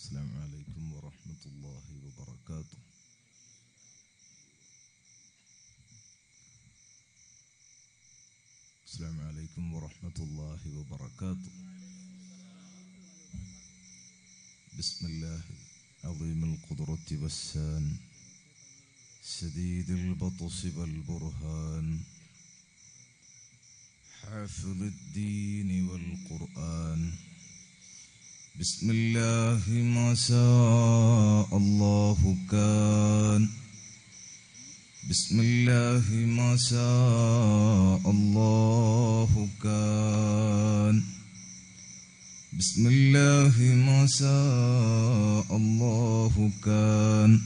السلام عليكم ورحمة الله وبركاته السلام عليكم ورحمة الله وبركاته بسم الله عظيم القدرة والسان شديد البطش والبرهان حافظ الدين والقرآن بسم الله ما شاء الله كان بسم الله ما شاء الله كان بسم الله ما شاء الله كان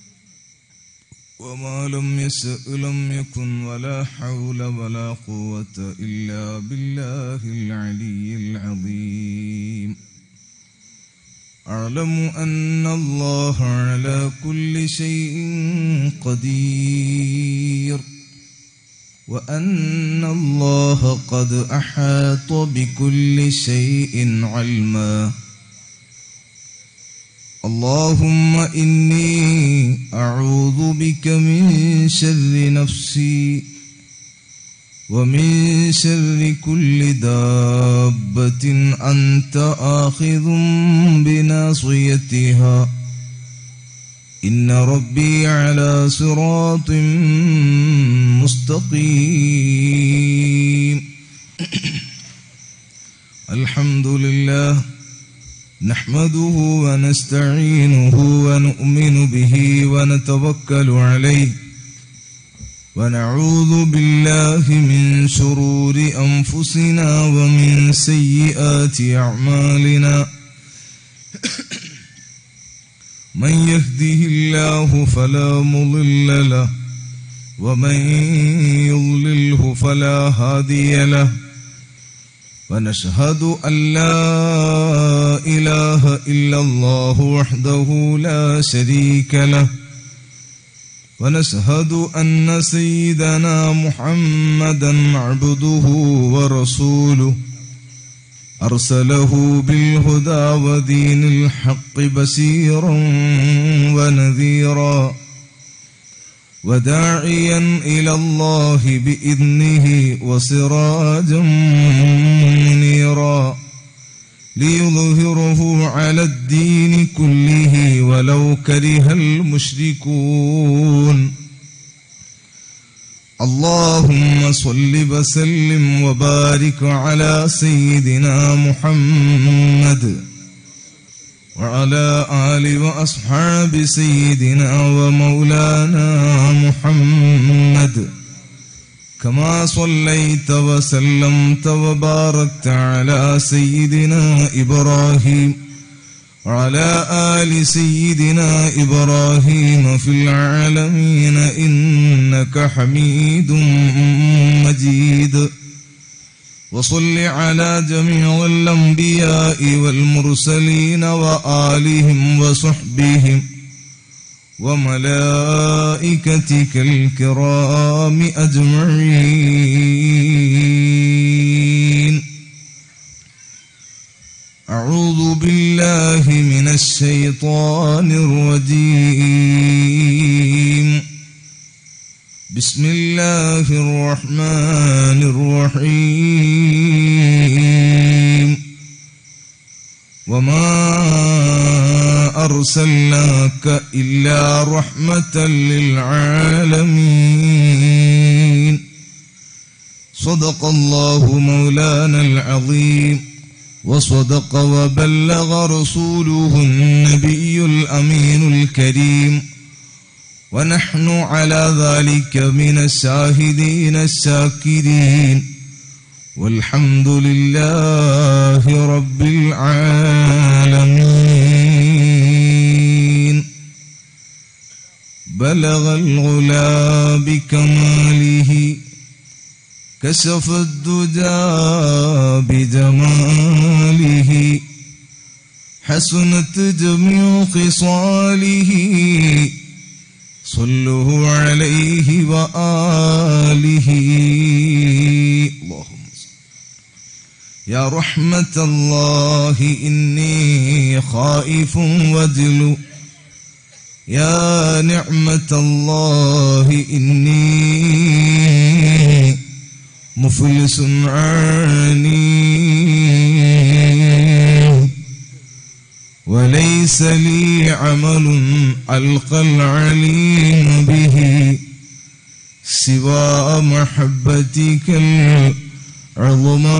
وما لم يشأ لم يكن ولا حول ولا قوة إلا بالله العلي العظيم أعلم أن الله على كل شيء قدير وأن الله قد أحاط بكل شيء علما اللهم إني أعوذ بك من شر نفسي ومن شر كل دابة أنت آخذ بناصيتها إن ربي على صراط مستقيم الحمد لله نحمده ونستعينه ونؤمن به ونتوكل عليه ونعوذ بالله من شرور أنفسنا ومن سيئات أعمالنا من يهده الله فلا مضل له ومن يضلله فلا هادي له ونشهد أن لا إله إلا الله وحده لا شريك له ونشهد أن سيدنا محمدا عبده ورسوله أرسله بالهدى ودين الحق بشيرا ونذيرا وداعيا إلى الله بإذنه وسراجا منيرا ليظهره على الدين كله ولو كره المشركون اللهم صل وسلم وبارك على سيدنا محمد وعلى آل وأصحاب سيدنا ومولانا محمد كما صليت وسلمت وباركت على سيدنا إبراهيم وعلى آل سيدنا إبراهيم في العالمين إنك حميد مجيد وصل على جميع الأنبياء والمرسلين وآلهم وصحبهم وملائكتك الكرام أجمعين أعوذ بالله من الشيطان الرجيم بسم الله الرحمن الرحيم وما أرسلناك إلا رحمة للعالمين صدق الله مولانا العظيم وصدق وبلغ رسوله النبي الأمين الكريم ونحن على ذلك من الشاهدين الشاكرين والحمد لله رب العالمين بلغ الغلا بكماله كشف الدجى بجماله حسنت جميع خصاله صلوا عليه وآله اللهم صل يا رحمة الله إني خائف وجل يا نعمة الله إني مفلس عاني وليس لي عمل ألقى العليم به سوى محبتك العظمى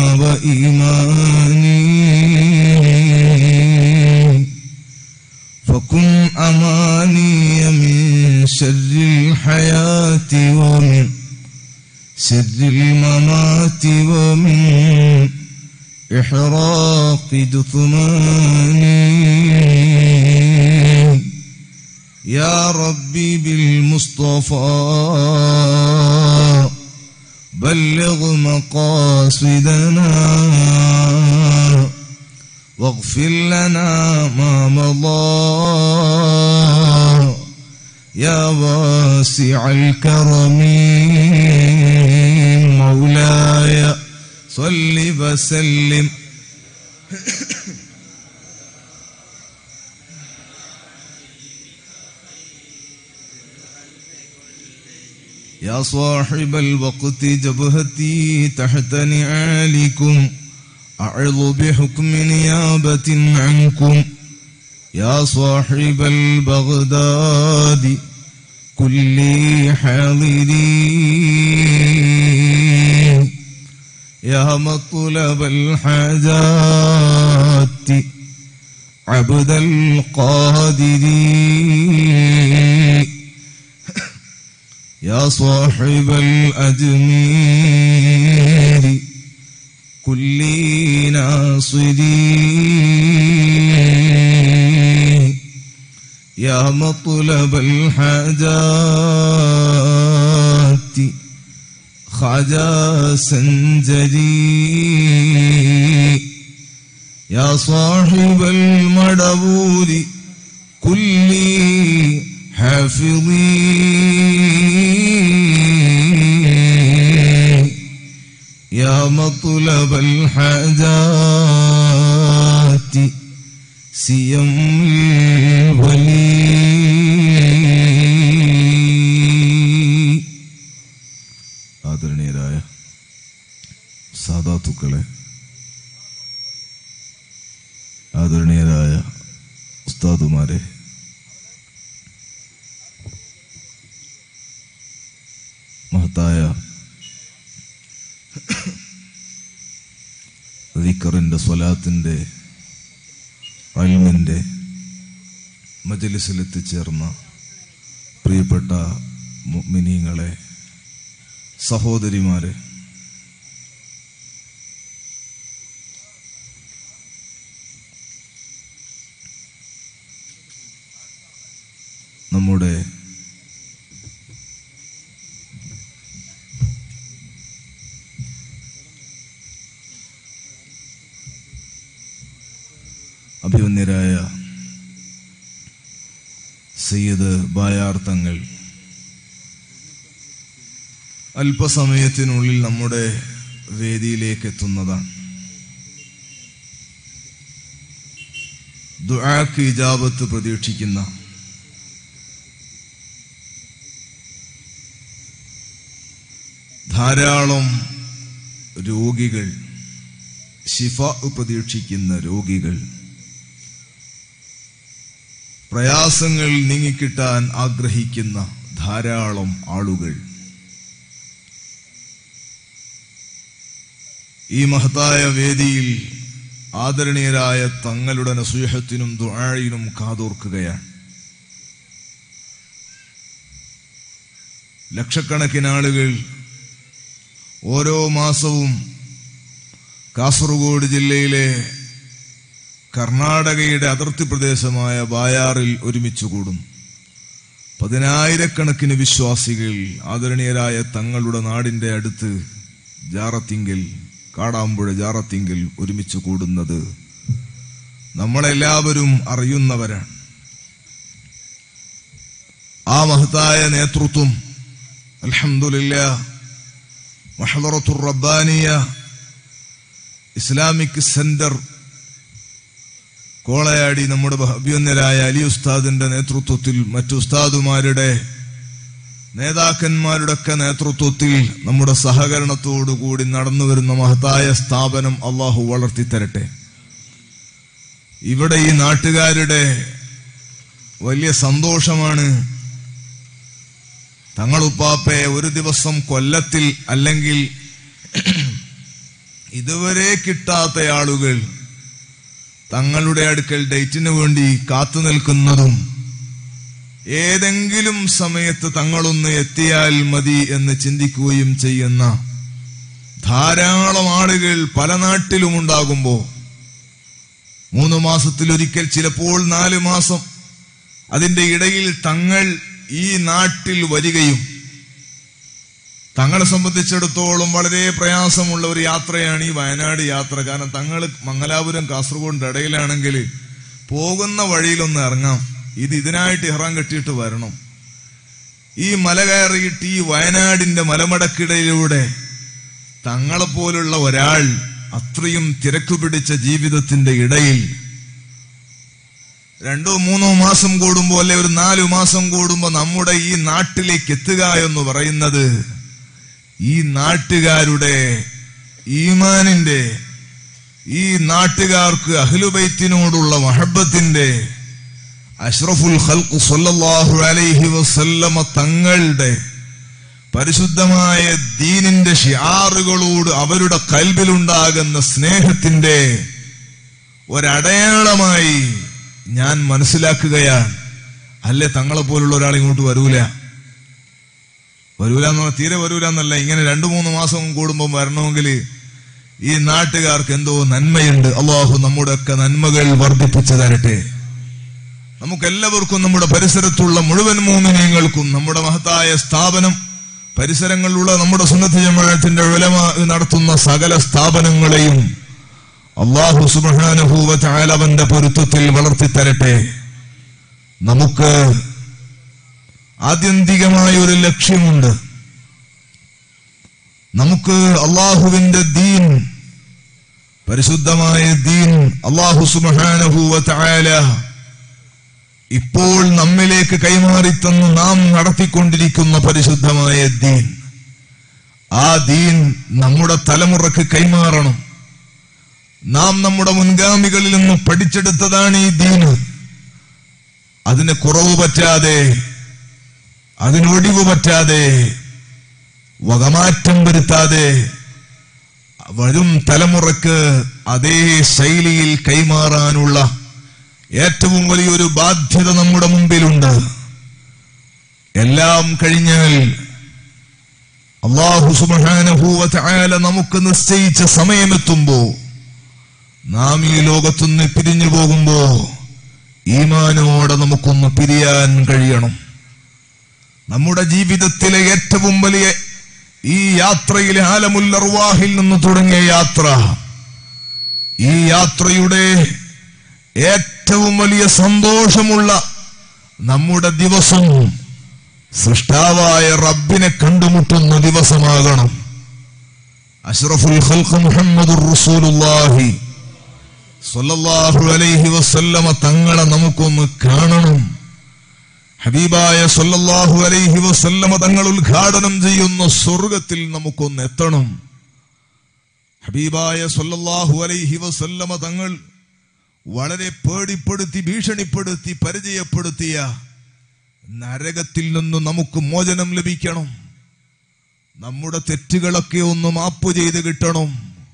وإيماني فكن أماني من شر الحياة ومن سر الممات ومن إحراق جثماني يا ربي بالمصطفى بلغ مقاصدنا واغفر لنا ما مضى يا واسع الكرم مولاي صل وسلم يا صاحب الوقت جبهتي تحت نعالكم أعظ بحكم نيابة عنكم يا صاحب البغداد كل حاضرين يا مطلب الحاجات عبد القادر يا صاحب الأجمير كل ناصري يا مطلب الحاجات خجا سنجري يا صاحب المدبور كل حافظي يا مطلب الحاجات سيم الولي ആദരണീയരായ സാധാത്തുക്കളെ ആദരണീയരായ ഉസ്താദുമാരെ മഹത്തായ ദിക്കറിന്റെ സ്വലാത്തിന്റെ അൽമിന്റെ മജലിസിൽ എത്തിച്ചേർന്ന പ്രിയപ്പെട്ട മുഅ്മിനീങ്ങളെ സഹോദരിമാരെ നമ്മുടെ അഭിമന്യരായ സയ്യിദ് ബായാർ തങ്ങൾ അല്പസമയത്തിനുള്ളിൽ നമ്മുടെ വേദിയിലേക്ക് എത്തുന്നതാണ് ദുആക്ക് ഇജാബത്ത് പ്രതീക്ഷിക്കുന്ന ധാരാളം രോഗികൾ ശിഫ പ്രതീക്ഷിക്കുന്ന രോഗികൾ പ്രയാസങ്ങൾ നീങ്ങിക്കിട്ടാൻ ആഗ്രഹിക്കുന്ന ധാരാളം ആളുകൾ ഈ മഹത്തായ വേദിയിൽ ആദരണീയരായ തങ്ങളുടെ നസൂഹത്തിനും ദുആഴിനും കാതോർക്കുകയാണ് ലക്ഷക്കണക്കിന് ആളുകൾ ഓരോ മാസവും കാസർഗോഡ് ജില്ലയിലെ കർണാടകയുടെ അതിർത്തി പ്രദേശമായ ബായാറിൽ ഒരുമിച്ച് കൂടും പതിനായിരക്കണക്കിന് വിശ്വാസികൾ ആദരണീയരായ തങ്ങളുടെ നാടിന്റെ അടുത്ത് ജാറത്തിങ്കൽ കാടാമ്പുഴ ജാറത്തിങ്കൽ ഒരുമിച്ച് കൂടുന്നത് നമ്മളെല്ലാവരും അറിയുന്നവരാണ് ആ മഹത്തായ നേതൃത്വം അൽഹംദുലില്ല മഹദറത്തുർ റബ്ബാനിയ ഇസ്ലാമിക് സെന്റർ കോളയാടി നമ്മുടെ അഭ്യുന്നരായ അലി ഉസ്താദിന്റെ നേതൃത്വത്തിൽ മറ്റു ഉസ്താദുമാരുടെ നേതാക്കന്മാരുടെ ഒക്കെ നേതൃത്വത്തിൽ നമ്മുടെ സഹകരണത്തോടു കൂടി നടന്നു വരുന്ന മഹത്തായ സ്ഥാപനം അള്ളാഹു വളർത്തിത്തരട്ടെ ഇവിടെ ഈ നാട്ടുകാരുടെ വലിയ സന്തോഷമാണ് തങ്ങളുപ്പാപ്പയെ ഒരു ദിവസം കൊല്ലത്തിൽ അല്ലെങ്കിൽ ഇതുവരെ കിട്ടാത്ത ആളുകൾ തങ്ങളുടെ അടുക്കൽ ഡേറ്റിന് വേണ്ടി കാത്തു നിൽക്കുന്നതും ഏതെങ്കിലും സമയത്ത് തങ്ങളൊന്ന് എത്തിയാൽ മതി എന്ന് ചിന്തിക്കുകയും ചെയ്യുന്ന ധാരാളം ആളുകൾ പല നാട്ടിലും ഉണ്ടാകുമ്പോ മൂന്ന് മാസത്തിലൊരിക്കൽ ചിലപ്പോൾ നാല് മാസം അതിന്റെ ഇടയിൽ തങ്ങൾ ഈ നാട്ടിൽ വരികയും തങ്ങളെ സംബന്ധിച്ചിടത്തോളം വളരെ പ്രയാസമുള്ള ഒരു യാത്രയാണ് ഈ വയനാട് യാത്ര കാരണം തങ്ങൾ മംഗലാപുരം കാസർഗോഡിന്റെ ഇടയിലാണെങ്കിൽ പോകുന്ന വഴിയിലൊന്ന് ഇറങ്ങാം ഇത് ഇതിനായിട്ട് ഇഹ്റാൻ കെട്ടിയിട്ട് വരണം ഈ മല കയറിയിട്ട് ഈ വയനാടിന്റെ മലമടക്കിടയിലൂടെ തങ്ങളെപ്പോലുള്ള ഒരാൾ അത്രയും തിരക്ക് പിടിച്ച ജീവിതത്തിന്റെ ഇടയിൽ രണ്ടോ മൂന്നോ മാസം കൂടുമ്പോ അല്ലെ ഒരു നാലു മാസം കൂടുമ്പോ നമ്മുടെ ഈ നാട്ടിലേക്ക് എത്തുക എന്ന് പറയുന്നത് ഈ നാട്ടുകാരുടെ ഈമാനിന്റെ ഈ നാട്ടുകാർക്ക് അഹ്ലുബൈത്തിനോടുള്ള മഹബത്തിന്റെ അഷ്റഫുൽ ഖൽഖ് സല്ലല്ലാഹു അലൈഹി വസല്ലമ തങ്ങളുടെ പരിശുദ്ധമായ ദീനിന്റെ ഷിയാറുകളോട് അവരുടെ കൽബിലുണ്ടാകുന്ന സ്നേഹത്തിന്റെ ഒരടയാളമായി ഞാൻ മനസ്സിലാക്കുകയാണ് അല്ലേ തങ്ങളെ പോലുള്ള ഒരാൾ ഇങ്ങോട്ട് വരൂല വരൂല എന്ന് പറഞ്ഞാൽ തീരെ വരൂല എന്നല്ല ഇങ്ങനെ രണ്ടു മൂന്ന് മാസം കൂടുമ്പോൾ വരണമെങ്കിൽ ഈ നാട്ടുകാർക്ക് എന്തോ നന്മയുണ്ട് അള്ളാഹു നമ്മുടെ ഒക്കെ നന്മകൾ വർദ്ധിപ്പിച്ചു തരട്ടെ നമുക്കെല്ലാവർക്കും നമ്മുടെ പരിസരത്തുള്ള മുഴുവൻ മോമിനീങ്ങൾക്കും നമ്മുടെ മഹത്തായ സ്ഥാപനം പരിസരങ്ങളിലുള്ള നമ്മുടെ സുന്നത്ത് ജമാഅത്തിന്റെ ഉലമ നടത്തുന്ന സകല സ്ഥാപനങ്ങളെയും അള്ളാഹു സുബാനുഭൂവന്റെ പൊരുത്തത്തിൽ വളർത്തിത്തരട്ടെ നമുക്ക് ആത്യന്തികമായ ഒരു ലക്ഷ്യമുണ്ട് നമുക്ക് അള്ളാഹുവിന്റെ ദീൻ പരിശുദ്ധമായ ദീൻ അള്ളാഹു സുബാനുഭൂവല ഇപ്പോൾ നമ്മിലേക്ക് കൈമാറിത്തന്ന് നാം നടത്തിക്കൊണ്ടിരിക്കുന്ന പരിശുദ്ധമായ ദീൻ ആ ദീൻ നമ്മുടെ തലമുറക്ക് കൈമാറണം നാം നമ്മുടെ മുൻഗാമികളിൽ നിന്ന് പഠിച്ചെടുത്തതാണ് ഈ ദീന് അതിന് കുറവ് പറ്റാതെ അതിനൊടിവ് പറ്റാതെ വകമാറ്റം വരുത്താതെ വരും തലമുറക്ക് അതേ ശൈലിയിൽ കൈമാറാനുള്ള ഏറ്റവും വലിയൊരു ബാധ്യത നമ്മുടെ മുമ്പിലുണ്ട് എല്ലാം കഴിഞ്ഞാൽ അള്ളാഹു സുബാനഭൂവല നമുക്ക് നിശ്ചയിച്ച സമയമെത്തുമ്പോ നാം ഈ ലോകത്തുനിന്ന് പിരിഞ്ഞു പോകുമ്പോ ഈമാനോടെ നമുക്കൊന്ന് പിരിയാൻ കഴിയണം നമ്മുടെ ജീവിതത്തിലെ ഏറ്റവും വലിയ ഈ യാത്രയിലെ ആലമുല്ലർവാഹിൽ നിന്ന് തുടങ്ങിയ യാത്ര ഈ യാത്രയുടെ ഏറ്റവും വലിയ സന്തോഷമുള്ള നമ്മുടെ ദിവസം സൃഷ്ടാവായ റബ്ബിനെ കണ്ടുമുട്ടുന്ന ദിവസമാകണം അഷ്റഫുൽ ഖൽഖ് മുഹമ്മദുർ റസൂലുള്ളാഹി സ്വല്ലല്ലാഹു അലൈഹി വസല്ലമ തങ്ങളെ നമുക്കൊന്ന് കാണണം ഹബീബായ സല്ലല്ലാഹു അലൈഹി വസല്ലമ തങ്ങൾ ഉദ്ഘാടനം ചെയ്യുന്ന സ്വർഗത്തിൽ നമുക്കൊന്ന് എത്തണം ഹബീബായ സല്ലല്ലാഹു അലൈഹി വസല്ലമ തങ്ങൾ വളരെ പേടിപ്പെടുത്തി ഭീഷണിപ്പെടുത്തി പരിചയപ്പെടുത്തിയ നരകത്തിൽ നിന്ന് നമുക്ക് മോചനം ലഭിക്കണം നമ്മുടെ തെറ്റുകളൊക്കെ ഒന്ന് മാപ്പ് ചെയ്ത് കിട്ടണം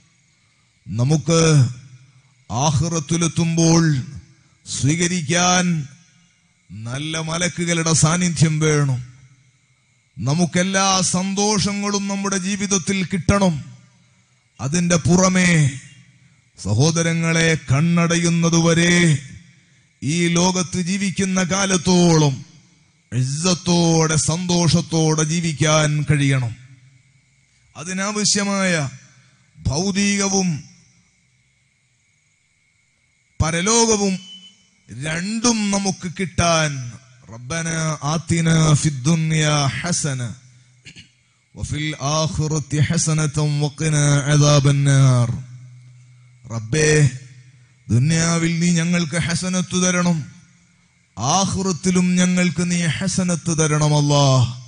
നമുക്ക് ആഹ്റത്തിലെത്തുമ്പോൾ സ്വീകരിക്കാൻ നല്ല മലക്കുകളുടെ സാന്നിധ്യം വേണം നമുക്കെല്ലാ സന്തോഷങ്ങളും നമ്മുടെ ജീവിതത്തിൽ കിട്ടണം അതിന്റെ പുറമേ സഹോദരങ്ങളെ കണ്ണടയുന്നതുവരെ ഈ ലോകത്ത് ജീവിക്കുന്ന കാലത്തോളം ഇജ്ജത്തോടെ സന്തോഷത്തോടെ ജീവിക്കാൻ കഴിയണം അതിനാവശ്യമായ ഭൗതികവും പരലോകവും രണ്ടും നമുക്ക് കിട്ടാൻ റബ്ബന ആത്തിന ഫിദ്ദുനിയ ഹസന وفي الآخرة حسنة وقنا عذاب النار റബ്ബേ ദുന്യാവിൽ നീ ഞങ്ങൾക്ക് ഹസനത്ത് തരണം ആഹുറത്തിലും ഞങ്ങൾക്ക് നീ ഹസനത്ത് തരണമല്ലാ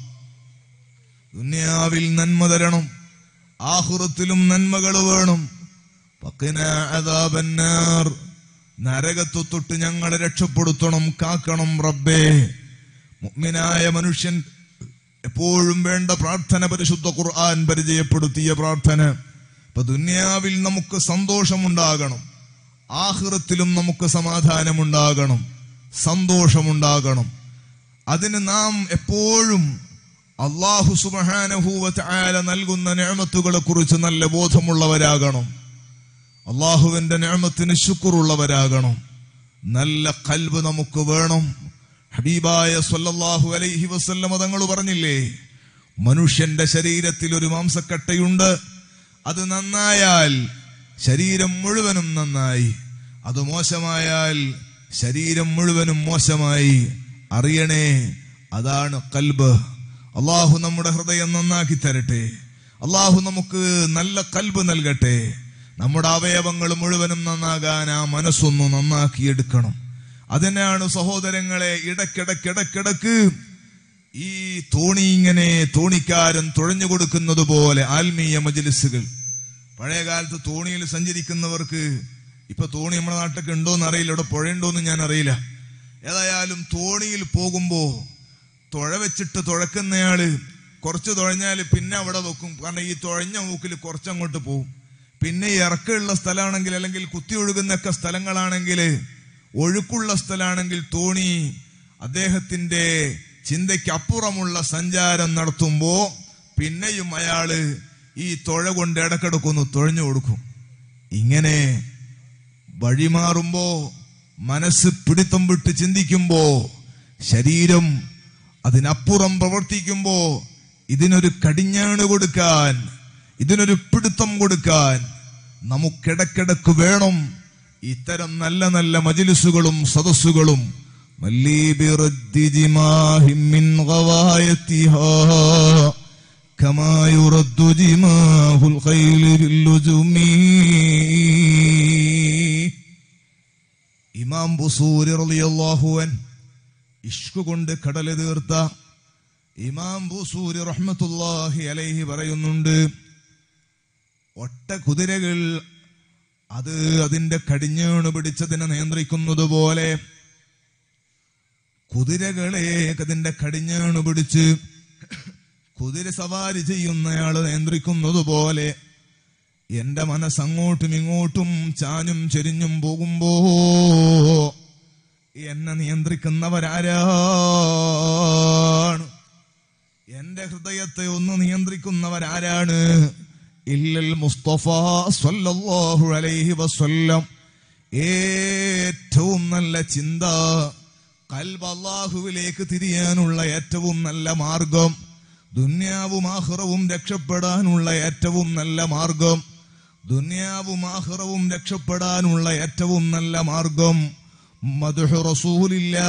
ദുന്യാവിൽ നന്മ തരണം ആഹുറത്തിലും നന്മകൾ വേണം പക്കിന അദാബന്നാർ നരകത്തു തൊട്ട് ഞങ്ങളെ രക്ഷപ്പെടുത്തണം കാക്കണം റബ്ബേ മുഅ്മിനായ മനുഷ്യൻ എപ്പോഴും വേണ്ട പ്രാർത്ഥന പരിശുദ്ധ ഖുർആൻ പരിചയപ്പെടുത്തിയ പ്രാർത്ഥന ഇപ്പൊ ദുന്യാവിൽ നമുക്ക് സന്തോഷമുണ്ടാകണം ആഹ്റത്തിലും നമുക്ക് സമാധാനമുണ്ടാകണം സന്തോഷമുണ്ടാകണം അതിന് നാം എപ്പോഴും അള്ളാഹു സുബഹാനഹൂവല നൽകുന്ന നേമത്തുകളെ കുറിച്ച് നല്ല ബോധമുള്ളവരാകണം അള്ളാഹുവിന്റെ നേമത്തിന് ശുക്റുള്ളവരാകണം നല്ല കൽബ് നമുക്ക് വേണം ഹബീബായ സല്ലല്ലാഹു അലൈഹി വസല്ലമ തങ്ങൾ പറഞ്ഞില്ലേ മനുഷ്യന്റെ ശരീരത്തിൽ ഒരു മാംസക്കട്ടയുണ്ട് അത് നന്നായാൽ ശരീരം മുഴുവനും നന്നായി അത് മോശമായാൽ ശരീരം മുഴുവനും മോശമായി അറിയണേ അതാണ് കൽബ് അള്ളാഹു നമ്മുടെ ഹൃദയം നന്നാക്കി തരട്ടെ അള്ളാഹു നമുക്ക് നല്ല കൽബ് നൽകട്ടെ നമ്മുടെ അവയവങ്ങൾ മുഴുവനും നന്നാകാൻ ആ മനസ്സൊന്ന് നന്നാക്കിയെടുക്കണം അതിനാണ് സഹോദരങ്ങളെ ഇടക്കിടക്കിടക്കിടക്ക് ഈ തോണി ഇങ്ങനെ തോണിക്കാരൻ തുഴഞ്ഞു കൊടുക്കുന്നത് പോലെ ആത്മീയ മജലിസുകൾ പഴയ കാലത്ത് തോണിയിൽ സഞ്ചരിക്കുന്നവർക്ക് ഇപ്പൊ തോണി നമ്മുടെ നാട്ടിലൊക്കെ ഉണ്ടോന്ന് അറിയില്ല ഇവിടെ പുഴയുണ്ടോന്ന് ഞാൻ അറിയില്ല ഏതായാലും തോണിയിൽ പോകുമ്പോ തുഴ വെച്ചിട്ട് തുഴക്കുന്നയാള് കുറച്ച് തുഴഞ്ഞാൽ പിന്നെ അവിടെ വെക്കും കാരണം ഈ തുഴഞ്ഞ മൂക്കിൽ കുറച്ചങ്ങോട്ട് പോകും പിന്നെ ഈ ഇറക്കമുള്ള സ്ഥലമാണെങ്കിൽ അല്ലെങ്കിൽ കുത്തി ഒഴുകുന്നൊക്കെ സ്ഥലങ്ങളാണെങ്കിൽ ഒഴുക്കുള്ള സ്ഥലമാണെങ്കിൽ തോണി അദ്ദേഹത്തിന്റെ ചിന്തയ്ക്ക് അപ്പുറമുള്ള സഞ്ചാരം നടത്തുമ്പോ പിന്നെയും അയാള് ഈ തുഴ കൊണ്ട് ഇടക്കിടക്കൊന്ന് തുഴഞ്ഞു കൊടുക്കും ഇങ്ങനെ വഴിമാറുമ്പോ മനസ്സ് പിടിത്തം വിട്ട് ചിന്തിക്കുമ്പോ ശരീരം അതിനപ്പുറം പ്രവർത്തിക്കുമ്പോ ഇതിനൊരു കടിഞ്ഞാണ് കൊടുക്കാൻ ഇതിനൊരു പിടുത്തം കൊടുക്കാൻ നമുക്കിടക്കിടക്ക് വേണം ഇത്തരം നല്ല നല്ല മജിലിസുകളും സദസ്സുകളും മല്ലീ ബിറദ്ദി ജിമാഹിം മിൻ ഗവായത്തിഹാ كما يرد جماه الخيل باللجوم ഇമാം ബുസൂരി റളിയല്ലാഹു അൻ ഇഷ്ക് കൊണ്ട് കടല് തീർത്ത ഇമാം ബുസൂരി റഹ്മത്തുള്ളാഹി അലൈഹി പറയുന്നുണ്ട് ഒട്ട കുതിരകൾ അത് അതിന്റെ കടിഞ്ഞേണ് പിടിച്ചതിനെ നിയന്ത്രിക്കുന്നത് പോലെ കുതിരകളെ അതിന്റെ കടിഞ്ഞേണ് പിടിച്ച് കുതിര സവാരി ചെയ്യുന്നയാള് നിയന്ത്രിക്കുന്നത് പോലെ എന്റെ മനസ്സ് അങ്ങോട്ടും ഇങ്ങോട്ടും ചാഞ്ഞും ചെരിഞ്ഞും പോകുമ്പോ എന്നെ നിയന്ത്രിക്കുന്നവരാരാണ് എന്റെ ഹൃദയത്തെ ഒന്ന് നിയന്ത്രിക്കുന്നവരാരാണ് ഇല്ലൽ മുസ്തഫ സല്ലല്ലാഹു അലൈഹി വസല്ലം ഏറ്റവും നല്ല ചിന്ത കൽബ് അള്ളാഹുവിലേക്ക് തിരിയാനുള്ള ഏറ്റവും നല്ല മാർഗം ദുന്യാവും ആഹ്റവും രക്ഷപ്പെടാനുള്ള ഏറ്റവും നല്ല മാർഗം ദുന്യാവും ആഹ്റവും രക്ഷപ്പെടാനുള്ള ഏറ്റവും നല്ല മാർഗം മധുഹു റസൂലില്ലാ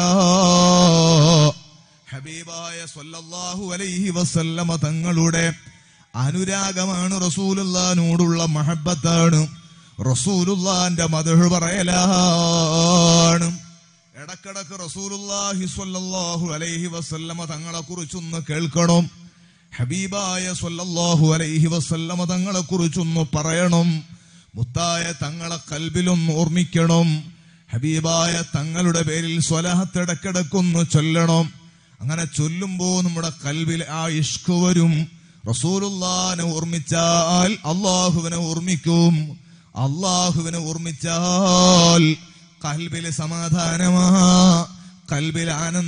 ഹബീബായ സല്ലല്ലാഹു അലൈഹി വസല്ലമ തങ്ങളുടെ അനുരാഗമാണ് റസൂലുള്ളാനോടുള്ള മഹബത്താണ് റസൂലുള്ളാന്റെ മധുഹ് പറയലാണ് ഇടക്കിടക്ക് റസൂലുള്ളാഹി സ്വല്ലല്ലാഹു അലൈഹി വസല്ലമ തങ്ങളെ കുറിച്ചൊന്ന് കേൾക്കണം ഹബീബായ സ്വല്ലല്ലാഹു അലൈഹി വസല്ലമ തങ്ങളെ കുറിച്ചൊന്ന് പറയണം മുത്തായ തങ്ങളെ കൽബിലൊന്ന് ഓർമ്മിക്കണം ഹബീബായ തങ്ങളുടെ പേരിൽ സ്വലാഹത്ത് ഇടക്കിടക്കൊന്ന് ചൊല്ലണം അങ്ങനെ ചൊല്ലുമ്പോ നമ്മുടെ കൽബിൽ ആ ഇഷ്ക് വരും റസൂലുള്ളാനെ ഓർമ്മിച്ചാൽ അള്ളാഹുവിനെ ഓർമ്മിക്കും അള്ളാഹുവിനെ ഓർമ്മിച്ചാൽ കൽബില് സമാധാനമാ കൽബിൽ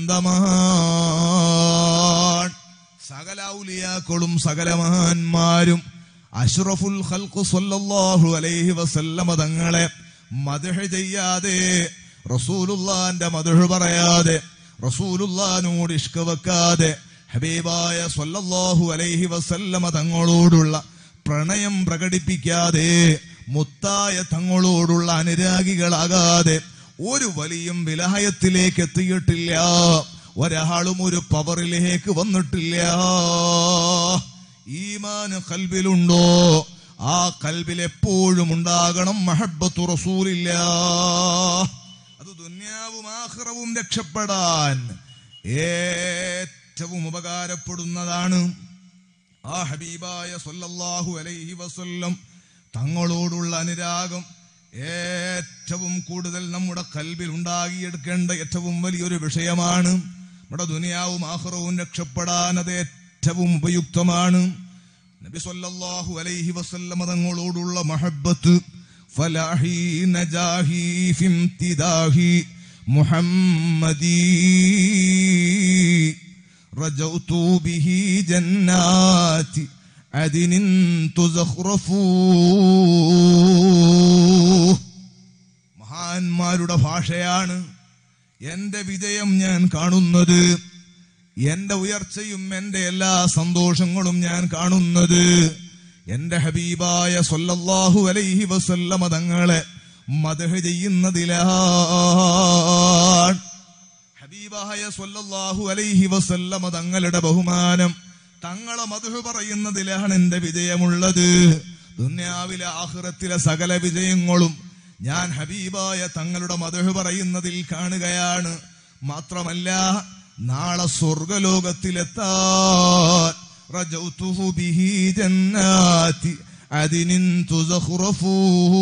ആനന്ദമാണ് സകല ഔലിയാക്കളും സകല മഹാന്മാരും അഷ്റഫുൽ ഖൽഖ് സല്ലല്ലാഹു അലൈഹി വസല്ലമ തങ്ങളെ മദ്ഹ് ചെയ്യാതെ റസൂലുള്ളാന്റെ മദ്ഹ് പറയാതെ റസൂലുള്ളാനോട് ഇഷ്ക വെക്കാതെ ഹബീബായ സല്ലല്ലാഹു അലൈഹി വസല്ലമ തങ്ങളോടുള്ള പ്രണയം പ്രകടിപ്പിക്കാതെ മുത്തായ തങ്ങളോടുള്ള അനുരാഗികളാകാതെ ഒരു വലിയും വിലായത്തിലേക്ക് എത്തിയിട്ടില്ല ഒരാളും ഒരു പവറിലേക്ക് വന്നിട്ടില്ല ഈമാന് കൽബിലുണ്ടോ ആ കൽബിൽ എപ്പോഴും ഉണ്ടാകണം മഹബത്തു റസൂലില്ല അത് ദുന്യാവും ആഹ്റവും രക്ഷപ്പെടാൻ ഏറ്റവും ഉപകാരപ്പെടുന്നതാണ് ആ ഹബീബായ സല്ലല്ലാഹു അലൈഹി വസല്ലം തങ്ങളോടുള്ള അനുരാഗം ഏറ്റവും കൂടുതൽ നമ്മുടെ കൽബിൽ ഉണ്ടാകിയെടുക്കേണ്ട ഏറ്റവും വലിയൊരു വിഷയമാണ് നമ്മുടെ ദുനിയാവും ആഹ്റവും രക്ഷപ്പെടാൻ അത് ഏറ്റവും ഉപയുക്തമാണ് നബി സല്ലല്ലാഹു അലൈഹി വസല്ലം തങ്ങളോടുള്ള മഹബത്ത് ഫലാഹി നജാഹി ഫിംതിദാഹി മുഹമ്മദീ رجوت به جنات عدن تزخرفوه മഹാന്മാരുടെ ഭാഷയാണ് എന്റെ വിജയം ഞാൻ കാണുന്നത് എന്റെ ഉയർച്ചയും എന്റെ എല്ലാ സന്തോഷങ്ങളും ഞാൻ കാണുന്നത് എന്റെ ഹബീബായ സല്ലല്ലാഹു അലൈഹി വസല്ലമ തങ്ങളെ മദഹ് ചെയ്യുന്നതിലാണ് ഹബീബായ സല്ലല്ലാഹു അലൈഹി വസല്ലമ തങ്ങളുടെ ബഹുമാനം തങ്ങളെ മധു പറയുന്നതിലാണ് എന്റെ വിജയമുള്ളത് ദുന്യാവിലെ ആഹ്റത്തിലെ സകല വിജയങ്ങളും ഞാൻ ഹബീബായ തങ്ങളുടെ മധു പറയുന്നതിൽ കാണുകയാണ് മാത്രമല്ല നാളെ സ്വർഗലോകത്തിലെത്താൻ റജൗതുഹു ബിഹി ജന്നാതി അദിനിൻ തുസഖ്റഫൂ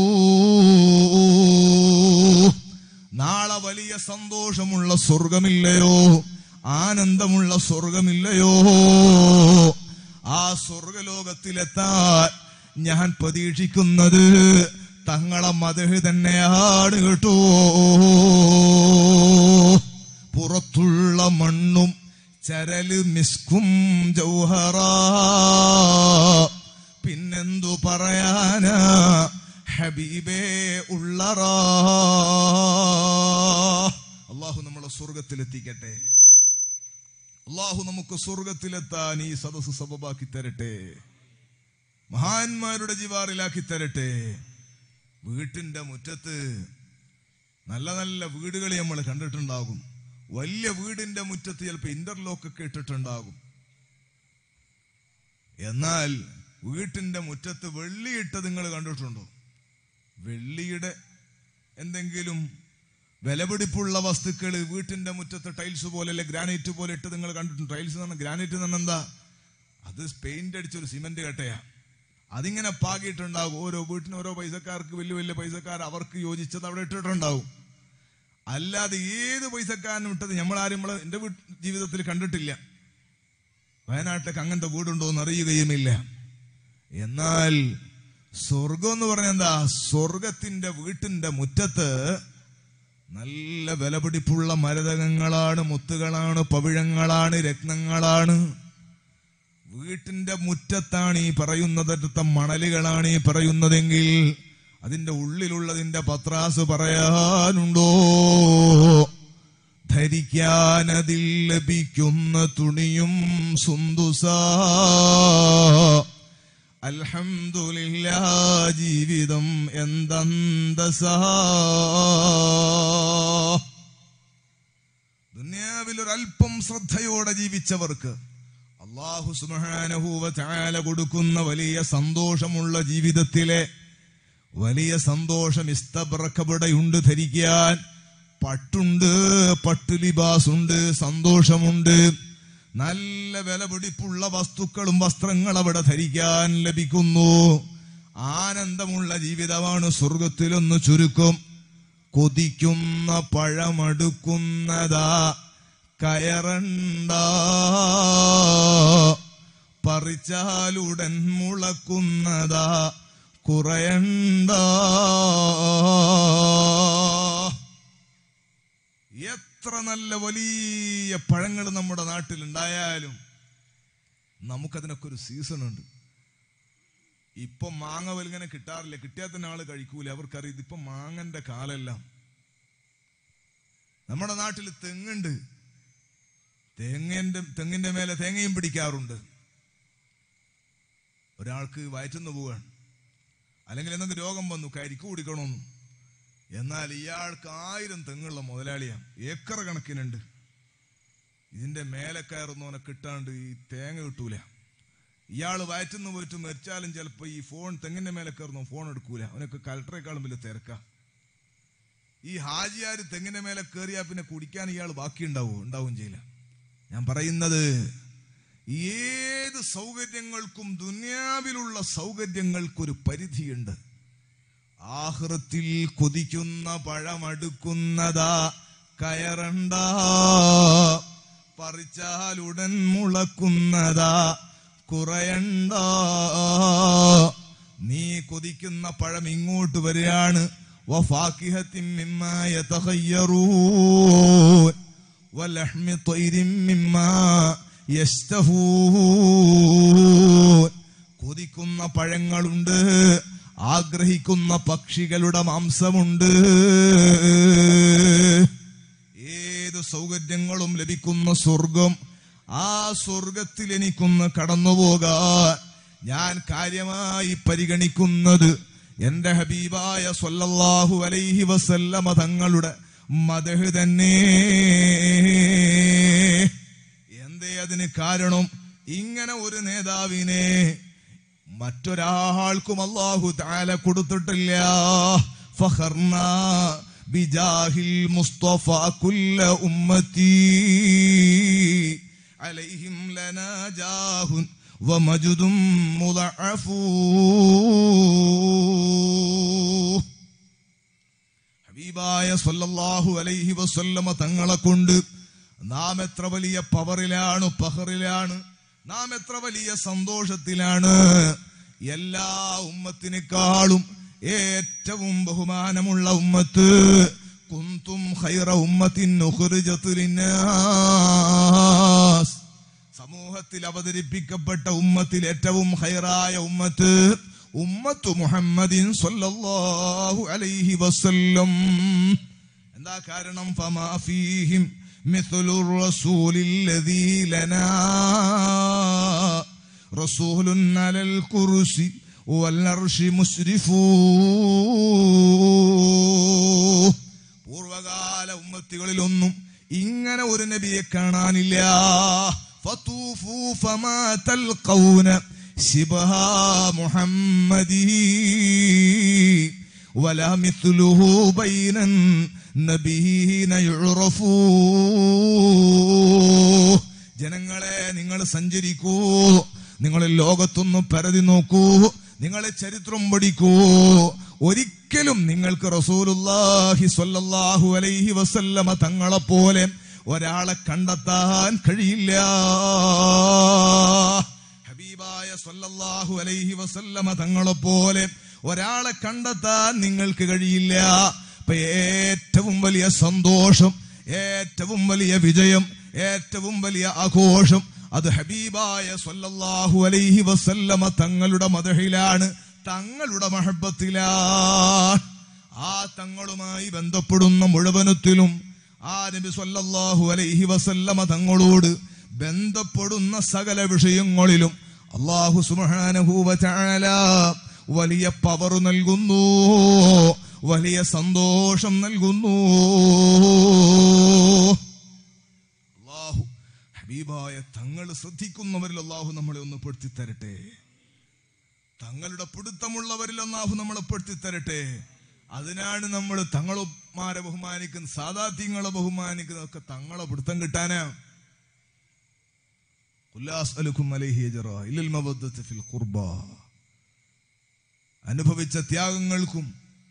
നാളെ വലിയ സന്തോഷമുള്ള സ്വർഗമില്ലയോ ആനന്ദമുള്ള സ്വർഗമില്ലയോ ആ സ്വർഗലോകത്തിലെത്താൻ ഞാൻ പ്രതീക്ഷിക്കുന്നത് തങ്ങളെ മതഹ് തന്നെയാണ് കേട്ടോ പുറത്തുള്ള മണ്ണും ചരല് മിസ്കും ജൗഹറ പിന്നെന്തു പറയാനാ ഹബീബേ ഉള്ളറാ അള്ളാഹു നമ്മളെ സ്വർഗത്തിലെത്തിക്കട്ടെ അള്ളാഹു നമുക്ക് സ്വർഗത്തിലെത്താൻ ഈ സദസ് സബബാക്കി തരട്ടെ മഹാന്മാരുടെ ജിവാറിലാക്കി തരട്ടെ വീട്ടിന്റെ മുറ്റത്ത് നല്ല നല്ല വീടുകൾ നമ്മൾ കണ്ടിട്ടുണ്ടാകും വലിയ വീടിന്റെ മുറ്റത്ത് ചിലപ്പോൾ ഇന്റർലോക്ക് ഒക്കെ ഇട്ടിട്ടുണ്ടാകും എന്നാൽ വീട്ടിന്റെ മുറ്റത്ത് വെള്ളിയിട്ട് നിങ്ങൾ കണ്ടിട്ടുണ്ടോ വെള്ളിയുടെ എന്തെങ്കിലും വിലപിടിപ്പുള്ള വസ്തുക്കൾ വീട്ടിന്റെ മുറ്റത്ത് ടൈൽസ് പോലെ അല്ലെ ഗ്രാനൈറ്റ് പോലെ ഇട്ട് നിങ്ങൾ കണ്ടിട്ടുണ്ട് ടൈൽസ് എന്ന് പറഞ്ഞാൽ ഗ്രാനൈറ്റ് എന്ന് പറഞ്ഞാൽ എന്താ അത് പെയിന്റ് അടിച്ചൊരു സിമന്റ് കട്ടയാ അതിങ്ങനെ പാകിയിട്ടുണ്ടാവും ഓരോ വീട്ടിന് ഓരോ പൈസക്കാർക്ക് വലിയ വലിയ പൈസക്കാർ അവർക്ക് യോജിച്ചത് അവിടെ ഇട്ടിട്ടുണ്ടാവും അല്ലാതെ ഏത് പൈസക്കാരനും ഇട്ടത് നമ്മളാരും നമ്മളെ എന്റെ വീട്ട് ജീവിതത്തിൽ കണ്ടിട്ടില്ല വയനാട്ടിലേക്ക് അങ്ങനത്തെ വീടുണ്ടോ എന്ന് അറിയുകയുമില്ല എന്നാൽ സ്വർഗം എന്ന് പറഞ്ഞ എന്താ സ്വർഗത്തിന്റെ വീട്ടിന്റെ മുറ്റത്ത് നല്ല വിലപിടിപ്പുള്ള മരതകങ്ങളാണ് മുത്തുകളാണ് പവിഴങ്ങളാണ് രത്നങ്ങളാണ് വീട്ടിന്റെ മുറ്റത്താണ് ഈ പറയുന്നതടുത്ത മണലുകളാണ് ഈ പറയുന്നതെങ്കിൽ അതിന്റെ ഉള്ളിലുള്ളതിന്റെ പത്രാസ് പറയാനുണ്ടോ ധരിക്കാനതിൽ ലഭിക്കുന്ന തുണിയും സുന്ദുസ അൽഹംദുലില്ല ജീവിതം എന്തന്തസ ദുനിയാവിൽ ഒരല്പം ശ്രദ്ധയോടെ ജീവിച്ചവർക്ക് അള്ളാഹു സുബ്ഹാനഹു ചാല കൊടുക്കുന്ന വലിയ സന്തോഷമുള്ള ജീവിതത്തിലെ വലിയ സന്തോഷം ഇസ്തബ്രക്കവിടെയുണ്ട് ധരിക്കാൻ പട്ടുണ്ട് പട്ടു ലിബാസുണ്ട് സന്തോഷമുണ്ട് നല്ല വില പിടിപ്പുള്ള വസ്തുക്കളും വസ്ത്രങ്ങൾ അവിടെ ധരിക്കാൻ ലഭിക്കുന്നു ആനന്ദമുള്ള ജീവിതമാണ് സ്വർഗത്തിലൊന്ന് ചുരുക്കം കൊതിക്കുന്ന പഴമടുക്കുന്നതാ കയറണ്ട പറിച്ചാലുടൻ മുളക്കുന്നതാ കുറയണ്ട എത്ര നല്ല വലിയ പഴങ്ങൾ നമ്മുടെ നാട്ടിൽ ഉണ്ടായാലും നമുക്കതിനൊക്കെ ഒരു സീസൺ ഉണ്ട് ഇപ്പൊ മാങ്ങ വലുങ്ങനെ കിട്ടാറില്ല കിട്ടിയാൽ തന്നെ ആള് കഴിക്കൂല അവർക്കറിയാം ഇതിപ്പോ മാങ്ങന്റെ കാലെല്ലാം നമ്മുടെ നാട്ടിൽ തെങ്ങുണ്ട് തേങ്ങന്റെ തെങ്ങിന്റെ മേലെ തേങ്ങയും പിടിക്കാറുണ്ട് ഒരാൾക്ക് വയറ്റുന്നു പോവാണ് അല്ലെങ്കിൽ എന്തെങ്കിലും രോഗം വന്നു കരിക്ക് കുടിക്കണമെന്നു എന്നാൽ ഇയാൾക്ക് ആയിരം തെങ്ങുള്ള മുതലാളിയാണ് ഏക്കർ കണക്കിനുണ്ട് ഇതിന്റെ മേലെ കയറുന്നവനെ കിട്ടാണ്ട് ഈ തേങ്ങ കിട്ടൂല ഇയാൾ വയറ്റുന്ന പോയിട്ട് മരിച്ചാലും ചിലപ്പോൾ ഈ ഫോൺ തെങ്ങിന്റെ മേലെ കയറുന്നു ഫോൺ എടുക്കൂല അവനൊക്കെ കലക്ടറേക്കാളും വലിയ തിരക്ക ഈ ഹാജിയാര് തെങ്ങിന്റെ മേലെ കയറിയാൽ പിന്നെ കുടിക്കാൻ ഇയാൾ ബാക്കി ഉണ്ടാവോ ഉണ്ടാവും ചെയ്യില്ല ഞാൻ പറയുന്നത് ഏത് സൗകര്യങ്ങൾക്കും ദുനിയാവിലുള്ള സൗകര്യങ്ങൾക്കൊരു പരിധിയുണ്ട് ആഹൃത്തിൽ കൊതിക്കുന്ന പഴമടുക്കുന്നതാ കയറണ്ട പറിച്ചാൽ ഉടൻ മുളക്കുന്നതാ കുറയണ്ട നീ കൊതിക്കുന്ന പഴം ഇങ്ങോട്ട് വരികയാണ് വഫാക്കിഹത്തിൻ മിമ്മാ യതഖയ്യറൂൻ വലഹ്മി ത്വയ്രിൻ മിമ്മാ യസ്തഹൂൻ കൊതിക്കുന്ന പഴങ്ങളുണ്ട് ആഗ്രഹിക്കുന്ന പക്ഷികളുടെ മാംസമുണ്ട് ഏത് സൗകര്യങ്ങളും ലഭിക്കുന്ന സ്വർഗം ആ സ്വർഗത്തിൽ എനിക്കൊന്ന് കടന്നുപോകാൻ ഞാൻ കാര്യമായി പരിഗണിക്കുന്നത് എന്റെ ഹബീബായ സ്വല്ലല്ലാഹു അലൈഹി വസല്ലമ തങ്ങളുടെ മദഹ് തന്നെ എന്തേ അതിന് കാരണം ഇങ്ങനെ ഒരു നേതാവിനെ മറ്റൊരാൾക്കും അള്ളാഹു താല കൊടുത്തിട്ടില്ല ഫഖർന ബിജാഹിൽ മുസ്തഫ കുല്ല ഉമ്മത്തി അലൈഹിം ലനാ ജാഹുൻ വമജുദും മുളഅഫൂ ഹബീബായ സല്ലല്ലാഹു അലൈഹി വസല്ലമ തങ്ങളെ കൊണ്ട് നാം എത്ര വലിയ പവറിലാണ് പഹറിലാണ് നാം എത്ര വലിയ സന്തോഷത്തിലാണ് എല്ലാ ഉമ്മത്തിനേക്കാളും ഏറ്റവും ബഹുമാനമുള്ള ഉമ്മത്ത് കുന്തും ഖൈറ ഉമ്മത്തിൻ ഉഖ്രിജത്ത് ലിന്നാസ് സമൂഹത്തിൽ അവതരിപ്പിക്കപ്പെട്ട ഉമ്മത്തിൽ ഏറ്റവും ഹൈറായ ഉമ്മത്ത് ഉമ്മത്തു മുഹമ്മദിൻ സ്വല്ലല്ലാഹു അലൈഹി വസല്ലം എന്താ കാരണം ഫമാ ഫീഹിം മിഥ്ലു റസൂലില്ലദീ ലനാ റസൂലുൻ അലൽ കുർസി വൽഅർശി മുസ്രിഫൂ പൂർവകാല ഉമ്മത്തികളിലൊന്നും ഇങ്ങനെ ഒരു നബിയെ കാണാനില്ല ഫതൂഫൂ ഫമാ തൽഖൗന ശിബഹ മുഹമ്മദി വലാ മിത്ലുഹു ബൈനൻ നബീന യുറഫൂ ജനങ്ങളെ നിങ്ങൾ സഞ്ചരിക്കൂ നിങ്ങൾ ലോകത്തൊന്ന് പരതി നോക്കൂ നിങ്ങളെ ചരിത്രം പഠിക്കൂ ഒരിക്കലും നിങ്ങൾക്ക് റസൂലുള്ളാഹി സ്വല്ലല്ലാഹു അലൈഹി വസല്ലമ തങ്ങളെ പോലെ ഒരാളെ കണ്ടെത്താൻ കഴിയില്ല ഹബീബായ സ്വല്ലല്ലാഹു അലൈഹി വസല്ലമ തങ്ങളെ പോലെ ഒരാളെ കണ്ടെത്താൻ നിങ്ങൾക്ക് കഴിയില്ല അപ്പൊ ഏറ്റവും വലിയ സന്തോഷം ഏറ്റവും വലിയ വിജയം ഏറ്റവും വലിയ ആഘോഷം അത് ഹബീബായ സ്വല്ലല്ലാഹു അലൈഹി വസല്ലമ തങ്ങളുടെ മദഹിലാണ് തങ്ങളുടെ മഹബത്തിലാണ് ആ തങ്ങളുമായി ബന്ധപ്പെടുന്ന മുഴുവനത്തിലും ആ നബി സ്വല്ലല്ലാഹു അലൈഹി വസല്ലമ തങ്ങളോട് ബന്ധപ്പെടുന്ന സകല വിഷയങ്ങളിലും അള്ളാഹു സുബ്ഹാനഹു വ തആല വലിയ പവർ നൽകുന്നു വലിയ സന്തോഷം നൽകുന്നു അള്ളാഹു ഹബീബായ തങ്ങൾ ശ്രദ്ധിക്കുന്നവരിൽ അള്ളാഹു നമ്മളെ ഒന്ന് പെടുത്തി തരട്ടെ തങ്ങളുടെ പിടുത്തമുള്ളവരിൽ അള്ളാഹു നമ്മളെ പെടുത്തി തരട്ടെ അതിനാണ് നമ്മൾ തങ്ങളുമാരെ ബഹുമാനിക്കുന്ന സാദാത്യങ്ങളെ ബഹുമാനിക്കുന്നതൊക്കെ തങ്ങളെ പിടുത്തം കിട്ടാനാ ഉല്ലാസ്അലുക്കും അലൈഹി അജ്റ ഇല്ലൽ മവദ്ദത്ത് ഫിൽ ഖുർബ അനുഭവിച്ച ത്യാഗങ്ങൾക്കും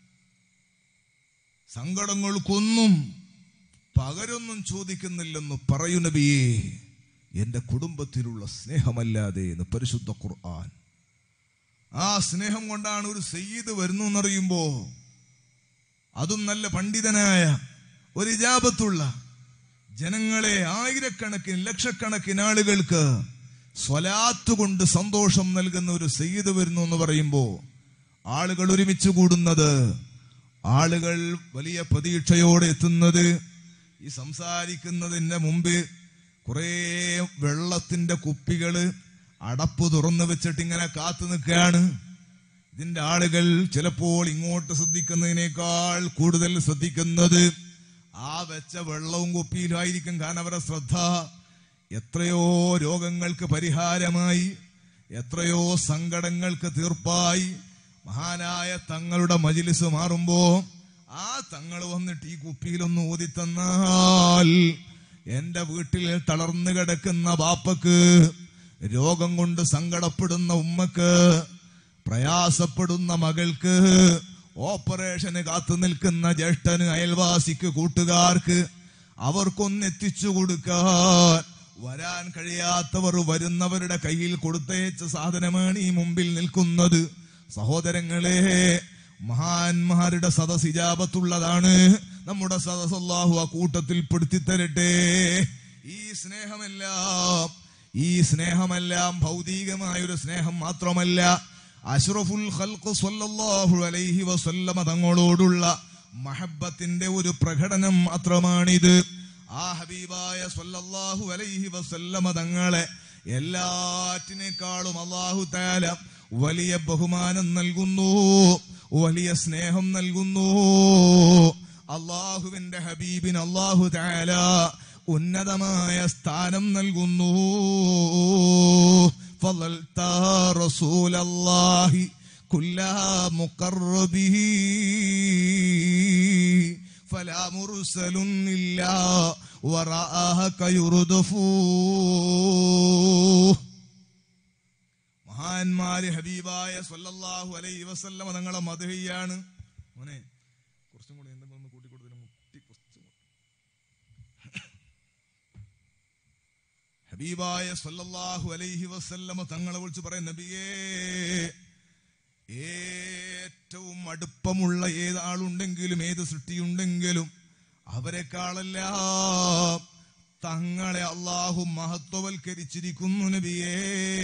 സങ്കടങ്ങൾക്കൊന്നും പകരൊന്നും ചോദിക്കുന്നില്ലെന്ന് പറയൂ നബിയേ എന്റെ കുടുംബത്തിലുള്ള സ്നേഹമല്ലാതെ എന്ന് പരിശുദ്ധ ഖുർആൻ ആ സ്നേഹം കൊണ്ടാണ് ഒരു സയ്യിദ് വരുന്നു എന്നറിയുമ്പോ അതും നല്ല പണ്ഡിതനായ ഒരു ഇജാബത്തുള്ള ജനങ്ങളെ ആയിരക്കണക്കിന് ലക്ഷക്കണക്കിന് ആളുകൾക്ക് സ്വലാത്ത് കൊണ്ട് സന്തോഷം നൽകുന്ന ഒരു സയ്യിദ് വരുന്നു എന്ന് പറയുമ്പോ ആളുകൾ ഒരുമിച്ച് കൂടുന്നത് ആളുകൾ വലിയ പ്രതീക്ഷയോടെ എത്തുന്നത് ഈ സംസാരിക്കുന്നതിന്റെ മുമ്പ് കുറേ വെള്ളത്തിന്റെ കുപ്പികള് അടപ്പ് തുറന്നു വെച്ചിട്ട് ഇങ്ങനെ കാത്തു നിൽക്കുകയാണ് ഇതിന്റെ ആളുകൾ ചിലപ്പോൾ ഇങ്ങോട്ട് ശ്രദ്ധിക്കുന്നതിനേക്കാൾ കൂടുതൽ ശ്രദ്ധിക്കുന്നത് ആ വെച്ച വെള്ളവും കുപ്പിയിലായിരിക്കും കാരണം അവരുടെ ശ്രദ്ധ എത്രയോ രോഗങ്ങൾക്ക് പരിഹാരമായി എത്രയോ സങ്കടങ്ങൾക്ക് തീർപ്പായി മഹാനായ തങ്ങളുടെ മജിലിസ് മാറുമ്പോ ആ തങ്ങൾ വന്നിട്ട് ഈ കുപ്പിയിലൊന്ന് ഊതിത്തന്നാൽ എന്റെ വീട്ടിൽ തളർന്നു കിടക്കുന്ന ബാപ്പക്ക് രോഗം കൊണ്ട് സങ്കടപ്പെടുന്ന ഉമ്മക്ക് പ്രയാസപ്പെടുന്ന മകൾക്ക് ഓപ്പറേഷന് കാത്തു നിൽക്കുന്ന ജ്യേഷ്ഠന് അയൽവാസിക്ക് കൂട്ടുകാർക്ക് അവർക്കൊന്ന് എത്തിച്ചു കൊടുക്കാൻ വരാൻ കഴിയാത്തവർ വരുന്നവരുടെ കയ്യിൽ കൊടുത്തയച്ച സാധനമാണ് ഈ മുമ്പിൽ നിൽക്കുന്നത് സഹോദരങ്ങളെ മഹാന്മാരുടെ സദസിജാപത്തുള്ളതാണ് നമ്മുടെ സദസല്ലാഹു ആ കൂട്ടത്തിൽ പെടുത്തി തരട്ടെ ഈ സ്നേഹമെല്ലാം ഈ സ്നേഹമെല്ലാം ഭൗതികമായ ഒരു സ്നേഹം മാത്രമല്ല അഷ്റഫുൽ ഖൽഖ് സ്വല്ലല്ലാഹു അലൈഹി വസല്ലമ തങ്ങളോടുള്ള മഹബത്തിന്റെ ഒരു പ്രകടനം മാത്രമാണിത് ആ ഹബീബായ സ്വല്ലല്ലാഹു അലൈഹി വസല്ലമ തങ്ങളെ എല്ലാറ്റിനേക്കാളും അള്ളാഹു താല വലിയ ബഹുമാനം നൽകുന്നു വലിയ സ്നേഹം നൽകുന്നു അള്ളാഹുവിന്റെ ഹബീബിന് അള്ളാഹു താല ഉന്നതമായ സ്ഥാനം നൽകുന്നു فضلت رسول الله كل مقربه فلا مرسل إلا وراءك يردف മഹാന്മാര് ഹബീബായ സല്ലല്ലാഹു അലൈഹി വസല്ലമ തങ്ങളെ മധുഹയാണ് മോനെ കുറച്ചും കൂടി എന്തെങ്കിലും ഒന്ന് കൂട്ടിക്കൊടുത്തതിന് മുട്ടി കുറച്ചും കൂടി. ഹബീബായ സല്ലല്ലാഹു അലൈഹി വസല്ലമ തങ്ങളെ വിളിച്ച് പറയും നബിയേ ഏറ്റവും അടുപ്പമുള്ള ഏതാളുണ്ടെങ്കിലും ഏത് സൃഷ്ടിയുണ്ടെങ്കിലും അവരെക്കാളെല്ലാം തങ്ങളെ അള്ളാഹു മഹത്വവൽക്കരിച്ചിരിക്കുന്നു നബിയേ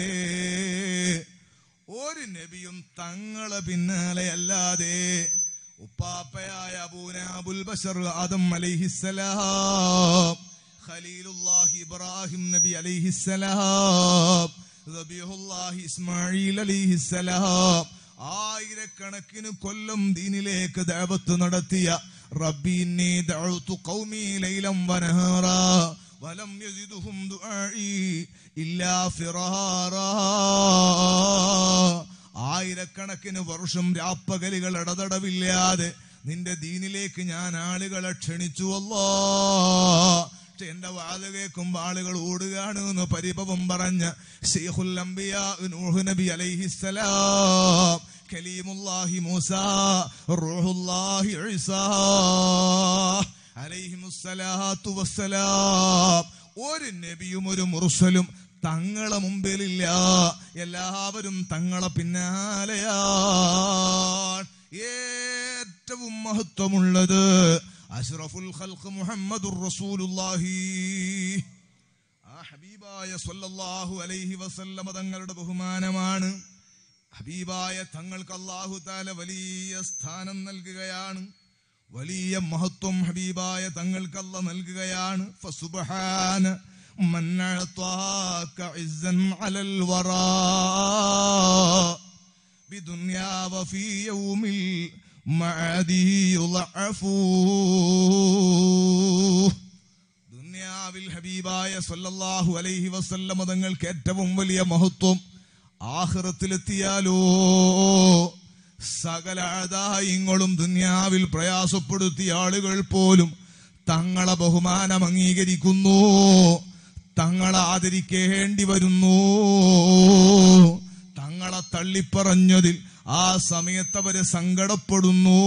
ഒരു നബിയും തങ്ങളെ പിന്നാലെ അല്ലാതെ ഉപ്പാപ്പയായ അബൂനാബുൽ ബഷർ ആദം അലൈഹിസ്സലാം ഖലീലുല്ലാഹി ഇബ്രാഹിം നബി അലൈഹിസ്സലാം റബീഹുല്ലാഹി ഇസ്മായിൽ അലൈഹിസ്സലാം ആയിരക്കണക്കിന് കൊല്ലം ദീനിലേക്ക് ദഅവത്ത് നടത്തിയ റബ്ബി ഇന്നി ദഅഉതു ഖൗമി ലൈലം വനഹാറാ വലം യസിദുഹും ദുആഇ ഇല്ലാ ഫിറാറാ ആയിരക്കണക്കിന് വർഷം രാപ്പകലുകൾ ഇടതടവില്ലാതെ നിന്റെ ദീനിലേക്ക് ഞാൻ ആളുകളെ ക്ഷണിച്ചു അല്ലോ പക്ഷെ എന്റെ വാത കേൾക്കുമ്പോ ആളുകൾ ഓടുകയാണ് എന്ന് പരിഭവം പറഞ്ഞ ഷെയ്ഖുൽ അംബിയാ നൂഹ് നബി അലൈഹിസ്സലാം കലീമുല്ലാഹി മൂസ റൂഹുല്ലാഹി ഈസാ അലൈഹിമുസ്സലാത്തു വസ്സലാം ഒരു നബിയും ഒരു മുർസലും തങ്ങളെ മുമ്പിലില്ല എല്ലാവരും തങ്ങളെ പിന്നാലെയാണ് ഏറ്റവും മഹത്വമുള്ളത് അഷ്റഫുൽ ഖൽഖ് മുഹമ്മദുർ റസൂലുള്ളാഹി ആ ഹബീബായ സ്വല്ലല്ലാഹു അലൈഹി വസല്ലമ തങ്ങളുടെ ബഹുമാനമാണ് ഹബീബായ തങ്ങൾക്ക് അല്ലാഹു താല വലിയ സ്ഥാനം നൽകുകയാണ് വലിയ മഹത്വം ഹബീബായ തങ്ങൾക്ക് അല്ല നൽകുകയാണ് ഫസുബ്ഹാന من أعطاك عزا على الوراء بدنيا وفي يوم المعاد يضعف ദുനിയാവിൽ ഹബീബായ സല്ലല്ലാഹു അലൈഹി വസല്ലമ തങ്ങൾക്ക് ഏറ്റവും വലിയ മഹത്വം ആഖിറത്തിലെത്തിയാലോ സകല ആദായങ്ങളും ദുനിയാവിൽ പ്രയാസപ്പെടുത്തിയ ആളുകൾ പോലും തങ്ങളെ ബഹുമാനം അംഗീകരിക്കുന്നു തങ്ങളെ ആദരിക്കേണ്ടി വരുന്നു തങ്ങളെ തള്ളിപ്പറഞ്ഞതിൽ ആ സമയത്ത് അവര് സങ്കടപ്പെടുന്നു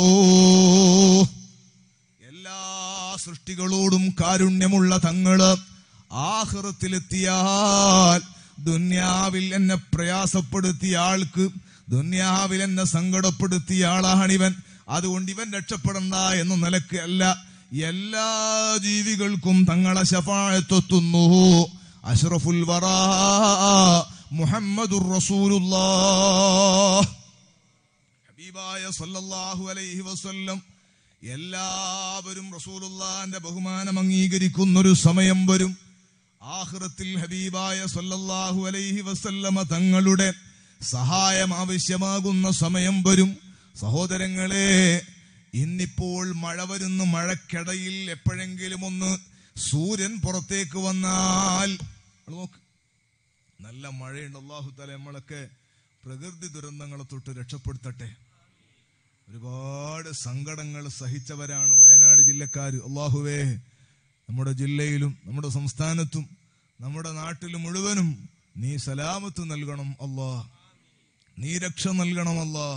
എല്ലാ സൃഷ്ടികളോടും കാരുണ്യമുള്ള തങ്ങള് ആഹൃത്തിലെത്തിയാൽ ദുന്യാവിൽ എന്നെ പ്രയാസപ്പെടുത്തിയ ആൾക്ക് ദുന്യാവിൽ എന്നെ സങ്കടപ്പെടുത്തിയ ആളാണിവൻ അതുകൊണ്ട് ഇവൻ രക്ഷപ്പെടണ്ട എന്ന നിലക്ക് അല്ല എല്ലാ ജീവികൾക്കും തങ്ങളെ ശഫാഴത്തെത്തുന്നു അഷ്റഫുൽ വറാ മുഹമ്മദുർ റസൂലുള്ളാഹ് ഹബീബായ സല്ലല്ലാഹു അലൈഹി വസല്ലം എല്ലാവരും റസൂലുള്ളാന്റെ ബഹുമാനം അംഗീകരിക്കുന്ന ഒരു സമയം വരും ആഖിറത്തിൽ ഹബീബായ സല്ലല്ലാഹു അലൈഹി വസല്ലമ തങ്ങളുടെ സഹായം ആവശ്യമാകുന്ന സമയം വരും സഹോദരങ്ങളെ ഇന്നിപ്പോൾ മഴ വരുന്ന മഴക്കിടയിൽ എപ്പോഴെങ്കിലും ഒന്ന് സൂര്യൻ പുറത്തേക്ക് വന്നാൽ നോക്ക് നല്ല മഴയുണ്ട് അള്ളാഹു താല നമ്മളൊക്കെ പ്രകൃതി ദുരന്തങ്ങളെ തൊട്ട് രക്ഷപ്പെടുത്തട്ടെ ഒരുപാട് സങ്കടങ്ങൾ സഹിച്ചവരാണ് വയനാട് ജില്ലക്കാർ അള്ളാഹുവേ നമ്മുടെ ജില്ലയിലും നമ്മുടെ സംസ്ഥാനത്തും നമ്മുടെ നാട്ടിലും മുഴുവനും നീ സലാമത്ത് നൽകണം അല്ലാ നീ രക്ഷ നൽകണം അല്ലാ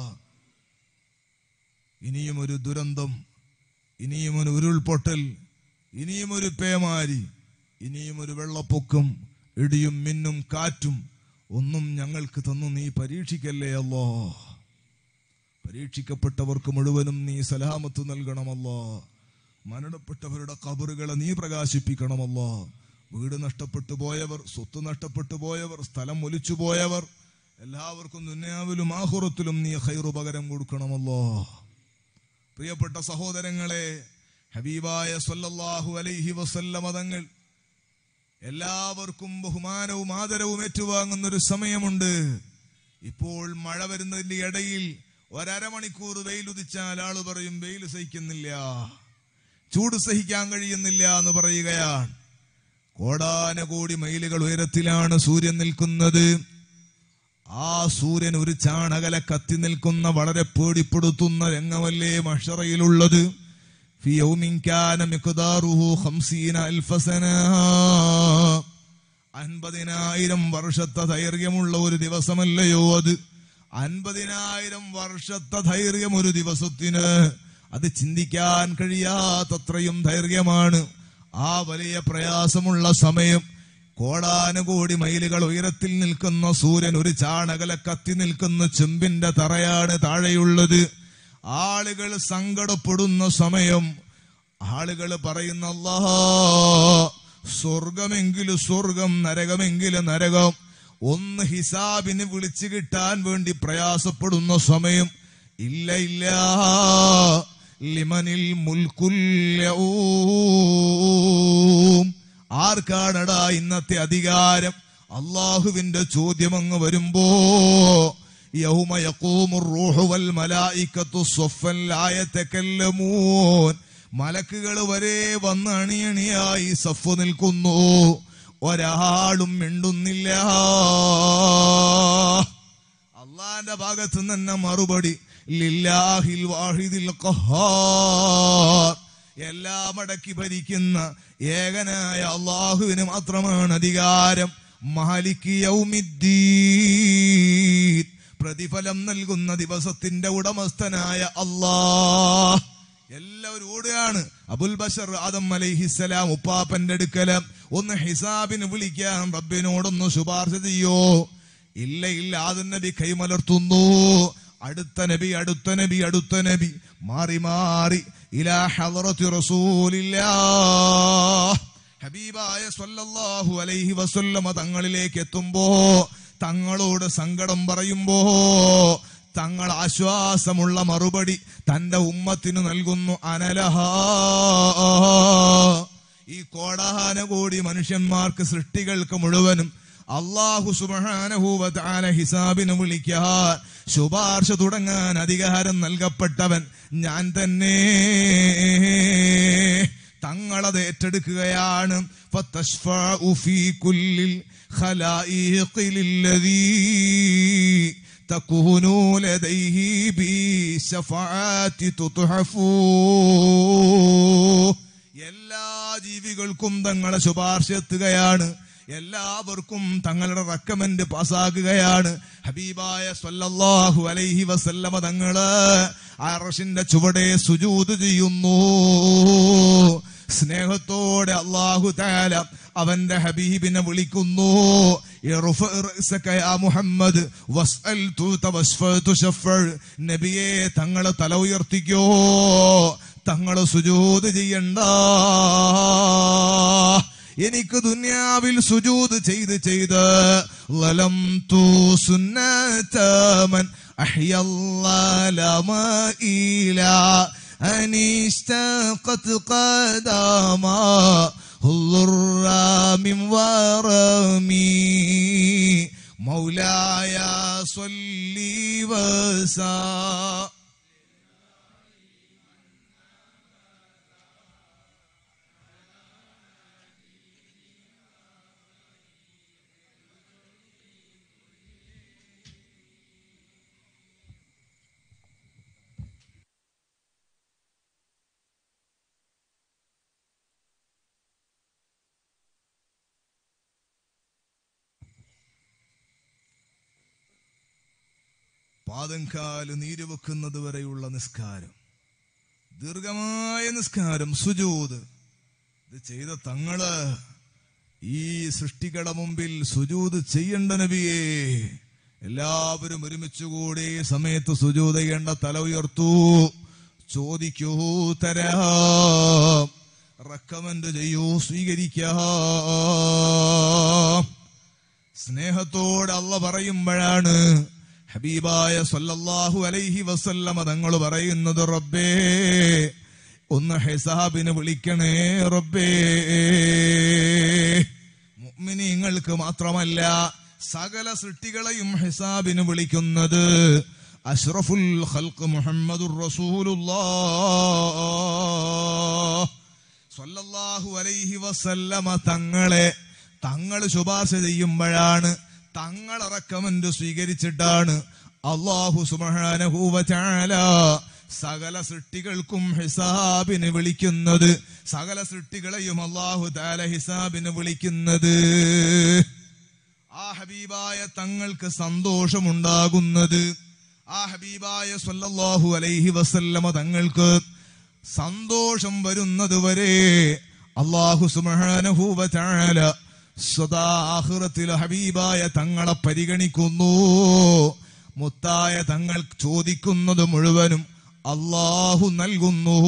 ഇനിയും ഒരു ദുരന്തം ഇനിയും ഒരു ഉരുൾപൊട്ടൽ ഇനിയും ഒരു പേമാരി ഇനിയും ഒരു വെള്ളപ്പൊക്കം ഇടിയും മിന്നും കാറ്റും ഒന്നും ഞങ്ങൾക്ക് തന്നു നീ പരീക്ഷിക്കല്ലേ അല്ലോ പരീക്ഷിക്കപ്പെട്ടവർക്ക് മുഴുവനും നീ സലാമത്ത് നൽകണമല്ലോ മരണപ്പെട്ടവരുടെ കബറുകളെ നീ പ്രകാശിപ്പിക്കണമല്ലോ വീട് നഷ്ടപ്പെട്ടു പോയവർ സ്വത്ത് നഷ്ടപ്പെട്ടു പോയവർ സ്ഥലം ഒലിച്ചു പോയവർ എല്ലാവർക്കും ദുന്യാവിലും ആഹുറത്തിലും നീ ഹൈറു പകരം കൊടുക്കണമല്ലോ പ്രിയപ്പെട്ട സഹോദരങ്ങളെ ഹബീബായ സല്ലല്ലാഹു അലൈഹി വസല്ലമ തങ്ങൾ എല്ലാവർക്കും ബഹുമാനവും ആദരവും ഏറ്റുവാങ്ങുന്ന ഒരു സമയമുണ്ട് ഇപ്പോൾ മഴ വരുന്നതിന്റെ ഇടയിൽ ഒരമണിക്കൂർ വെയിൽ ഉദിച്ചാൽ ആള് പറയും വെയിൽ സഹിക്കുന്നില്ല ചൂട് സഹിക്കാൻ കഴിയുന്നില്ല എന്ന് പറയുകയാണ് കോടാനകോടി മൈലുകൾ ഉയരത്തിലാണ് സൂര്യൻ നിൽക്കുന്നത് ആ സൂര്യൻ ഒരു ചാണകല കത്തി നിൽക്കുന്ന വളരെ പേടിപ്പെടുത്തുന്ന രംഗമല്ലേ മഷറയിലുള്ളത് في يوم كان مقداره خمسين ألف سنة അൻപതിനായിരം വർഷത്തെ ദൈർഘ്യമുള്ള ഒരു ദിവസമല്ലയോ അത് അൻപതിനായിരം വർഷത്തെ ദൈർഘ്യം ഒരു ദിവസത്തിന് അത് ചിന്തിക്കാൻ കഴിയാത്തത്രയും ദൈർഘ്യമാണ് ആ വലിയ പ്രയാസമുള്ള സമയം കോടാനുകോടി മൈലുകൾ ഉയരത്തിൽ നിൽക്കുന്ന സൂര്യൻ ഒരു ചാണകല കത്തി നിൽക്കുന്ന ചെമ്പിന്റെ തറയാണ് താഴെയുള്ളത് ആളുകൾ സങ്കടപ്പെടുന്ന സമയം ആളുകൾ പറയുന്ന അല്ലാ സ്വർഗമെങ്കിലും സ്വർഗം നരകമെങ്കിലും നരകം ഒന്ന് ഹിസാബിന് വിളിച്ചു കിട്ടാൻ വേണ്ടി പ്രയാസപ്പെടുന്ന സമയം ഇല്ല ഇല്ല ലിമനിൽ മുൽക്കുല്യവും ആർക്കാണടാ ഇന്നത്തെ അധികാരം അള്ളാഹുവിന്റെ ചോദ്യം അങ്ങ് വരുമ്പോ യൗമ യഖൂമുർ റൂഹു വൽ മലായികത്തു സ്വഫൻ ലാ യതകല്ലമൂൻ മലക്കുകൾ വരെ വന്ന് അണിയണിയായി സഫ് നിൽക്കുന്നു ഒരാളും മിണ്ടുന്നില്ല അള്ളാന്റെ ഭാഗത്ത് നിന്ന് തന്നെ മറുപടി ലില്ലാഹിൽ വാഹിദിൽ ഖഹാർ എല്ലാം അടക്കി ഭരിക്കുന്ന ഏകനായ അള്ളാഹുവിന് മാത്രമാണ് അധികാരം മാലിക് യൗമിദ്ദീൻ പ്രതിഫലം നൽകുന്ന ദിവസത്തിന്റെ ഉടമസ്ഥനായ അള്ളാഹ് എല്ലാവരും ഓടുകയാണ് അബുൽ ബഷർ ആദം അലൈഹിസലാം ഉപ്പാപ്പന്റെ അടുക്കല ഒന്ന് ഹിസാബിന് വിളിക്കാൻ റബ്ബിനോടൊന്ന് ശുപാർശ ചെയ്യോ ഇല്ല ഇല്ല ആദം നബി കൈമലർത്തുന്നു അടുത്ത നബി അടുത്ത നബി അടുത്ത നബി മാറി മാറി ഇലാ ഹളറത്തി റസൂലില്ലാ ഹബീബായ സ്വല്ലല്ലാഹു അലൈഹി വസല്ലമ തങ്ങളിലേക്ക് എത്തുമ്പോ തങ്ങളോട് സങ്കടം പറയുമ്പോ തങ്ങൾ ആശ്വാസമുള്ള മറുപടി തന്റെ ഉമ്മത്തിന് നൽകുന്നു അനലഹ ഈ കോടാനകോടി മനുഷ്യന്മാർക്ക് സൃഷ്ടികൾക്ക് മുഴുവനും അള്ളാഹു സുബാനഹൂവത്താല ഹിസാബിന് വിളിക്കാൻ ശുപാർശ തുടങ്ങാൻ അധികാരം നൽകപ്പെട്ടവൻ ഞാൻ തന്നെ തങ്ങളത് ഏറ്റെടുക്കുകയാണ് فَتَشْفَعُ فِي كُلِّ الْخَلَائِقِ لِلَّذِي تكون لديه بشفاعات تطحف എല്ലാ ജീവികൾക്കും തങ്ങളെ ശുപാർശ എത്തുകയാണ് എല്ലാവർക്കും തങ്ങളുടെ റെക്കമെന്റ് പാസ്സാകുകയാണ് ഹബീബായ സല്ലല്ലാഹു അലൈഹി വസല്ലമ തങ്ങള് അറഷിന്റെ ചുവടെ സുജൂത് ചെയ്യുന്നു സ്നേഹത്തോടെ അള്ളാഹു താല അവന്റെ ഹബീബിനെ വിളിക്കുന്നു ഇർഫ റഅസക യാ മുഹമ്മദ് വസ്അൽ തുത വസ്ഫ തുശഫർ നബിയെ തങ്ങളെ തല ഉയർത്തിക്കോ തങ്ങളെ സുജൂത് ചെയ്യണ്ട എനിക്ക് ദുന്യാവിൽ സുജൂത് ചെയ്ത് ചെയ്ത് ലലം തൂ സുന്നതമൻ അഹ്യല്ലാലമ ഇലാ أن اشتاقت قدما الضر من ورمي مولاي صلي وسلم പാദംകാല് നീര് വെക്കുന്നത് വരെയുള്ള നിസ്കാരം ദീർഘമായ നിസ്കാരം സുജൂത് ഇത് ചെയ്ത തങ്ങള് ഈ സൃഷ്ടികളുടെ മുമ്പിൽ സുജൂത് ചെയ്യേണ്ട നബിയേ എല്ലാവരും ഒരുമിച്ചുകൂടി ഈ സമയത്ത് സുജൂത് ചെയ്യേണ്ട തല ഉയർത്തു ചോദിക്കൂ തരാം റെക്കമെൻഡ് ചെയ്യൂ സ്വീകരിക്കാം സ്നേഹത്തോടെ അല്ല പറയുമ്പോഴാണ് ഹബീബായ സല്ലല്ലാഹു അലൈഹി വസല്ലമ തങ്ങൾ പറയുന്നത് റബ്ബേ ഒന്ന് ഹിസാബിന് വിളിക്കണേ റബ്ബേ മുഅ്മിനീങ്ങൾക്ക് മാത്രമല്ല സകല സൃഷ്ടികളെയും ഹിസാബിന് വിളിക്കുന്നത് അഷ്റഫുൽ ഖൽഖ് മുഹമ്മദുർ റസൂലുള്ളാഹ് സ്വല്ലല്ലാഹു അലൈഹി വസല്ലമ തങ്ങളെ തങ്ങൾ ശുപാർശ ചെയ്യുമ്പോഴാണ് തങ്ങൾ റെക്കമെന്റ് സ്വീകരിച്ചിട്ടാണ് അള്ളാഹു സുബ്ഹാനഹു വ തആല സകല സൃഷ്ടികൾക്കും ഹിസാബിന് വിളിക്കുന്നത് സകല സൃഷ്ടികളെയും അള്ളാഹു താല ഹിസാബിന് വിളിക്കുന്നത് ആ ഹബീബായ തങ്ങൾക്ക് സന്തോഷമുണ്ടാകുന്നത് ആ ഹബീബായ സല്ലല്ലാഹു അലൈഹി വസല്ലമ തങ്ങൾക്ക് സന്തോഷം വരുന്നത് വരെ അള്ളാഹു സുബ്ഹാനഹു വ തആല സദാ ആഖിറത്തിൽ ഹബീബായ തങ്ങളെ പരിഗണിക്കുന്നു മുത്തായ തങ്ങൾ ചോദിക്കുന്നത് മുഴുവനും അള്ളാഹു നൽകുന്നു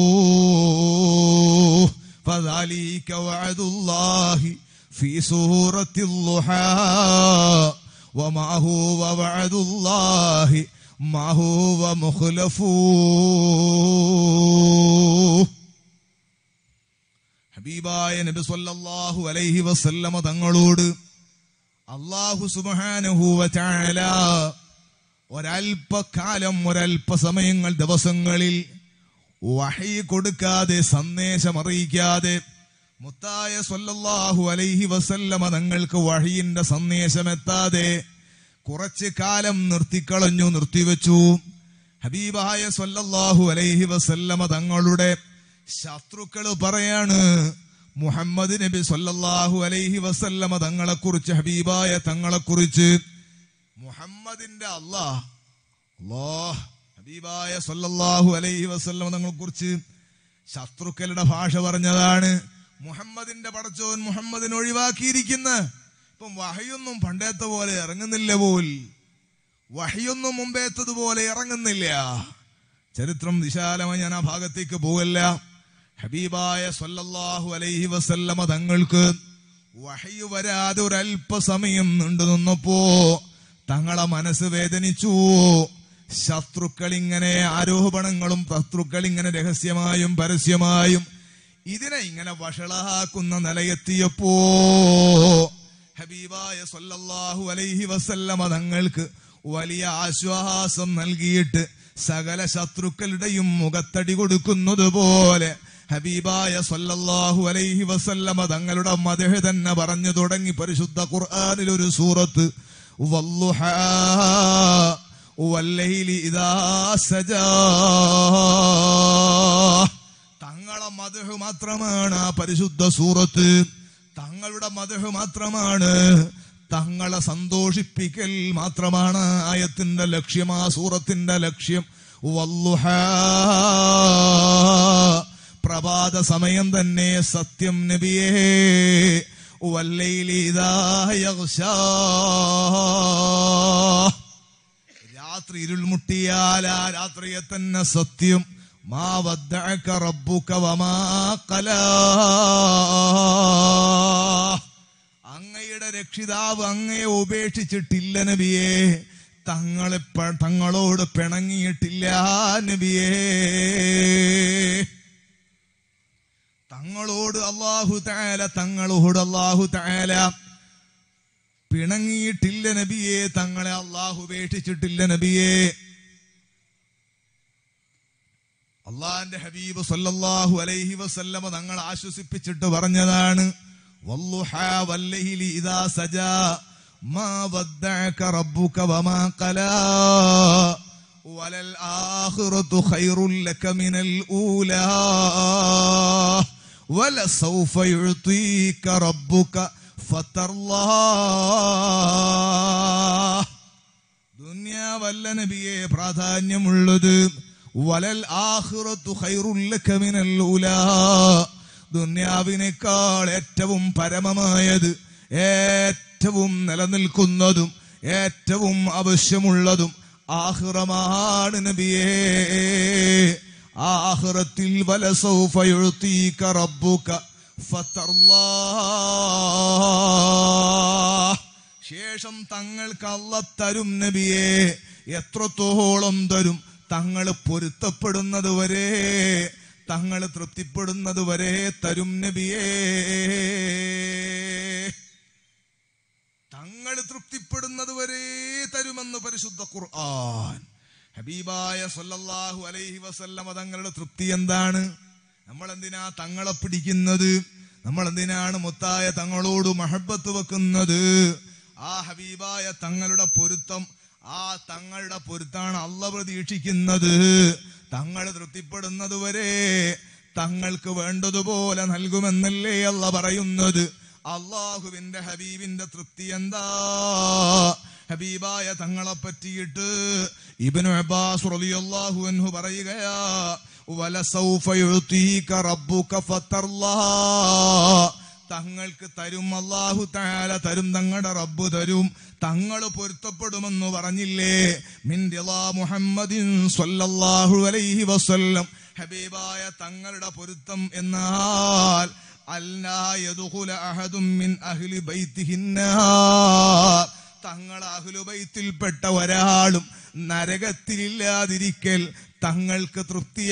فذلك وعد الله في سورة الضحى وما هو وعد الله ما هو مخلف ഹബീബായ നബി സല്ലല്ലാഹു അലൈഹി വസല്ലമ തങ്ങളോട് അള്ളാഹു സുബ്ഹാനഹു വ തആല ഒരൽപ്പകാലം ഒരൽപ്പ സമയങ്ങൾ ദിവസങ്ങളിൽ വഹി കൊടുക്കാതെ സന്ദേശം അറിയിക്കാതെ മുത്തായ സല്ലല്ലാഹു അലൈഹി വസല്ലമ തങ്ങൾക്ക് വഹിയിന്റെ സന്ദേശം എത്താതെ കുറച്ച് കാലം നിർത്തിക്കളഞ്ഞു നിർത്തിവെച്ചു ഹബീബായ സല്ലല്ലാഹു അലൈഹി വസല്ലമ തങ്ങളുടെ ശത്രുക്കള് പറയാണ് മുഹമ്മദ് നബി സല്ലല്ലാഹു അലൈഹി വസല്ലമ തങ്ങളെ കുറിച്ച് ഹബീബായ തങ്ങളെ കുറിച്ച് മുഹമ്മദിന്റെ അള്ളാഹ് അല്ലാഹ് ഹബീബായ സല്ലല്ലാഹു അലൈഹി വസല്ലമ തങ്ങളെ കുറിച്ച് ശത്രുക്കളുടെ ഭാഷ പറഞ്ഞതാണ് മുഹമ്മദിന്റെ പടച്ചോൻ മുഹമ്മദിനെ ഒഴിവാക്കിയിരിക്കുന്ന ഇപ്പം വഹയൊന്നും പണ്ടത്തെ പോലെ ഇറങ്ങുന്നില്ല പോൽ വഹയൊന്നും മുമ്പേത്തതുപോലെ ഇറങ്ങുന്നില്ല ചരിത്രം വിശാലമായി ഞാൻ ആ ഭാഗത്തേക്ക് പോകല്ല ഹബീബായ സല്ലല്ലാഹു അലൈഹി വസല്ലമ തങ്ങൾക്ക് വഹയു വരാതെ ഒരല്പസമയം നീണ്ടു നിന്നപ്പോ തങ്ങളെ മനസ്സ് വേദനിച്ചു ശത്രുക്കൾ ഇങ്ങനെ ആരോപണങ്ങളും ശത്രുക്കൾ ഇങ്ങനെ രഹസ്യമായും പരസ്യമായും ഇതിനെ ഇങ്ങനെ വഷളാക്കുന്ന നിലയെത്തിയപ്പോ ഹബീബായ സല്ലല്ലാഹു അലൈഹി വസല്ലമ തങ്ങൾക്ക് വലിയ ആശ്വാസം നൽകിയിട്ട് സകല ശത്രുക്കളുടെയും മുഖത്തടി കൊടുക്കുന്നത് പോലെ ഹബീബായ സല്ലല്ലാഹു അലൈഹി വസല്ലമ തങ്ങളുടെ മദഹ് തന്നെ പറഞ്ഞു തുടങ്ങി പരിശുദ്ധ ഖുർആനിൽ ഒരു സൂറത്ത് വല്ലുഹാ വല്ലൈലി ഇദാ സജാ തങ്ങളെ മദഹ് മാത്രമാണ് ആ പരിശുദ്ധ സൂറത്ത് തങ്ങളുടെ മദഹ് മാത്രമാണ് തങ്ങളെ സന്തോഷിപ്പിക്കൽ മാത്രമാണ് ആയത്തിന്റെ ലക്ഷ്യം ആ സൂറത്തിന്റെ ലക്ഷ്യം വല്ലുഹാ പ്രഭാത സമയം തന്നെ സത്യം നബിയേ വല്ലൈലി ഇദാ യഗ്ശാ രാത്രി ഇരുൾ മുട്ടിയാൽ ആ രാത്രിയെ തന്നെ സത്യം മാ വദ്ദഅക റബ്ബുക വമാ ഖലാ അങ്ങയുടെ രക്ഷിതാവ് അങ്ങയെ ഉപേക്ഷിച്ചിട്ടില്ല നബിയേ തങ്ങളെ പ- തങ്ങളോട് പിണങ്ങിയിട്ടില്ല നബിയേ തങ്ങളോട് അള്ളാഹു താല തങ്ങളോട് അള്ളാഹു താല പിണങ്ങിയിട്ടില്ല നബിയെ തങ്ങളെ അള്ളാഹു ഉപേക്ഷിച്ചിട്ടില്ല നബിയെ അള്ളാന്റെ ഹബീബ് സല്ലല്ലാഹു അലൈഹി വസല്ലമ തങ്ങൾ ആശ്വസിപ്പിച്ചിട്ട് പറഞ്ഞതാണ് വല്ലുഹാ വല്ലൈലി ഇദാ സജാ മാ വദ്ദഅക റബ്ബുക വമാ ഖലാ വലൽ ആഖിറതു ഖൈറുൽ ലക മിനൽ ഊലാ ولسوف يعطيك ربك فترضى ദുന്യാവല്ല നബിയെ പ്രാധാന്യമുള്ളത് വലൽ ആഖിറത്തു ഖൈറുൽ ലക മിനൽ ഉലാ ദുന്യാവിനേക്കാൾ ഏറ്റവും പരമമായത് ഏറ്റവും നിലനിൽക്കുന്നതും ഏറ്റവും ആവശ്യമുള്ളതും ആഹ്റമാണ് നബിയേ ആഹ്റത്തിൽ വലസൗഫ യുഴ്ത്തീക റബ്ബുക ഫതർലാ ശേഷം തങ്ങൾക്ക് അല്ല തരും നബിയെ എത്രത്തോളം തരും തങ്ങൾ പൊരുത്തപ്പെടുന്നത് വരെ തങ്ങൾ തൃപ്തിപ്പെടുന്നത് വരെ തരും നബിയേ തങ്ങൾ തൃപ്തിപ്പെടുന്നത് വരെ തരുമെന്ന് പരിശുദ്ധ ഖുർആൻ ഹബീബായ സല്ലല്ലാഹു അലൈഹി വസല്ലമ തങ്ങളുടെ തൃപ്തി എന്താണ് നമ്മൾ എന്തിനാ തങ്ങളെ പിടിക്കുന്നത് നമ്മൾ എന്തിനാണ് മുത്തായ തങ്ങളോട് മഹബത്ത് വെക്കുന്നത് ആ ഹബീബായ തങ്ങളുടെ പൊരുത്തം ആ തങ്ങളുടെ പൊരുത്താണ് അല്ല പ്രതീക്ഷിക്കുന്നത് തങ്ങൾ തൃപ്തിപ്പെടുന്നത് വരെ തങ്ങൾക്ക് വേണ്ടതുപോലെ നൽകുമെന്നല്ലേ അല്ല പറയുന്നത് അള്ളാഹുവിന്റെ ഹബീബിന്റെ തൃപ്തി എന്താ ഹബീബായ തങ്ങളെ പറ്റിയിട്ട് ഇബ്നു അബ്ബാസ് റളിയല്ലാഹു അൻഹു പറയുകയാ വലസൗഫ യുതീക റബ്ബുക ഫതർലാ തങ്ങൾക്ക് തരും അള്ളാഹു താല തരും തങ്ങളുടെ റബ്ബ് തരും തങ്ങൾ പൊരുത്തപ്പെടുമെന്ന് പറഞ്ഞില്ലേ മിൻദിലാ മുഹമ്മദിൻ സ്വല്ലല്ലാഹു അലൈഹി വസല്ലം ഹബീബായ തങ്ങളുടെ പൊരുത്തം എന്നാൽ അല്ലാ യദ്ഖുല അഹദും മിൻ അഹ്ലി ബൈത്തിഹിന്നാർ തങ്ങൾ അഹ്ലുബൈത്തിൽപ്പെട്ട ഒരാളും നരകത്തിലില്ലാതിരിക്കൽ തങ്ങൾക്ക്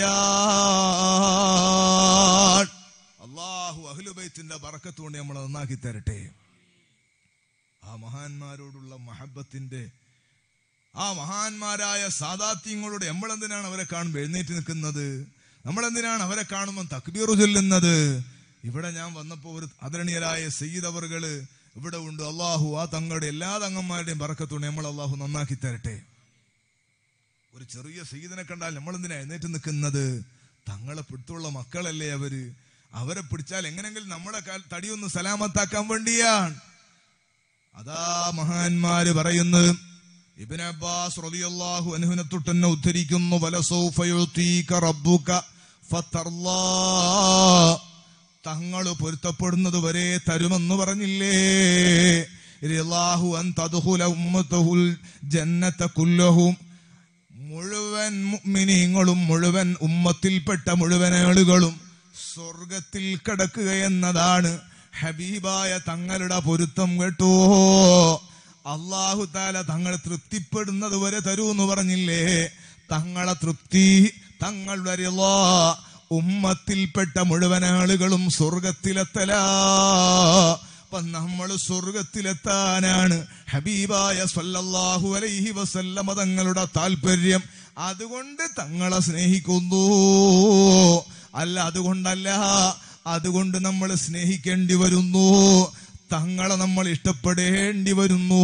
തൃപ്തിയാണ് അള്ളാഹു അഹ്ലുബൈത്തിന്റെ ബറക്കത്ത് കൊണ്ട് നമ്മളെ നന്നാക്കി തരട്ടെ ആ മഹാന്മാരോടുള്ള മഹബത്തിന്റെ ആ മഹാന്മാരായ സാദാത്യങ്ങളോട് നമ്മളെന്തിനാണ് അവരെ കാണുമ്പോൾ എഴുന്നേറ്റ് നിൽക്കുന്നത് നമ്മളെന്തിനാണ് അവരെ കാണുമ്പോൾ തക്ബീർ ചൊല്ലുന്നത് ഇവിടെ ഞാൻ വന്നപ്പോൾ ഒരു ആദരണീയരായ സയ്യിദ് അവറുകള് ഇവിടെ ഉണ്ട് അള്ളാഹു ആ തങ്ങളുടെ എല്ലാ തങ്ങന്മാരുടെയും ബറക്കത്തുകൊണ്ട് നമ്മൾ അള്ളാഹു നന്നാക്കി തരട്ടെ ഒരു ചെറിയ സയ്യിദിനെ കണ്ടാൽ നമ്മൾ എന്തിനാ എഴുന്നേറ്റ് നിൽക്കുന്നത് തങ്ങളെ പിടുത്തുള്ള മക്കളല്ലേ അവര് അവരെ പിടിച്ചാൽ എങ്ങനെങ്കിലും നമ്മുടെ കാൽ തടിയൊന്ന് സലാമത്താക്കാൻ വേണ്ടിയാണ് അതാ മഹാന്മാര് പറയുന്നത് ഇബ്നു അബ്ബാസ് റളിയല്ലാഹു അൻഹുവിനെ തൊട്ടെന്നെ ഉദ്ധരിക്കുന്നു വലസൗഫ യുതീക റബ്ബുക ഫതർലാ തങ്ങൾ പൊരുത്തപ്പെടുന്നത് വരെ തരുമെന്ന് പറഞ്ഞില്ലേ റിളാഹു അൻ തദ്ഖുല ഉമ്മത്തുൽ ജന്നത കുല്ലഹും മുഴുവൻ മുഅ്മിനീങ്ങളും മുഴുവൻ ഉമ്മത്തിൽപ്പെട്ട മുഴുവൻ ആളുകളും സ്വർഗത്തിൽ കിടക്കുക എന്നതാണ് ഹബീബായ തങ്ങളുടെ പൊരുത്തം കേട്ടോ അള്ളാഹു താല തങ്ങൾ തൃപ്തിപ്പെടുന്നത് വരെ തരൂ എന്ന് പറഞ്ഞില്ലേ തങ്ങളെ തൃപ്തി തങ്ങളുടെ റിളാ ഉമ്മത്തിൽപ്പെട്ട മുഴുവൻ ആളുകളും സ്വർഗത്തിലെത്തലാ അപ്പൊ നമ്മൾ സ്വർഗത്തിലെത്താനാണ് ഹബീബായ സല്ലല്ലാഹു അലൈഹി വസല്ലമ തങ്ങളുടെ താല്പര്യം അതുകൊണ്ട് തങ്ങളെ സ്നേഹിക്കുന്നു അല്ല അതുകൊണ്ടല്ല അതുകൊണ്ട് നമ്മൾ സ്നേഹിക്കേണ്ടി വരുന്നു തങ്ങളെ നമ്മൾ ഇഷ്ടപ്പെടേണ്ടി വരുന്നു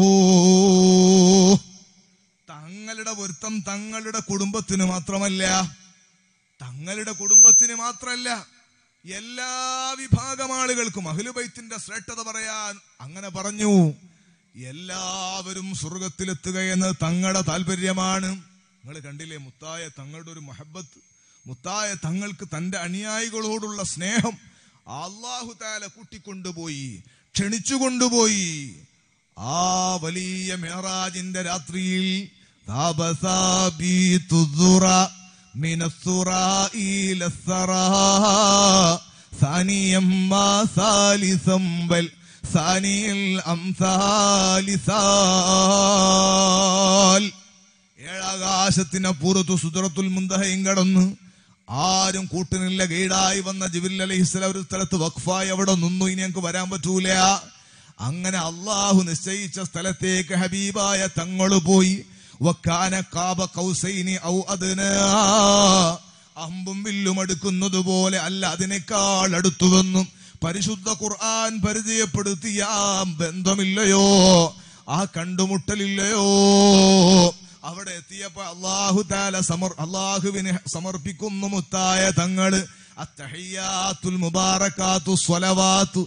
തങ്ങളുടെ പൊരുത്തം തങ്ങളുടെ കുടുംബത്തിന് മാത്രമല്ല തങ്ങളുടെ കുടുംബത്തിന് മാത്രമല്ല എല്ലാ വിഭാഗം ആളുകൾക്കും അഹ്ലുബൈത്തിന്റെ ശ്രേഷ്ഠത പറയാൻ അങ്ങനെ പറഞ്ഞു എല്ലാവരും സ്വർഗത്തിലെത്തുക എന്ന് തങ്ങളുടെ താല്പര്യമാണ് നിങ്ങൾ കണ്ടില്ലേ മുത്തായ തങ്ങളുടെ ഒരു മഹബത്ത് മുത്തായ തങ്ങൾക്ക് തന്റെ അനുയായികളോടുള്ള സ്നേഹം അള്ളാഹു താല കൂട്ടിക്കൊണ്ടുപോയി ക്ഷണിച്ചു കൊണ്ടുപോയി ആ വലിയ മേറാജിന്റെ രാത്രിയിൽ താപസാബീതു ദുറ من الثراء إلى الثراء ثانيا ما ثالثا بل ثاني الأمثال ثال ഏഴാകാശത്തിനപ്പുറത്ത് സുദറത്തുൽ മുന്തഹയും കടന്ന് ആരും കൂട്ടിനില്ല ഗൈഡായി വന്ന ജിബിൽ അലൈഹിസ്സലാം ഒരു സ്ഥലത്ത് വഖഫായി അവിടെ നിന്നു ഇനി ഞങ്ങൾക്ക് വരാൻ പറ്റൂല അങ്ങനെ അള്ളാഹു നിശ്ചയിച്ച സ്ഥലത്തേക്ക് ഹബീബായ തങ്ങള് പോയി വക്കാന കാബ കൗസൈനി ഔ അദ്നാ. അമ്പും വില്ലും അടുക്കുന്നത് പോലെ അല്ല അതിനേക്കാൾ അടുത്തുവെന്നും പരിശുദ്ധ ഖുർആൻ പരിചയപ്പെടുത്തിയ ആ ബന്ധമില്ലയോ ആ കണ്ടുമുട്ടലില്ലയോ അവിടെ എത്തിയപ്പോ അള്ളാഹു താല സമർ അള്ളാഹുവിന് സമർപ്പിക്കുന്നു മുത്തായ തങ്ങള് അത്തഹയ്യാത്തുൽ മുബാറക്കാത്തു സ്വലവാത്തു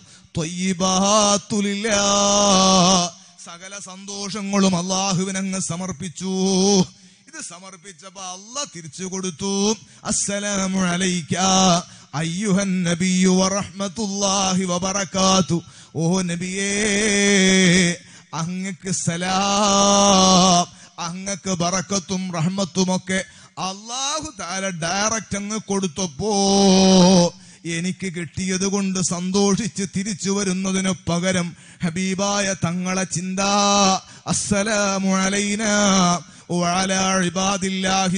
ത്വയ്യിബാത്തുലില്ലാ സകല സന്തോഷങ്ങളും അള്ളാഹുവിനങ്ങ് സമർപ്പിച്ചു ഇത് സമർപ്പിച്ചപ്പോ അല്ല തിരിച്ചു കൊടുത്തു അസ്സലാമു അലൈക അയ്യുഹൻ നബിയു വറഹ്മത്തുള്ളാഹി വബറകാതു ഓ നബിയേ അങ്ങക്ക് സലാം അങ്ങക്ക് ബറക്കത്തും റഹ്മത്തുമൊക്കെ അള്ളാഹു താല ഡയറക്റ്റ് അങ്ങ് കൊടുത്തപ്പോ എനിക്ക് കിട്ടിയത് കൊണ്ട് സന്തോഷിച്ച് തിരിച്ചു വരുന്നതിനു പകരം ഹബീബായ തങ്ങളെ ചിന്ത അസ്സലാമു അലൈന وعلى عباد الله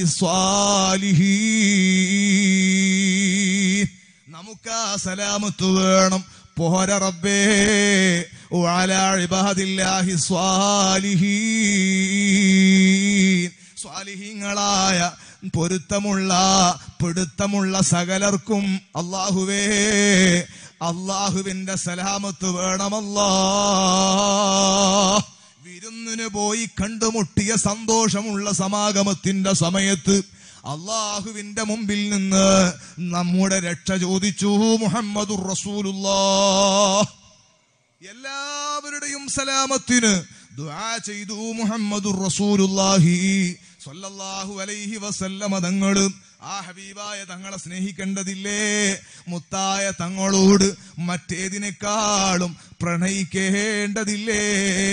الصالحين നമുക്ക് ആ സലാമത്ത് വേണം പോര റബ്ബേ وعلى عباد الله الصالحين സ്വാലിഹീങ്ങളായ പൊരുത്തമുള്ള പിടുത്തമുള്ള സകലർക്കും അള്ളാഹുവേ അള്ളാഹുവിന്റെ സലാമത്ത് വേണമല്ലാ വിരുന്നിന് പോയി കണ്ടുമുട്ടിയ സന്തോഷമുള്ള സമാഗമത്തിന്റെ സമയത്ത് അള്ളാഹുവിന്റെ മുമ്പിൽ നിന്ന് നമ്മുടെ രക്ഷ ചോദിച്ചു മുഹമ്മദുർ റസൂലുള്ളാഹ് എല്ലാവരുടെയും സലാമത്തിന് ദുആ ചെയ്തു മുഹമ്മദുർ റസൂലുള്ളാഹി സ്വല്ലല്ലാഹു അലൈഹി വസല്ലമ തങ്ങൾ ആ ഹബീബായ തങ്ങളെ സ്നേഹിക്കേണ്ടതില്ലേ മുത്തായ തങ്ങളോട് മറ്റേതിനേക്കാളും പ്രണയിക്കേണ്ടതില്ലേ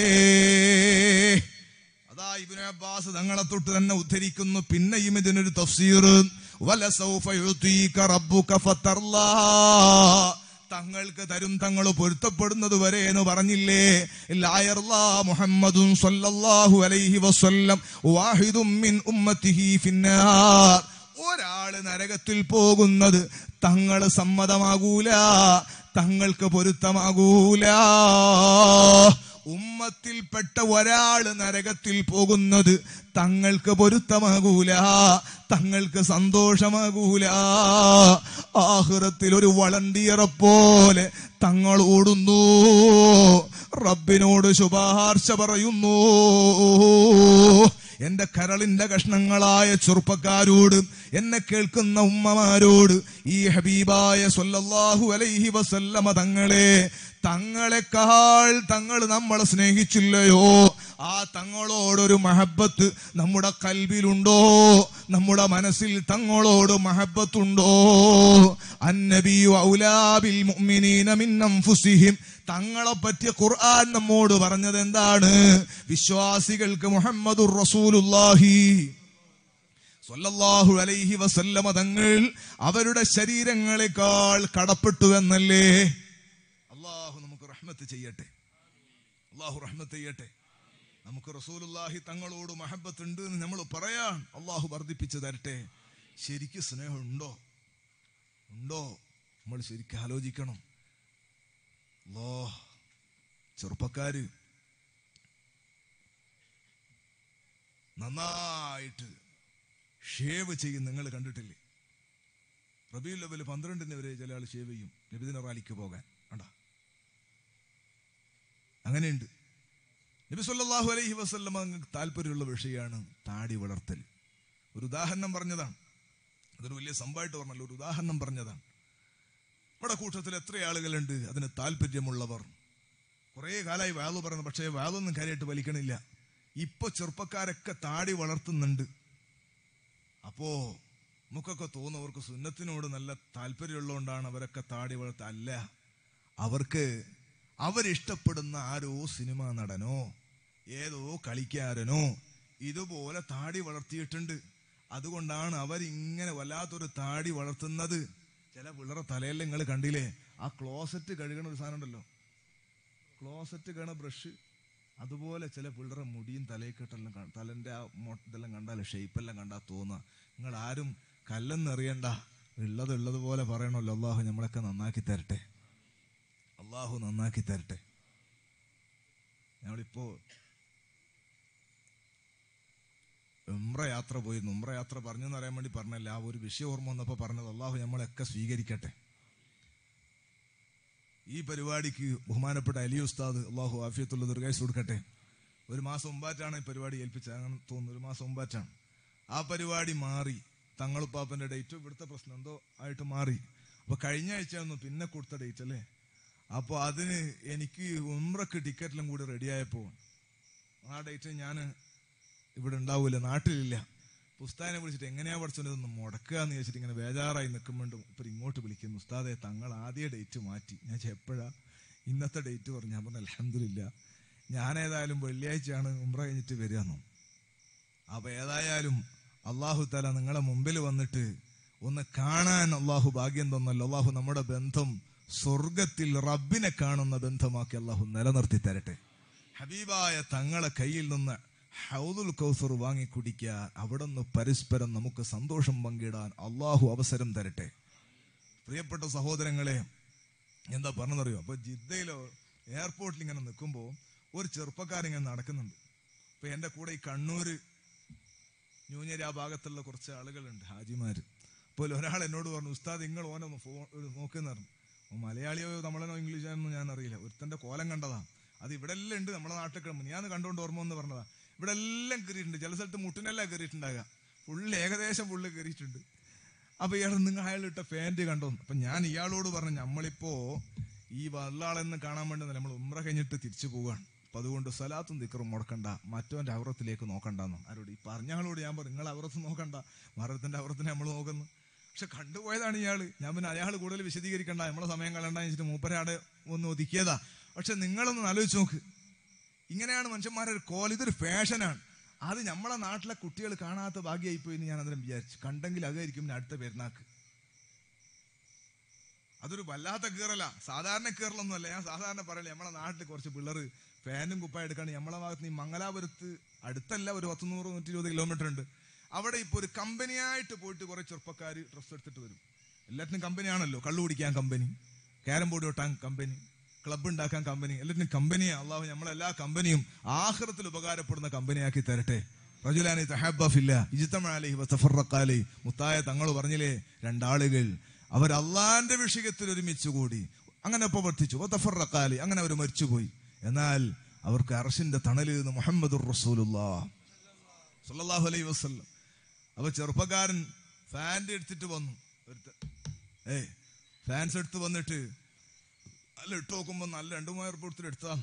അതാ ഇബ്നു അബ്ബാസ് തങ്ങളെ തൊട്ട് തന്നെ ഉദ്ധരിക്കുന്നു പിന്നെയും ഇതിനൊരു തഫ്സീർ വലസൗഫ യുതീക റബ്ബുക ഫതർലാ തങ്ങൾക്ക് തരും തങ്ങൾ പൊരുത്തപ്പെടുന്നത് വരെ എന്ന് പറഞ്ഞില്ലേ ലായർലാ മുഹമ്മദും സല്ലല്ലാഹു അലൈഹി വസല്ലം വാഹിദും മിൻ ഉമ്മത്തിഹി ഫിന്നാർ ഒരാള് നരകത്തിൽ പോകുന്നത് തങ്ങൾ സമ്മതമാകൂല തങ്ങൾക്ക് പൊരുത്തമാകൂല ഉമ്മത്തിൽപ്പെട്ട ഒരാള് നരകത്തിൽ പോകുന്നത് തങ്ങൾക്ക് പൊരുത്തമാകൂല തങ്ങൾക്ക് സന്തോഷമാകൂല ആഹുറത്തിൽ ഒരു വളണ്ടിയറെ പോലെ തങ്ങൾ ഓടുന്നു റബ്ബിനോട് ശുപാർശ പറയുന്നു എന്റെ കരളിന്റെ കഷ്ണങ്ങളായ ചെറുപ്പക്കാരോട് എന്നെ കേൾക്കുന്ന ഉമ്മമാരോട് ഈ ഹബീബായ സല്ലല്ലാഹു അലൈഹി വസല്ലമ തങ്ങളെ തങ്ങളെക്കാൾ തങ്ങൾ നമ്മളെ സ്നേഹിച്ചില്ലയോ ആ തങ്ങളോടൊരു മഹബത്ത് നമ്മുടെ കൽബിലുണ്ടോ നമ്മുടെ മനസ്സിൽ തങ്ങളോട് മഹബത്തുണ്ടോ അന്നബിയു ഔലാബിൽ മുഅ്മിനീന മിൻ അൻഫുസിഹിം തങ്ങളെ പറ്റിയ ഖുർആൻ നമ്മോട് പറഞ്ഞത് എന്താണ് വിശ്വാസികൾക്ക് മുഹമ്മദുർ റസൂലുള്ളാഹി സ്വല്ലല്ലാഹു അലൈഹി വസല്ലമ തങ്ങൾ അവരുടെ ശരീരങ്ങളെക്കാൾ കടപ്പെട്ടു എന്നല്ലേ അള്ളാഹു നമുക്ക് റഹ്മത്ത് ചെയ്യട്ടെ അള്ളാഹു റഹ്മത്ത് ചെയ്യട്ടെ നമുക്ക് റസൂലുള്ളാഹി തങ്ങളോട് മഹബത്ത് ഉണ്ട് എന്ന് നമ്മൾ പറയാൻ അള്ളാഹു വർദ്ധിപ്പിച്ചു തരട്ടെ ശരിക്ക് സ്നേഹം ഉണ്ടോ ഉണ്ടോ നമ്മൾ ശരിക്കും ആലോചിക്കണം അല്ലോ ചെറുപ്പക്കാര് നന്നായിട്ട് ഷേവ് ചെയ്യും നിങ്ങൾ കണ്ടിട്ടില്ലേ റബി ലെവൽ പന്ത്രണ്ടിന് വരെ ചില ആൾ ഷേവ് ചെയ്യും നബിദിന റാലിക്ക് പോകാൻ കണ്ട അങ്ങനെയുണ്ട് നബി സല്ലല്ലാഹു അലൈഹി വസല്ലമ താല്പര്യമുള്ള വിഷയമാണ് താടി വളർത്തൽ ഒരു ഉദാഹരണം പറഞ്ഞതാണ് അതൊരു വലിയ സംഭവമായിട്ട് പറഞ്ഞല്ലോ ഒരു ഉദാഹരണം പറഞ്ഞതാണ് നമ്മുടെ കൂട്ടത്തിൽ എത്ര ആളുകളുണ്ട് അതിന് താല്പര്യമുള്ളവർ കുറേ കാലമായി വാതു പറയുന്നു പക്ഷേ വാതൊന്നും കാര്യമായിട്ട് വലിക്കണില്ല ഇപ്പൊ ചെറുപ്പക്കാരൊക്കെ താടി വളർത്തുന്നുണ്ട് അപ്പോ നമുക്കൊക്കെ തോന്നുന്നവർക്ക് സുന്നത്തിനോട് നല്ല താല്പര്യമുള്ളതുകൊണ്ടാണ് അവരൊക്കെ താടി വളർത്ത അല്ല അവർക്ക് അവരിഷ്ടപ്പെടുന്ന ആരോ സിനിമാ നടനോ ഏതോ കളിക്കാരനോ ഇതുപോലെ താടി വളർത്തിയിട്ടുണ്ട് അതുകൊണ്ടാണ് അവരിങ്ങനെ വല്ലാത്തൊരു താടി വളർത്തുന്നത് ചില പിള്ളേരെ തലയിൽ നിങ്ങൾ കണ്ടില്ലേ ആ ക്ലോസറ്റ് കഴുകണ ഒരു സാധനം ഉണ്ടല്ലോ ക്ലോസറ്റ് കണ ബ്രഷ് അതുപോലെ ചില പിള്ളേരെ മുടിയും തലയിൽ കെട്ടെല്ലാം കാ- തലന്റെ ആ മൊ- ഇതെല്ലാം കണ്ടാൽ ഷേപ്പെല്ലാം കണ്ടാൽ തോന്നുക നിങ്ങൾ ആരും കല്ലെന്നറിയണ്ട ഉള്ളത് ഉള്ളതുപോലെ പറയണമല്ലോ അള്ളാഹു നമ്മളൊക്കെ നന്നാക്കി തരട്ടെ അള്ളാഹു നന്നാക്കി തരട്ടെ ഞങ്ങളിപ്പോ ഉംറ യാത്ര പോയിരുന്നു ഉംറ യാത്ര പറഞ്ഞെന്ന് അറിയാൻ വേണ്ടി പറഞ്ഞല്ല ആ ഒരു വിഷയം ഓർമ്മ വന്നപ്പോൾ പറഞ്ഞത് അള്ളാഹു നമ്മളെയൊക്കെ സ്വീകരിക്കട്ടെ ഈ പരിപാടിക്ക് ബഹുമാനപ്പെട്ട അലി ഉസ്താദ് അള്ളാഹു ആഫിയത്തുള്ള ദീർഘായുസ് കൊടുക്കട്ടെ ഒരു മാസം മുമ്പാറ്റാണ് ഈ പരിപാടി ഏൽപ്പിച്ചത് അങ്ങനെ തോന്നുന്നു ഒരു മാസം മുമ്പാറ്റാണ് ആ പരിപാടി മാറി തങ്ങളുപ്പാപ്പന്റെ ഡേറ്റ് ഇവിടുത്തെ പ്രശ്നം എന്തോ ആയിട്ട് മാറി അപ്പൊ കഴിഞ്ഞ ആഴ്ചയായിരുന്നു പിന്നെ കൊടുത്ത ഡേറ്റ് അല്ലേ അപ്പൊ അതിന് എനിക്ക് ഉമ്രക്ക് ടിക്കറ്റിലും കൂടി റെഡിയായപ്പോ ആ ഡേറ്റ് ഞാൻ ഇവിടെ ഉണ്ടാവൂല നാട്ടിലില്ല ഉസ്താദിനെ വിളിച്ചിട്ട് എങ്ങനെയാ പഠിച്ചോണ്ട് ഇതൊന്ന് മുടക്കുക എന്ന് ചോദിച്ചിട്ട് ഇങ്ങനെ ബേജാറായി നിൽക്കുമ്പോണ്ടും ഇപ്പൊ ഇങ്ങോട്ട് വിളിക്കുന്നു ഉസ്താദെ തങ്ങൾ ആദ്യ ഡേറ്റ് മാറ്റി ഞാൻ ചോദിച്ചു, എപ്പോഴാ ഇന്നത്തെ ഡേറ്റ് പറഞ്ഞു ഞാൻ പറഞ്ഞു അലഹമില്ല ഞാൻ ഏതായാലും വെള്ളിയാഴ്ചയാണ് ഉംറ കഴിഞ്ഞിട്ട് വരികയെന്നു അപ്പൊ ഏതായാലും അള്ളാഹു തല നിങ്ങളെ മുമ്പിൽ വന്നിട്ട് ഒന്ന് കാണാൻ അള്ളാഹു ഭാഗ്യം തന്നല്ലോ അള്ളാഹു നമ്മുടെ ബന്ധം സ്വർഗത്തിൽ റബ്ബിനെ കാണുന്ന ബന്ധമാക്കി അള്ളാഹു നിലനിർത്തി തരട്ടെ ഹബീബായ തങ്ങളെ കയ്യിൽ നിന്ന് ഹൗദുൽ കൗസർ വാങ്ങി കുടിക്കുക അവിടെ നിന്ന് പരസ്പരം നമുക്ക് സന്തോഷം പങ്കിടാൻ അള്ളാഹു അവസരം തരട്ടെ പ്രിയപ്പെട്ട സഹോദരങ്ങളെ എന്താ പറഞ്ഞതറിയോ അപ്പൊ ജിദ്ദയിലോ എയർപോർട്ടിൽ ഇങ്ങനെ നിൽക്കുമ്പോൾ ഒരു ചെറുപ്പക്കാരിങ്ങനെ നടക്കുന്നുണ്ട് അപ്പൊ എന്റെ കൂടെ ഈ കണ്ണൂര് ന്യൂഞ്ഞേരി ആ ഭാഗത്തുള്ള കുറച്ച് ആളുകളുണ്ട് ഹാജിമാര് അപ്പോൾ ഒരാൾ എന്നോട് പറഞ്ഞു ഉസ്താദ് നിങ്ങൾ ഓനൊന്ന് ഫോൺ നോക്കുന്ന പറഞ്ഞു ഓൻ മലയാളിയോ തമിഴനോ ഇംഗ്ലീഷോ ഒന്നും ഞാൻ അറിയില്ല ഒരുത്തന്റെ കോലം കണ്ടതാ അത് ഇവിടെ എല്ലാം ഉണ്ട് നമ്മുടെ നാട്ടിൽ കിടന്നു ഞാൻ കണ്ടുകൊണ്ട് ഓർമ്മ എന്ന് പറഞ്ഞതാ ഇവിടെ എല്ലാം കയറിയിട്ടുണ്ട് ചില സ്ഥലത്ത് മുട്ടിനെല്ലാം കയറിയിട്ടുണ്ടാകുക ഫുള്ള് ഏകദേശം ഫുള്ള് കയറിയിട്ടുണ്ട് അപ്പൊ ഇയാൾ നിങ്ങൾ അയാളിട്ട ഫാന്റ് കണ്ടോ അപ്പൊ ഞാൻ ഇയാളോട് പറഞ്ഞു നമ്മളിപ്പോ ഈ വല്ലാളെന്ന് കാണാൻ വേണ്ടി നമ്മൾ ഉമ്ര കഴിഞ്ഞിട്ട് തിരിച്ചു പോവുകയാണ് അപ്പൊ അതുകൊണ്ട് സലാത്തും ദിക്കറും മുടക്കണ്ട മറ്റവന്റെ അവറത്തിലേക്ക് നോക്കണ്ടെന്നു ആരോട് ഈ പറഞ്ഞ ആളോട് ഞാൻ പറഞ്ഞു നിങ്ങൾ അവറത്ത് നോക്കണ്ട മറത്തിന്റെ അവറത്തിനെ നമ്മൾ നോക്കുന്നു പക്ഷെ കണ്ടുപോയതാണ് ഇയാള് ഞാൻ പിന്നെ അയാൾ കൂടുതൽ വിശദീകരിക്കണ്ട നമ്മളെ സമയം കളയണ്ട വെച്ചിട്ട് മൂപ്പരാടെ ഒന്ന് ഒതുക്കിയതാ പക്ഷെ നിങ്ങളൊന്ന് ആലോചിച്ച് നോക്ക് ഇങ്ങനെയാണ് മനുഷ്യന്മാരുടെ ഒരു കോൽ ഇതൊരു ഫാഷനാണ് അത് നമ്മളെ നാട്ടിലെ കുട്ടികൾ കാണാത്ത ഭാഗ്യമായി പോയി എന്ന് ഞാൻ അന്നേരം വിചാരിച്ചു കണ്ടെങ്കിൽ അതായിരിക്കും ഇനി അടുത്ത പെരുന്നാക്ക് അതൊരു വല്ലാത്ത കീറല സാധാരണ കീറലൊന്നുമല്ല ഞാൻ സാധാരണ പറയല്ലേ നമ്മളെ നാട്ടിൽ കുറച്ച് പിള്ളേർ ഫാനും കുപ്പായ എടുക്കാണ് നമ്മളെ ഭാഗത്ത് ഈ മംഗലാപുരത്ത് അടുത്തല്ല ഒരു പത്തുനൂറ് നൂറ്റി ഇരുപത് കിലോമീറ്റർ ഉണ്ട് അവിടെ ഇപ്പൊ ഒരു കമ്പനിയായിട്ട് പോയിട്ട് കുറെ ചെറുപ്പക്കാർ ഡ്രസ്സ് എടുത്തിട്ട് വരും എല്ലാത്തിനും കമ്പനിയാണല്ലോ കള്ളു കുടിക്കാൻ കമ്പനി ക്യാരം ബോർഡ് കൊട്ടാൻ കമ്പനി ക്ലബ്ബ് ഉണ്ടാക്കാൻ കമ്പനി എല്ലാത്തിനും കമ്പനിയാ അള്ളാഹു നമ്മളെല്ലാ കമ്പനിയും ആഹ്റത്തിൽ ഉപകാരപ്പെടുന്ന കമ്പനിയാക്കി തരട്ടെ റജുലാനി തഹാബില്ല ഇജിത്തമാലി വസഫറക്കാലി മുത്തായ തങ്ങൾ പറഞ്ഞില്ലേ രണ്ടാളുകൾ അവർ അള്ളാന്റെ വിഷയത്തിൽ ഒരുമിച്ച് കൂടി അങ്ങനെ പ്രവർത്തിച്ചു വതഫറക്കാലി അങ്ങനെ അവർ മരിച്ചുപോയി എന്നാൽ അവർക്ക് അർഷിന്റെ തണലിൽ നിന്ന് മുഹമ്മദ് റസൂലുല്ലാ സല്ലല്ലാഹു അലൈഹി വസല്ലം അപ്പൊ ചെറുപ്പക്കാരൻ ഫാൻ്റെ എടുത്തിട്ട് വന്നു ഒരുത്തൻ. ഏയ് ഫാൻസ് എടുത്ത് വന്നിട്ട് നല്ല ഇട്ട് നോക്കുമ്പോ നല്ല രണ്ടു മൂവായിരം രൂപ എടുത്തിട്ട് എടുത്താ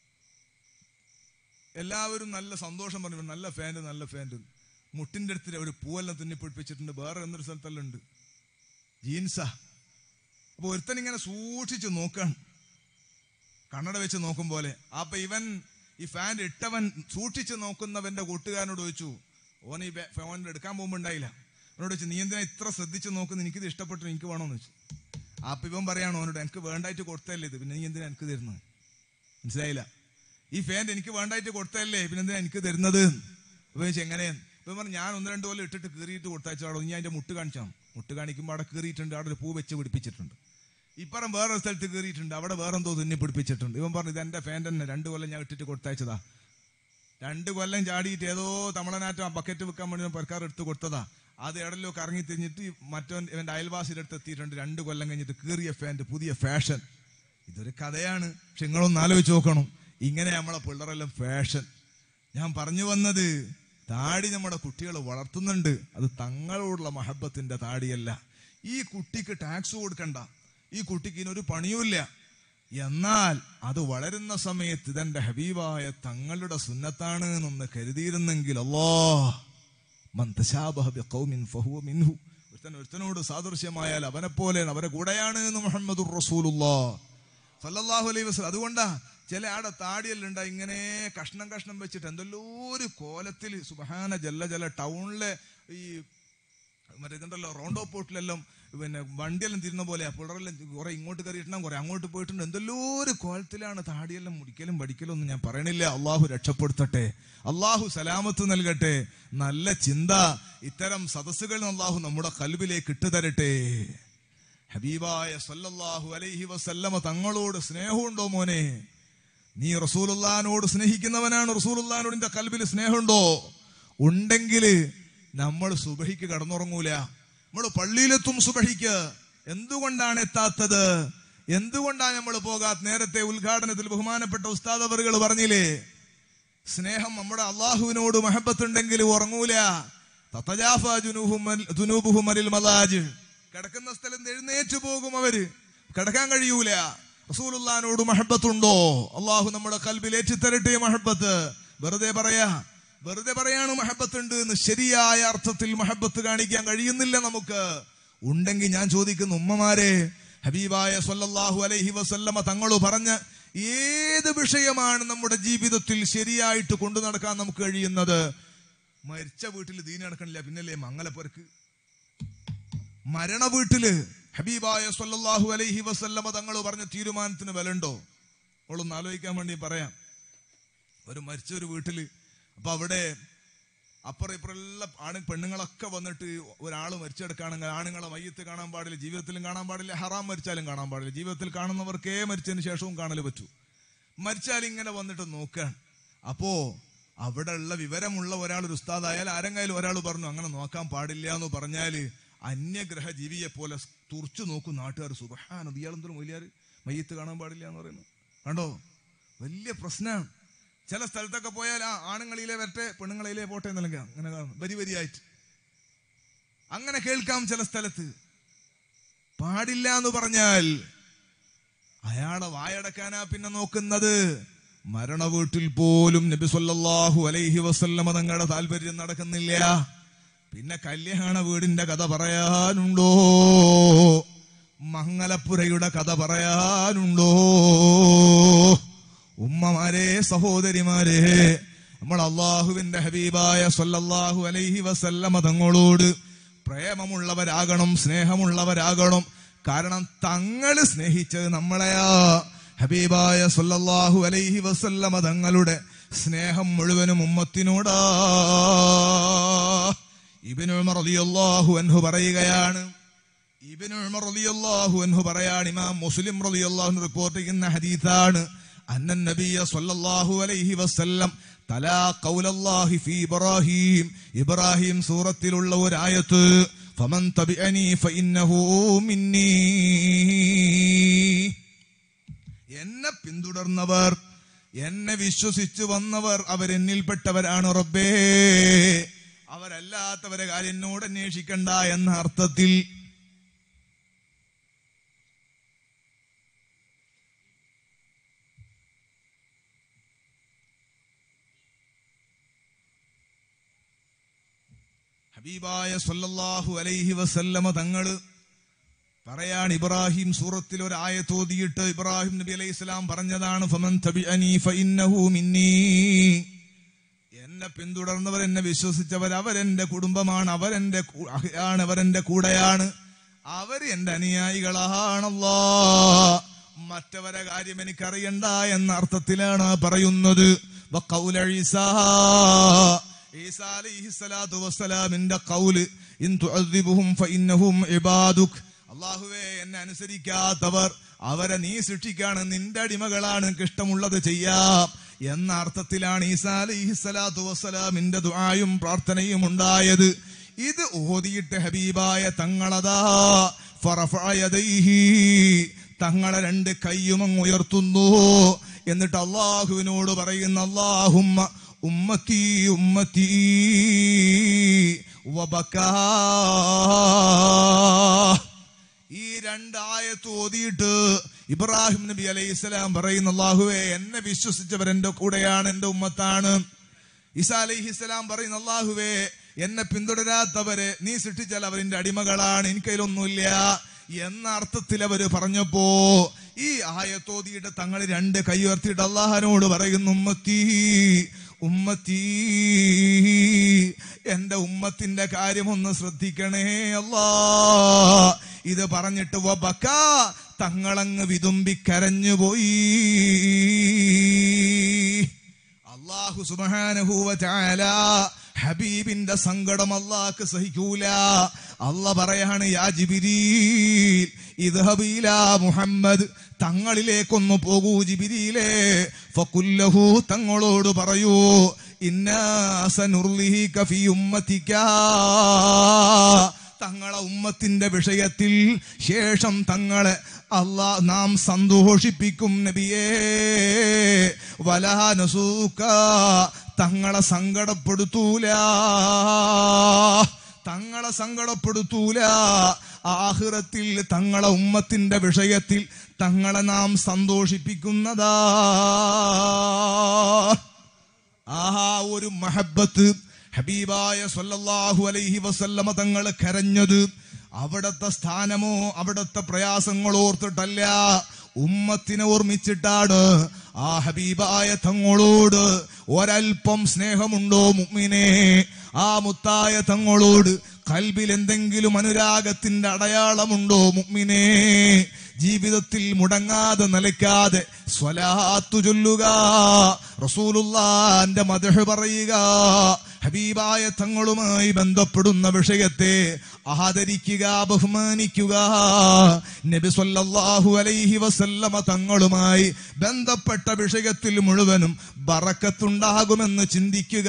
എല്ലാവരും നല്ല സന്തോഷം പറഞ്ഞു നല്ല ഫാൻറ് നല്ല ഫാൻറ് മുട്ടിന്റെ അടുത്ത് ഒരു പൂവെല്ലാം തുന്നി പിടിപ്പിച്ചിട്ടുണ്ട് വേറെ എന്നൊരു സ്ഥലത്തെല്ലാം ഉണ്ട് ജീൻസാ അപ്പൊ ഒരുത്തൻ ഇങ്ങനെ സൂക്ഷിച്ച് നോക്കാണ് കണ്ണട വെച്ച് നോക്കും പോലെ അപ്പൊ ഇവൻ ഈ ഫാൻ ഇട്ടവൻ സൂക്ഷിച്ച് നോക്കുന്നവന്റെ കൂട്ടുകാരനോട് ചോദിച്ചു ഓൻ ഈ ഫോൺ എടുക്കാൻ പോകുമ്പോ ഉണ്ടായില്ല അവനോട് ചോദിച്ചു നീ എന്തിനാ ഇത്ര ശ്രദ്ധിച്ച് നോക്കുന്നു എനിക്കിത് ഇഷ്ടപ്പെട്ടു എനിക്ക് വേണോന്ന് ചോദിച്ചു അപ്പൊ ഇവൻ പറയാണ് ഓനോട് എനിക്ക് വേണ്ടായിട്ട് കൊടുത്തല്ലേ ഇത് പിന്നെ നീ എന്തിനാ എനിക്ക് തരുന്നത് മനസ്സിലായില്ല ഈ ഫാൻ എനിക്ക് വേണ്ടായിട്ട് കൊടുത്തല്ലേ പിന്നെ എന്തിനാ എനിക്ക് തരുന്നത് ഇപ്പൊ ചോദിച്ചു എങ്ങനെ ഇപ്പൊ പറഞ്ഞു ഞാൻ ഒന്ന് രണ്ട് കൊല്ലം ഇട്ടിട്ട് കീറിയിട്ട് കൊടുത്തയച്ചാടോ നീ അതിന്റെ മുട്ട് കാണിച്ചാ മുട്ട് കാണിക്കുമ്പോൾ അവിടെ കീറിയിട്ടുണ്ട് അവിടെ ഒരു പൂ വെച്ച് പിടിപ്പിച്ചിട്ടുണ്ട് ഇപ്പറം വേറെ സ്ഥലത്ത് കയറിയിട്ടുണ്ട് അവിടെ വേറെന്തോ തുന്നി പിടിപ്പിച്ചിട്ടുണ്ട് ഇവൻ പറഞ്ഞു ഇത് എന്റെ ഫാൻ തന്നെ രണ്ട് കൊല്ലം ഞാൻ ഇട്ടിട്ട് കൊടുത്തയച്ചതാ രണ്ട് കൊല്ലം ചാടിയിട്ട് ഏതോ തമിഴനാറ്റം ആ ബക്കറ്റ് വെക്കാൻ വേണ്ടി സർക്കാർ എടുത്ത് കൊടുത്തതാ അത് എടല്ലോ കറങ്ങി തിരിഞ്ഞിട്ട് മറ്റവൻ ഇവന്റെ അയൽവാസിയുടെ അടുത്ത് എത്തിയിട്ടുണ്ട് രണ്ട് കൊല്ലം കഴിഞ്ഞിട്ട് കീറിയ ഫാൻ്റെ പുതിയ ഫാഷൻ ഇതൊരു കഥയാണ് പക്ഷെ നിങ്ങളൊന്ന് ആലോചിച്ച് നോക്കണം ഇങ്ങനെ നമ്മളെ പിള്ളേരെല്ലാം ഫാഷൻ ഞാൻ പറഞ്ഞു വന്നത് താടി നമ്മുടെ കുട്ടികൾ വളർത്തുന്നുണ്ട് അത് തങ്ങളോടുള്ള മഹബത്തിന്റെ താടിയല്ല ഈ കുട്ടിക്ക് ടാക്സ് കൊടുക്കണ്ട ഈ കുട്ടിക്ക് ഇതിനൊരു പണിയുമില്ല എന്നാൽ അത് വളരുന്ന സമയത്ത് ഇതെന്റെ ഹബീബായ തങ്ങളുടെ സുന്നത്താണ് എന്നൊന്ന് കരുതിയിരുന്നെങ്കിൽ അല്ലോ ഒരുത്തൻ ഒരുത്തനോട് സാദൃശ്യമായാൽ അവനെ പോലെ അവരെ കൂടെയാണ് എന്ന് മുഹമ്മദ് റസൂലുള്ളാ സല്ലല്ലാഹു അലൈഹി വസല്ലം അതുകൊണ്ടാ ചില ആടെ താടിയെല്ലാം ഉണ്ടാ ഇങ്ങനെ കഷ്ണം കഷ്ണം വെച്ചിട്ട് എന്തെല്ലോ ഒരു കോലത്തിൽ സുബഹാന ജല്ല ജല ടൗണിലെ ഈ മറ്റേ ഇതുണ്ടല്ലോ റോണ്ടോ പോർട്ടിലെല്ലാം പിന്നെ വണ്ടിയെല്ലാം തിരുന്ന പോലെ പിള്ളറെല്ലാം കുറെ ഇങ്ങോട്ട് കയറിയിട്ടുണ്ടാകും കുറെ അങ്ങോട്ട് പോയിട്ടുണ്ട് എന്തെല്ലോ ഒരു കോലത്തിലാണ് താടിയെല്ലാം മുടിക്കലും പഠിക്കലും ഒന്നും ഞാൻ പറയണില്ല അള്ളാഹു രക്ഷപ്പെടുത്തട്ടെ അള്ളാഹു സലാമത്ത് നൽകട്ടെ നല്ല ചിന്ത ഇത്തരം സദസ്സുകൾ അള്ളാഹു നമ്മുടെ കൽബിലേക്ക് ഇട്ടുതരട്ടെ ഹബീബായ സല്ലല്ലാഹു അലൈഹി വസല്ലമ തങ്ങളോട് സ്നേഹമുണ്ടോ മോനെ നീ റസൂലുള്ളാനോട് സ്നേഹിക്കുന്നവനാണ് റസൂലുള്ളാനോട് നിന്റെ കൽബിൽ സ്നേഹമുണ്ടോ ഉണ്ടെങ്കിൽ നമ്മൾ സുബഹിക്ക് കടന്നുറങ്ങൂല നമ്മൾ പള്ളിയിലെത്തും സുബഹിക്ക് എന്തുകൊണ്ടാണ് എത്താത്തത് എന്തുകൊണ്ടാണ് നമ്മൾ പോകാത്ത നേരത്തെ ഉദ്ഘാടനത്തിൽ ബഹുമാനപ്പെട്ട ഉസ്താദ് അവറുകൾ പറഞ്ഞില്ലേ സ്നേഹം നമ്മുടെ അള്ളാഹുവിനോട് മഹബത്തുണ്ടെങ്കിൽ ഉറങ്ങൂല തത്തജാഫ ജുനൂഹും- ജുനൂബുഹും അനിൽ മലാജ് കിടക്കുന്ന സ്ഥലത്ത് എഴുന്നേറ്റ് പോകും അവര് കിടക്കാൻ കഴിയൂല റസൂലുള്ളാനോട് മഹബത്തുണ്ടോ അള്ളാഹു നമ്മുടെ കൽബിൽ ഏറ്റിത്തരട്ടെ മഹബത്ത് വെറുതെ പറയാ വെറുതെ പറയാണ് മഹബത്തുണ്ട് എന്ന് ശരിയായ അർത്ഥത്തിൽ മഹബത്ത് കാണിക്കാൻ കഴിയുന്നില്ല നമുക്ക് ഉണ്ടെങ്കിൽ ഞാൻ ചോദിക്കുന്നു ഉമ്മമാരെ ഹബീബായ സല്ലല്ലാഹു അലൈഹി വസല്ലമ തങ്ങളു പറഞ്ഞ ഏത് വിഷയമാണ് നമ്മുടെ ജീവിതത്തിൽ ശരിയായിട്ട് കൊണ്ടു നടക്കാൻ നമുക്ക് കഴിയുന്നത് മരിച്ച വീട്ടിൽ ദീന നടക്കണില്ല പിന്നല്ലേ മംഗലപ്പുരക്ക് മരണ വീട്ടില് ഹബീബായ സല്ലല്ലാഹു അലൈഹി വസല്ലമ തങ്ങൾ പറഞ്ഞ തീരുമാനത്തിന് വിലണ്ടോ അവളൊന്ന് ആലോചിക്കാൻ വേണ്ടി പറയാം ഒരു മരിച്ച ഒരു വീട്ടില് അപ്പൊ അവിടെ അപ്പുറം ഇപ്പുറമെല്ലാം ആണ് പെണ്ണുങ്ങളൊക്കെ വന്നിട്ട് ഒരാൾ മരിച്ചെടുക്കുകയാണെങ്കിൽ ആണുങ്ങളെ മയ്യത്ത് കാണാൻ പാടില്ല ജീവിതത്തിലും കാണാൻ പാടില്ല ഹറാം മരിച്ചാലും കാണാൻ പാടില്ല ജീവിതത്തിൽ കാണുന്നവർക്കേ മരിച്ചതിന് ശേഷവും കാണൽ പറ്റൂ മരിച്ചാൽ ഇങ്ങനെ വന്നിട്ട് നോക്കുകയാണ് അപ്പോ അവിടെ ഉള്ള വിവരമുള്ള ഒരാൾ ഒരു ഉസ്താദായാൽ ആരെങ്കിലും ഒരാൾ പറഞ്ഞു അങ്ങനെ നോക്കാൻ പാടില്ല എന്ന് പറഞ്ഞാല് അന്യഗ്രഹ ജീവിയെ പോലെ തുറച്ചു നോക്കും നാട്ടുകാർ സുബഹാന ഇയാളെന്തൊരു മൊലിയാർ മയ്യത്ത് കാണാൻ പാടില്ല എന്ന് പറയുന്നു കണ്ടോ വലിയ പ്രശ്നമാണ് ചില സ്ഥലത്തൊക്കെ പോയാൽ ആ ആണുങ്ങളിലെ വരട്ടെ പെണ്ണുങ്ങളിലെ പോട്ടെ എന്നല്ലെങ്കിൽ അങ്ങനെ കാണും വരി വരിയായിട്ട് അങ്ങനെ കേൾക്കാം ചില സ്ഥലത്ത് പാടില്ല എന്ന് പറഞ്ഞാൽ അയാളെ വായടക്കാനാ പിന്നെ നോക്കുന്നത് മരണ വീട്ടിൽ പോലും നബി സല്ലല്ലാഹു അലൈഹി വസല്ലമ തങ്ങളുടെ താല്പര്യം നടക്കുന്നില്ല പിന്നെ കല്യാണ വീടിന്റെ കഥ പറയാനുണ്ടോ മംഗലപ്പുരയുടെ കഥ പറയാനുണ്ടോ ഉമ്മമാരെ സഹോദരിമാരെ നമ്മൾ അള്ളാഹുവിന്റെ ഹബീബായ സല്ലല്ലാഹു അലൈഹി വസല്ലമ തങ്ങളോട് പ്രേമമുള്ളവരാകണം സ്നേഹമുള്ളവരാകണം കാരണം തങ്ങള് സ്നേഹിച്ചത് നമ്മളെയാ ഹബീബായ സല്ലല്ലാഹു അലൈഹി വസല്ലമ തങ്ങളുടെ സ്നേഹം മുഴുവനും ഉമ്മത്തിനോടാ ഇബ്നു ഉമർ റളിയല്ലാഹു അൻഹു പറയുകയാണ് ഇബ്നു ഉമർ റളിയല്ലാഹു അൻഹു പറയാണ് ഇമാം മുസ്ലിം റളിയല്ലാഹു അൻഹു റിപ്പോർട്ട് ചെയ്യുന്ന ഹദീസാണ് അന്ന നബിയ സല്ലല്ലാഹു അലൈഹി വസല്ലം തലാ ഖൗലല്ലാഹി ഫീ ഇബ്രാഹിം ഇബ്രാഹിം സൂറത്തിലുള്ള ഒരു ആയത്ത് ഫമൻ തബിഅനി ഫഇന്നഹു മിന്നീ എന്നെ പിന്തുടർന്നവർ എന്നെ വിശ്വസിച്ചു വന്നവർ അവരെന്നിൽപ്പെട്ടവരാണ് റബ്ബേ അവരല്ലാത്തവരെ കാര്യം എന്നോട് അന്വേഷിക്കണ്ട എന്ന അർത്ഥത്തിൽ ഹബീബായ സല്ലല്ലാഹു അലൈഹി വസല്ലമ തങ്ങള് പറയാൻ ഇബ്രാഹിം സൂറത്തിൽ ഒരു ആയത്തോതിയിട്ട് ഇബ്രാഹിം നബി അലൈഹി സ്വലാം പറഞ്ഞതാണ് ഫമൻ തബിഅനി ഫഇന്നഹു മിന്നീ എന്നെ പിന്തുടർന്നവർ എന്നെ വിശ്വസിച്ചവർ അവരെന്റെ കുടുംബമാണ് അവരെന്റെ കൂ- ആണ് അവരെന്റെ കൂടെയാണ് അവർ എന്റെ അനുയായികളാണല്ലോ മറ്റവരെ കാര്യം എനിക്കറിയണ്ട എന്ന അർത്ഥത്തിലാണ് പറയുന്നത് വഖൗല ഈസാ ഈസാ അലൈഹിസ്സലാത്തു വസ്സലാമിന്റെ കൗല് ഇൻ തുഅദ്ദിബുഹും ഫഇന്നഹും ഇബാദുക് അള്ളാഹുവേ എന്നെ അനുസരിക്കാത്തവർ അവരെ നീ ശിക്ഷിക്കാണ് നിന്റെ അടിമകളാണ് നിനക്ക് ഇഷ്ടമുള്ളത് ചെയ്യാം എന്ന അർത്ഥത്തിലാണ് ഈസാ അലൈഹിസ്സലാത്തു വസ്സലാമിന്റെ ദുആയും പ്രാർത്ഥനയും ഉണ്ടായത് ഇത് ഓതിയിട്ട് ഹബീബായ തങ്ങളതാ ഫറഫഅ യദൈഹി തങ്ങളെ രണ്ട് കൈയും അങ്ങ് ഉയർത്തുന്നു എന്നിട്ട് അള്ളാഹുവിനോട് പറയുന്ന അള്ളാഹുമ്മ ഉമ്മത്തി ഉമ്മത്തി വബക്കാ ഈ രണ്ടായത്ത് ഓതിയിട്ട് ഇബ്രാഹിം നബി അലൈഹി സ്വലാം പറയുന്ന അള്ളാഹുവേ എന്നെ വിശ്വസിച്ചവർ എന്റെ കൂടെയാണ് എന്റെ ഉമ്മത്താണ് ഇസാ അലൈഹി സ്വലാം പറയുന്ന അള്ളാഹുവേ എന്നെ പിന്തുടരാത്തവരെ നീ സൃഷ്ടിച്ചാൽ അവരിന്റെ അടിമകളാണ് എനിക്കതിലൊന്നുമില്ല എന്ന അർത്ഥത്തിൽ അവര് പറഞ്ഞപ്പോ ഈ ആയത്തോതിയിട്ട് തങ്ങൾ രണ്ട് കൈ ഉയർത്തിയിട്ട് അള്ളാഹനോട് പറയുന്നു ഉമ്മത്തീ ഉമ്മത്തീ എന്റെ ഉമ്മത്തിന്റെ കാര്യം ഒന്ന് ശ്രദ്ധിക്കണേ അല്ലാ ഇത് പറഞ്ഞിട്ട് വബക്ക തങ്ങളങ്ങ് വിതുമ്പി കരഞ്ഞുപോയി അള്ളാഹു സുബ്ഹാനഹു വ തആല ഹബീബിന്റെ സങ്കടം അള്ളാഹ്ക്ക് സഹിക്കൂല അല്ല പറയാണ് യാ ജിബിരീൽ ഇദ്ഹബ് ഇലാ മുഹമ്മദ് തങ്ങളിലേക്കൊന്ന് പോകൂ ജിബിരിയിലേ ഫകുല്ലഹു തങ്ങളോട് പറയൂ ഇന്നാ സനുർലിഹിക ഫീ ഉമ്മതിക തങ്ങളെ ഉമ്മത്തിന്റെ വിഷയത്തിൽ ശേഷം തങ്ങളെ അള്ളാ നാം സന്തോഷിപ്പിക്കും നബിയേ വലാനസൂക്ക തങ്ങളെ സങ്കടപ്പെടുത്തൂല തങ്ങളെ സങ്കടപ്പെടുത്തൂല ആഹ്റത്തിൽ തങ്ങളെ ഉമ്മത്തിന്റെ വിഷയത്തിൽ തങ്ങളെ നാം സന്തോഷിപ്പിക്കുന്നതാ ആഹാ ഒരു മഹബത്ത് ഹബീബായ സല്ലല്ലാഹു അലൈഹി വസല്ലമ തങ്ങൾ കരഞ്ഞത് അവിടത്തെ സ്ഥാനമോ അവിടത്തെ പ്രയാസങ്ങളോ ഓർത്തിട്ടല്ല ഉമ്മത്തിനെ ഓർമ്മിച്ചിട്ടാണ് ആ ഹബീബായ തങ്ങളോട് ഒരൽപ്പം സ്നേഹമുണ്ടോ മുഅ്മിനെ ആ മുത്തായ തങ്ങളോട് കൽബിൽ എന്തെങ്കിലും അനുരാഗത്തിന്റെ അടയാളമുണ്ടോ മുഅ്മിനെ ജീവിതത്തിൽ മുടങ്ങാതെ നിലയ്ക്കാതെ സ്വലാത്തു ചൊല്ലുക റസൂലുള്ളാന്റെ മദഹ് പറയുക ഹബീബായ തങ്ങളുമായി ബന്ധപ്പെടുന്ന വിഷയത്തെ ആദരിക്കുക ബഹുമാനിക്കുക നബി സല്ലല്ലാഹു അലൈഹി വസല്ലമ തങ്ങളുമായി ബന്ധപ്പെട്ട വിഷയത്തിൽ മുഴുവനും ബറക്കത്തുണ്ടാകുമെന്ന് ചിന്തിക്കുക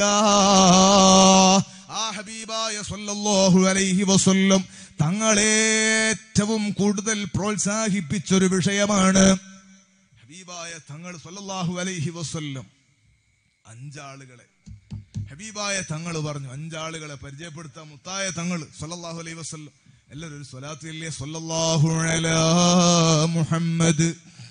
ആ ഹബീബായ സല്ലല്ലാഹു അലൈഹി വസല്ലം തങ്ങളേറ്റവും കൂടുതൽ പ്രോത്സാഹിപ്പിച്ചൊരു വിഷയമാണ് ഹബീബായ തങ്ങൾ സല്ലല്ലാഹു അലൈഹി വസല്ലം അഞ്ചാളുകളെ ഹബീബായ തങ്ങൾ പറഞ്ഞു അഞ്ചാളുകളെ പരിചയപ്പെടുത്താൻ മുത്തായ തങ്ങൾ സല്ലല്ലാഹു അലൈഹി വസല്ലം എല്ലാവരും ഒരു സ്വലാത്ത് ഇല്ലേ സല്ലല്ലാഹു അലാ മുഹമ്മദ്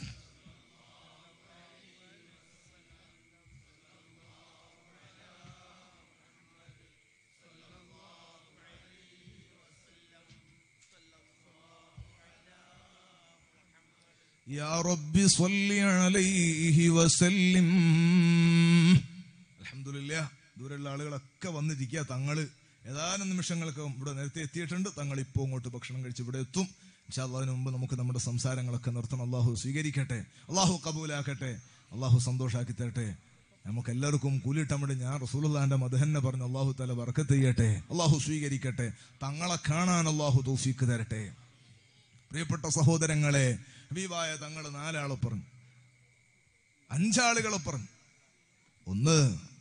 يا رب صل عليه وسلم അൽഹംദുലില്ലാ ദൂരെയുള്ള ആളുകളൊക്കെ വന്നിരിക്കുക തങ്ങള് ഏതാനും നിമിഷങ്ങൾക്ക് ഇവിടെ നേരത്തെ എത്തിയിട്ടുണ്ട് തങ്ങൾ ഇപ്പോൾ ഇങ്ങോട്ട് ഭക്ഷണം കഴിച്ച് ഇവിടെ എത്തും പക്ഷെ അതിനു മുമ്പ് നമുക്ക് നമ്മുടെ സംസാരങ്ങളൊക്കെ നിർത്തണം അള്ളാഹു സ്വീകരിക്കട്ടെ അള്ളാഹു കബൂലാക്കട്ടെ അള്ളാഹു സന്തോഷാക്കി തരട്ടെ നമുക്ക് എല്ലാവർക്കും കൂലിട്ടമിട് ഞാൻ റസൂലുള്ളാന്റെ മദഹന്നെ പറഞ്ഞു അള്ളാഹു തല വർക്കത്ത് ചെയ്യട്ടെ അള്ളാഹു സ്വീകരിക്കട്ടെ തങ്ങളെ കാണാൻ അള്ളാഹു തൗഫീക്ക് തരട്ടെ പ്രിയപ്പെട്ട സഹോദരങ്ങളെ ഹബീബായ തങ്ങൾ നാലാളെ പറഞ്ഞു അഞ്ചാളുകളെ പറഞ്ഞു ഒന്ന്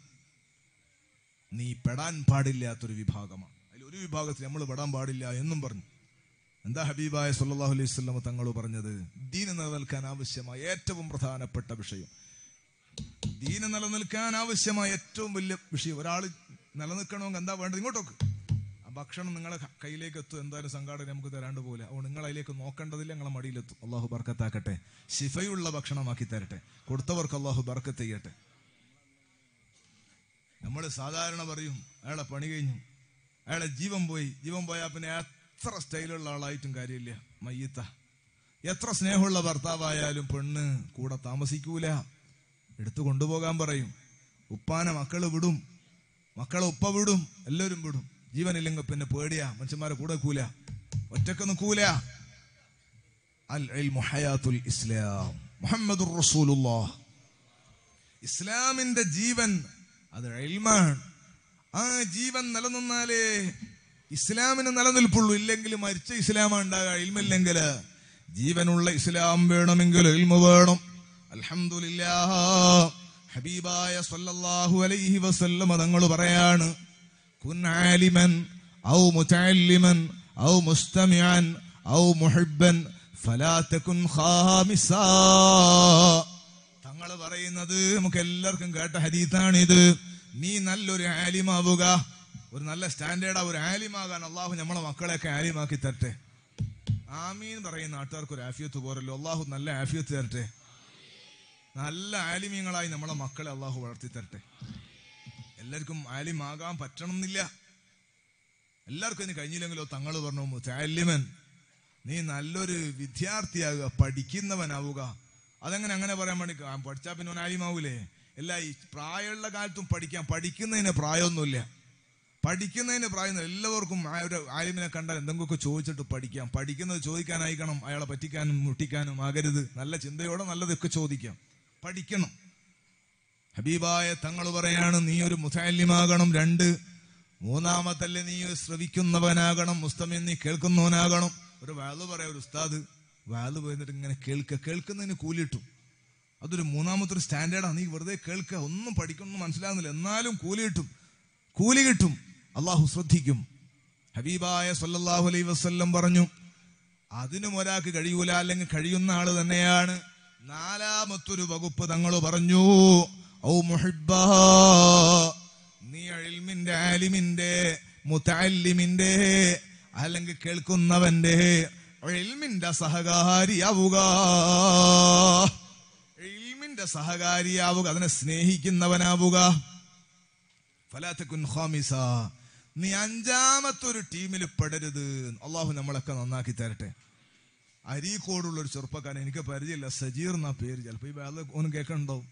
നീ പെടാൻ പാടില്ലാത്തൊരു വിഭാഗമാണ് അതിൽ ഒരു വിഭാഗത്തിൽ നമ്മൾ പെടാൻ പാടില്ല എന്നും പറഞ്ഞു എന്താ ഹബീബായ സല്ലല്ലാഹു അലൈഹി വസല്ലം തങ്ങൾ പറഞ്ഞത് ദീന് നിലനിൽക്കാൻ ആവശ്യമായ ഏറ്റവും പ്രധാനപ്പെട്ട വിഷയം ദീന് നിലനിൽക്കാൻ ആവശ്യമായ ഏറ്റവും വലിയ വിഷയം ഒരാൾ നിലനിൽക്കണമെങ്കിൽ എന്താ വേണ്ടത് ഇങ്ങോട്ടോക്ക് ആ ഭക്ഷണം നിങ്ങളെ ക- കയ്യിലേക്ക് എത്തും എന്തായാലും സംഘാടന നമുക്ക് തരാണ്ട് പോലെ അതുകൊണ്ട് നിങ്ങൾ അതിലേക്ക് നോക്കേണ്ടതില്ല നിങ്ങളെ മടിയിലെത്തും അള്ളാഹു ബർക്കത്താക്കട്ടെ ശിഫയുള്ള ഭക്ഷണമാക്കി തരട്ടെ കൊടുത്തവർക്ക് അള്ളാഹു ബർക്കത്ത് ചെയ്യട്ടെ നമ്മൾ സാധാരണ പറയും അയാളെ പണി കഴിഞ്ഞു അയാളെ ജീവൻ പോയി ജീവൻ പോയാൽ പിന്നെ എത്ര സ്റ്റൈലുള്ള ആളായിട്ടും കാര്യമില്ല മയ്യത്ത എത്ര സ്നേഹമുള്ള ഭർത്താവായാലും പെണ്ണ് കൂടെ താമസിക്കൂല എടുത്തു കൊണ്ടുപോകാൻ പറയും ഉപ്പാനെ മക്കള് വിടും മക്കളെ ഉപ്പ വിടും എല്ലാവരും വിടും ജീവനില്ലെങ്കിൽ പിന്നെ പേടിയാ മനുഷ്യന്മാരെ കൂടെ കൂല ഒറ്റക്ക് നിൽക്കൂല അൽ ഇൽമു ഹയാത്തുൽ ഇസ്ലാം മുഹമ്മദുർ റസൂലുള്ളാഹ് ഇസ്ലാമിന്റെ ജീവൻ അത് ഇൽമാണ് ആ ജീവൻ നിലനിന്നാലേ ഇസ്ലാമിന് നിലനിൽപ്പുള്ളൂ ഇല്ലെങ്കിൽ മരിച്ച ഇസ്ലാം ഉണ്ടാകുക ഇൽമില്ലെങ്കിൽ ജീവനുള്ള ഇസ്ലാം വേണമെങ്കിൽ ഇൽമ വേണം അൽഹംദുലില്ലാ ഹബീബായ സല്ലല്ലാഹു അലൈഹി വസല്ലമ തങ്ങൾ പറയാണ് കുൻ ആലിമൻ ഔ മുതഅല്ലിമൻ ഔ മുസ്തമിഅൻ ഔ മുഹിബ്ബൻ ഫലാ തകുൻ ഖാമിസാ തങ്ങൾ പറയുന്നത് നമുക്ക് എല്ലാവർക്കും കേട്ട ഹദീത്താണിത് നീ നല്ലൊരു ആലിമാവുക ഒരു നല്ല സ്റ്റാൻഡേർഡാ ഒരു ആലിമാകാൻ അള്ളാഹു നമ്മളെ മക്കളെയൊക്കെ ആലിമാക്കി തരട്ടെ ആമീൻ പറയുന്ന നാട്ടുകാർക്ക് ഒരു ആഫിയത്ത് പോരല്ലോ അള്ളാഹു നല്ല ആഫിയത്ത് തരട്ടെ നല്ല ആലിമീങ്ങളായി നമ്മളെ മക്കളെ അള്ളാഹു വളർത്തി തരട്ടെ എല്ലാവർക്കും ആലിമാകാൻ പറ്റണം എന്നില്ല എല്ലാവർക്കും ഇനി കഴിഞ്ഞില്ലെങ്കിലോ തങ്ങൾ പറഞ്ഞു മുത്താലിമൻ നീ നല്ലൊരു വിദ്യാർത്ഥിയാകുക പഠിക്കുന്നവനാവുക അതെങ്ങനെ അങ്ങനെ പറയാൻ വേണ്ടി ആ, പഠിച്ചാ പിന്നെ അവൻ ആലിമാവൂലേ അല്ല ഈ പ്രായമുള്ള കാലത്തും പഠിക്കാൻ പഠിക്കുന്നതിന് പ്രായമൊന്നുമില്ല പഠിക്കുന്നതിന് പ്രായം എല്ലാവർക്കും ആ ഒരു ആലിമിനെ കണ്ടാൽ എന്തെങ്കിലുമൊക്കെ ചോദിച്ചിട്ട് പഠിക്കാം പഠിക്കുന്നത് ചോദിക്കാനായിക്കണം അയാളെ പറ്റിക്കാനും മുട്ടിക്കാനും ആകരുത് നല്ല ചിന്തയോടെ നല്ലതൊക്കെ ചോദിക്കാം പഠിക്കണം ഹബീബായ തങ്ങൾ പറയാണ് നീ ഒരു മുസാലിമാകണം രണ്ട് മൂന്നാമത്തല്ലേ നീ ശ്രവിക്കുന്നവനാകണം മുസ്തമിൻ നീ കേൾക്കുന്നവനാകണം ഒരു വാല് പറയാ ഒരു ഉസ്താദ് വാല് പോയിട്ട് ഇങ്ങനെ കേൾക്കുക കേൾക്കുന്നതിന് കൂലിയിട്ടു അതൊരു മൂന്നാമത്തെ ഒരു സ്റ്റാൻഡേർഡാണ് നീ വെറുതെ കേൾക്കുക ഒന്നും പഠിക്കണമെന്ന് മനസ്സിലാകുന്നില്ല എന്നാലും കൂലി കിട്ടും കൂലി കിട്ടും അള്ളാഹു ശ്രദ്ധിക്കും ഹബീബായ സല്ലല്ലാഹു അലൈഹി വസല്ലം പറഞ്ഞു അതിനും ഒരാൾക്ക് കഴിയൂല അല്ലെങ്കിൽ കഴിയുന്ന ആള് തന്നെയാണ് നാലാമത്തൊരു വകുപ്പ് തങ്ങൾ പറഞ്ഞു ഔ മുഹിബ്ബാ നീ ഇൽമിന്റെ ആലിമിന്റെ മുത്തല്ലിമിന്റെ അല്ലെങ്കിൽ കേൾക്കുന്നവന്റെ ഇൽമിന്റെ സഹകാരിയാവുക ഇൽമിന്റെ സഹകാരിയാവുക അതിനെ സ്നേഹിക്കുന്നവനാവുക ഫലാത്തക്കുൻ ഖാമിസ നീ അഞ്ചാമത്തെ ഒരു ടീമിൽ പെടരുത് അള്ളാഹു നമ്മളൊക്കെ നന്നാക്കി തരട്ടെ അരീക്കോടുള്ള ഒരു ചെറുപ്പക്കാരൻ എനിക്ക് പരിചയമില്ല സജീർ എന്നാ പേര് ചിലപ്പോ ഈ വേറെ ഒന്നും കേൾക്കണുണ്ടാവും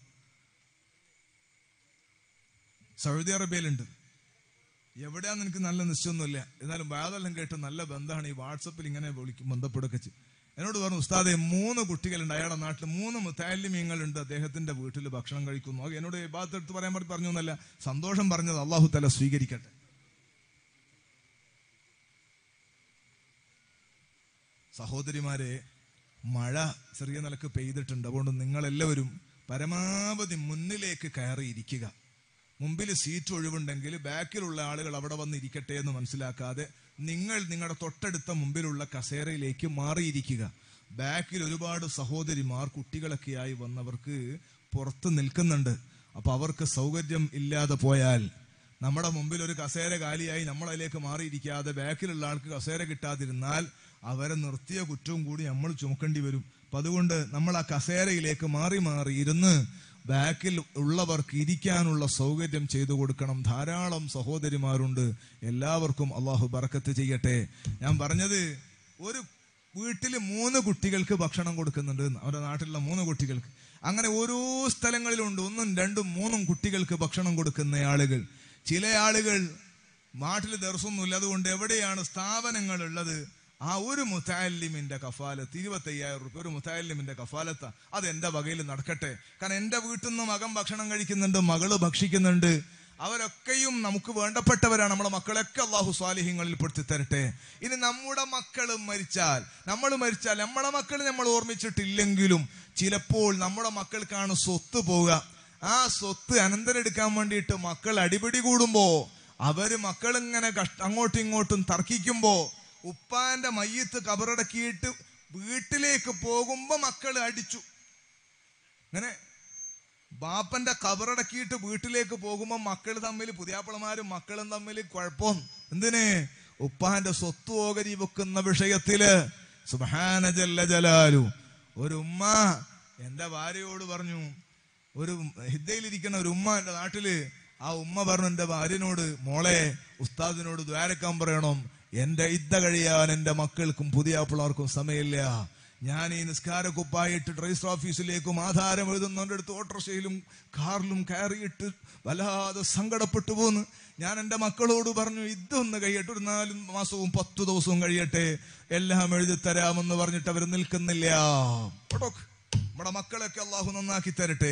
സൗദി അറേബ്യയിലുണ്ട് എവിടെയാന്ന് എനിക്ക് നല്ല നിശ്ചയമൊന്നുമില്ല എന്നാലും വേറെല്ലാം കേട്ട് നല്ല ബന്ധമാണ് ഈ വാട്സപ്പിൽ ഇങ്ങനെ വിളിക്കും ബന്ധപ്പെടുകയൊക്കെ ചെയ്യും എന്നോട് പറഞ്ഞു ഉസ്താദെ മൂന്ന് കുട്ടികളുണ്ട് അയാളുടെ നാട്ടിൽ മൂന്ന് മുത്താലിമ്യങ്ങളുണ്ട് അദ്ദേഹത്തിന്റെ വീട്ടിൽ ഭക്ഷണം കഴിക്കുന്നു അത് എന്നോട് ഈ ഭാഗത്ത് എടുത്ത് പറയാൻ വേണ്ടി പറഞ്ഞു എന്നല്ല സന്തോഷം പറഞ്ഞത് അള്ളാഹു തല സ്വീകരിക്കട്ടെ സഹോദരിമാരെ മഴ ചെറിയ നിലക്ക് പെയ്തിട്ടുണ്ട് അതുകൊണ്ട് നിങ്ങളെല്ലാവരും പരമാവധി മുന്നിലേക്ക് കയറിയിരിക്കുക മുമ്പിൽ സീറ്റ് ഒഴിവുണ്ടെങ്കിൽ ബാക്കിലുള്ള ആളുകൾ അവിടെ വന്ന് ഇരിക്കട്ടെ എന്ന് മനസ്സിലാക്കാതെ നിങ്ങൾ നിങ്ങളുടെ തൊട്ടടുത്ത മുമ്പിലുള്ള കസേരയിലേക്ക് മാറിയിരിക്കുക ബാക്കിൽ ഒരുപാട് സഹോദരിമാർ കുട്ടികളൊക്കെയായി വന്നവർക്ക് പുറത്ത് നിൽക്കുന്നുണ്ട് അപ്പൊ അവർക്ക് സൗകര്യം ഇല്ലാതെ പോയാൽ നമ്മുടെ മുമ്പിൽ ഒരു കസേര കാലിയായി നമ്മൾ അതിലേക്ക് മാറിയിരിക്കാതെ ബാക്കിലുള്ള ആൾക്ക് കസേര കിട്ടാതിരുന്നാൽ അവരെ നിർത്തിയ കുറ്റവും കൂടി നമ്മൾ ചുമക്കേണ്ടി വരും അപ്പൊ അതുകൊണ്ട് നമ്മൾ ആ കസേരയിലേക്ക് മാറി മാറി ഇരുന്ന് ബാക്കിൽ ഉള്ളവർക്ക് ഇരിക്കാനുള്ള സൗകര്യം ചെയ്തു കൊടുക്കണം ധാരാളം സഹോദരിമാരുണ്ട് എല്ലാവർക്കും അള്ളാഹു ബറക്കത്ത് ചെയ്യട്ടെ ഞാൻ പറഞ്ഞത് ഒരു വീട്ടിൽ മൂന്ന് കുട്ടികൾക്ക് ഭക്ഷണം കൊടുക്കുന്നുണ്ട് എന്ന്. അവരുടെ നാട്ടിലുള്ള മൂന്ന് കുട്ടികൾക്ക് അങ്ങനെ ഓരോ സ്ഥലങ്ങളിലുണ്ട് ഒന്നും രണ്ടും മൂന്നും കുട്ടികൾക്ക് ഭക്ഷണം കൊടുക്കുന്ന ആളുകൾ ചില ആളുകൾ നാട്ടിൽ ദർശനമൊന്നുമില്ല അതുകൊണ്ട് എവിടെയാണ് സ്ഥാപനങ്ങൾ ഉള്ളത് ആ ഒരു മുത്താലിമിന്റെ കഫാലത്ത് ഇരുപത്തയ്യായിരം റുപ്യ ഒരു മുത്താലിമിന്റെ കഫാലത്ത അത് എന്റെ വകയിൽ നടക്കട്ടെ കാരണം എന്റെ വീട്ടിൽ നിന്ന് മകൻ ഭക്ഷണം കഴിക്കുന്നുണ്ട് മകള് ഭക്ഷിക്കുന്നുണ്ട് അവരൊക്കെയും നമുക്ക് വേണ്ടപ്പെട്ടവരാണ് നമ്മുടെ മക്കളൊക്കെ അള്ളാഹു സ്വാലിഹ്യങ്ങളിൽ പെടുത്തി തരട്ടെ ഇനി നമ്മുടെ മക്കൾ മരിച്ചാൽ നമ്മൾ മരിച്ചാൽ നമ്മളെ മക്കൾ നമ്മൾ ഓർമ്മിച്ചിട്ടില്ലെങ്കിലും ചിലപ്പോൾ നമ്മുടെ മക്കൾക്കാണ് സ്വത്ത് പോവുക ആ സ്വത്ത് അനന്തരെടുക്കാൻ വേണ്ടിയിട്ട് മക്കൾ അടിപിടി കൂടുമ്പോ അവര് മക്കൾ ഇങ്ങനെ കഷ്ട അങ്ങോട്ടും ഇങ്ങോട്ടും തർക്കിക്കുമ്പോ ഉപ്പാന്റെ മയ്യത്ത് കബറടക്കിയിട്ട് വീട്ടിലേക്ക് പോകുമ്പോ മക്കൾ അടിച്ചു അങ്ങനെ ബാപ്പന്റെ കബറടക്കിയിട്ട് വീട്ടിലേക്ക് പോകുമ്പോ മക്കൾ തമ്മിൽ പുതിയാപ്പിളമാരും മക്കളും തമ്മിൽ കുഴപ്പം എന്തിന് ഉപ്പാന്റെ സ്വത്ത് ഓകരി വെക്കുന്ന വിഷയത്തില് സുബാന ജല്ല ജലാലു ഒരു ഉമ്മ എന്റെ ഭാര്യയോട് പറഞ്ഞു ഒരു ഹിദ്ദയിലിരിക്കുന്ന ഒരു ഉമ്മ എന്റെ നാട്ടില് ആ ഉമ്മ പറഞ്ഞു എന്റെ ഭാര്യനോട് മോളെ ഉസ്താദിനോട് ദ്വാരക്കാൻ പറയണം എന്റെ ഇദ്ദ കഴിയാൻ എന്റെ മക്കൾക്കും പുതിയ പിള്ളേർക്കും സമയമില്ല ഞാൻ ഈ നിസ്കാര കുപ്പായിട്ട് രജിസ്റ്റർ ഓഫീസിലേക്കും ആധാരം എഴുതുന്നവന്റെ അടുത്ത് ഓട്ടോറിക്ഷയിലും കാറിലും കയറിയിട്ട് വല്ലാതെ സങ്കടപ്പെട്ടു പോന്ന് ഞാൻ എൻ്റെ മക്കളോട് പറഞ്ഞു ഇതൊന്ന് കഴിയട്ടെ ഒരു നാല് മാസവും പത്ത് ദിവസവും കഴിയട്ടെ എല്ലാം എഴുതി തരാമെന്ന് പറഞ്ഞിട്ട് അവർ നിൽക്കുന്നില്ല പടോക്ക്. നമ്മുടെ മക്കളൊക്കെ അള്ളാഹു നന്നാക്കി തരട്ടെ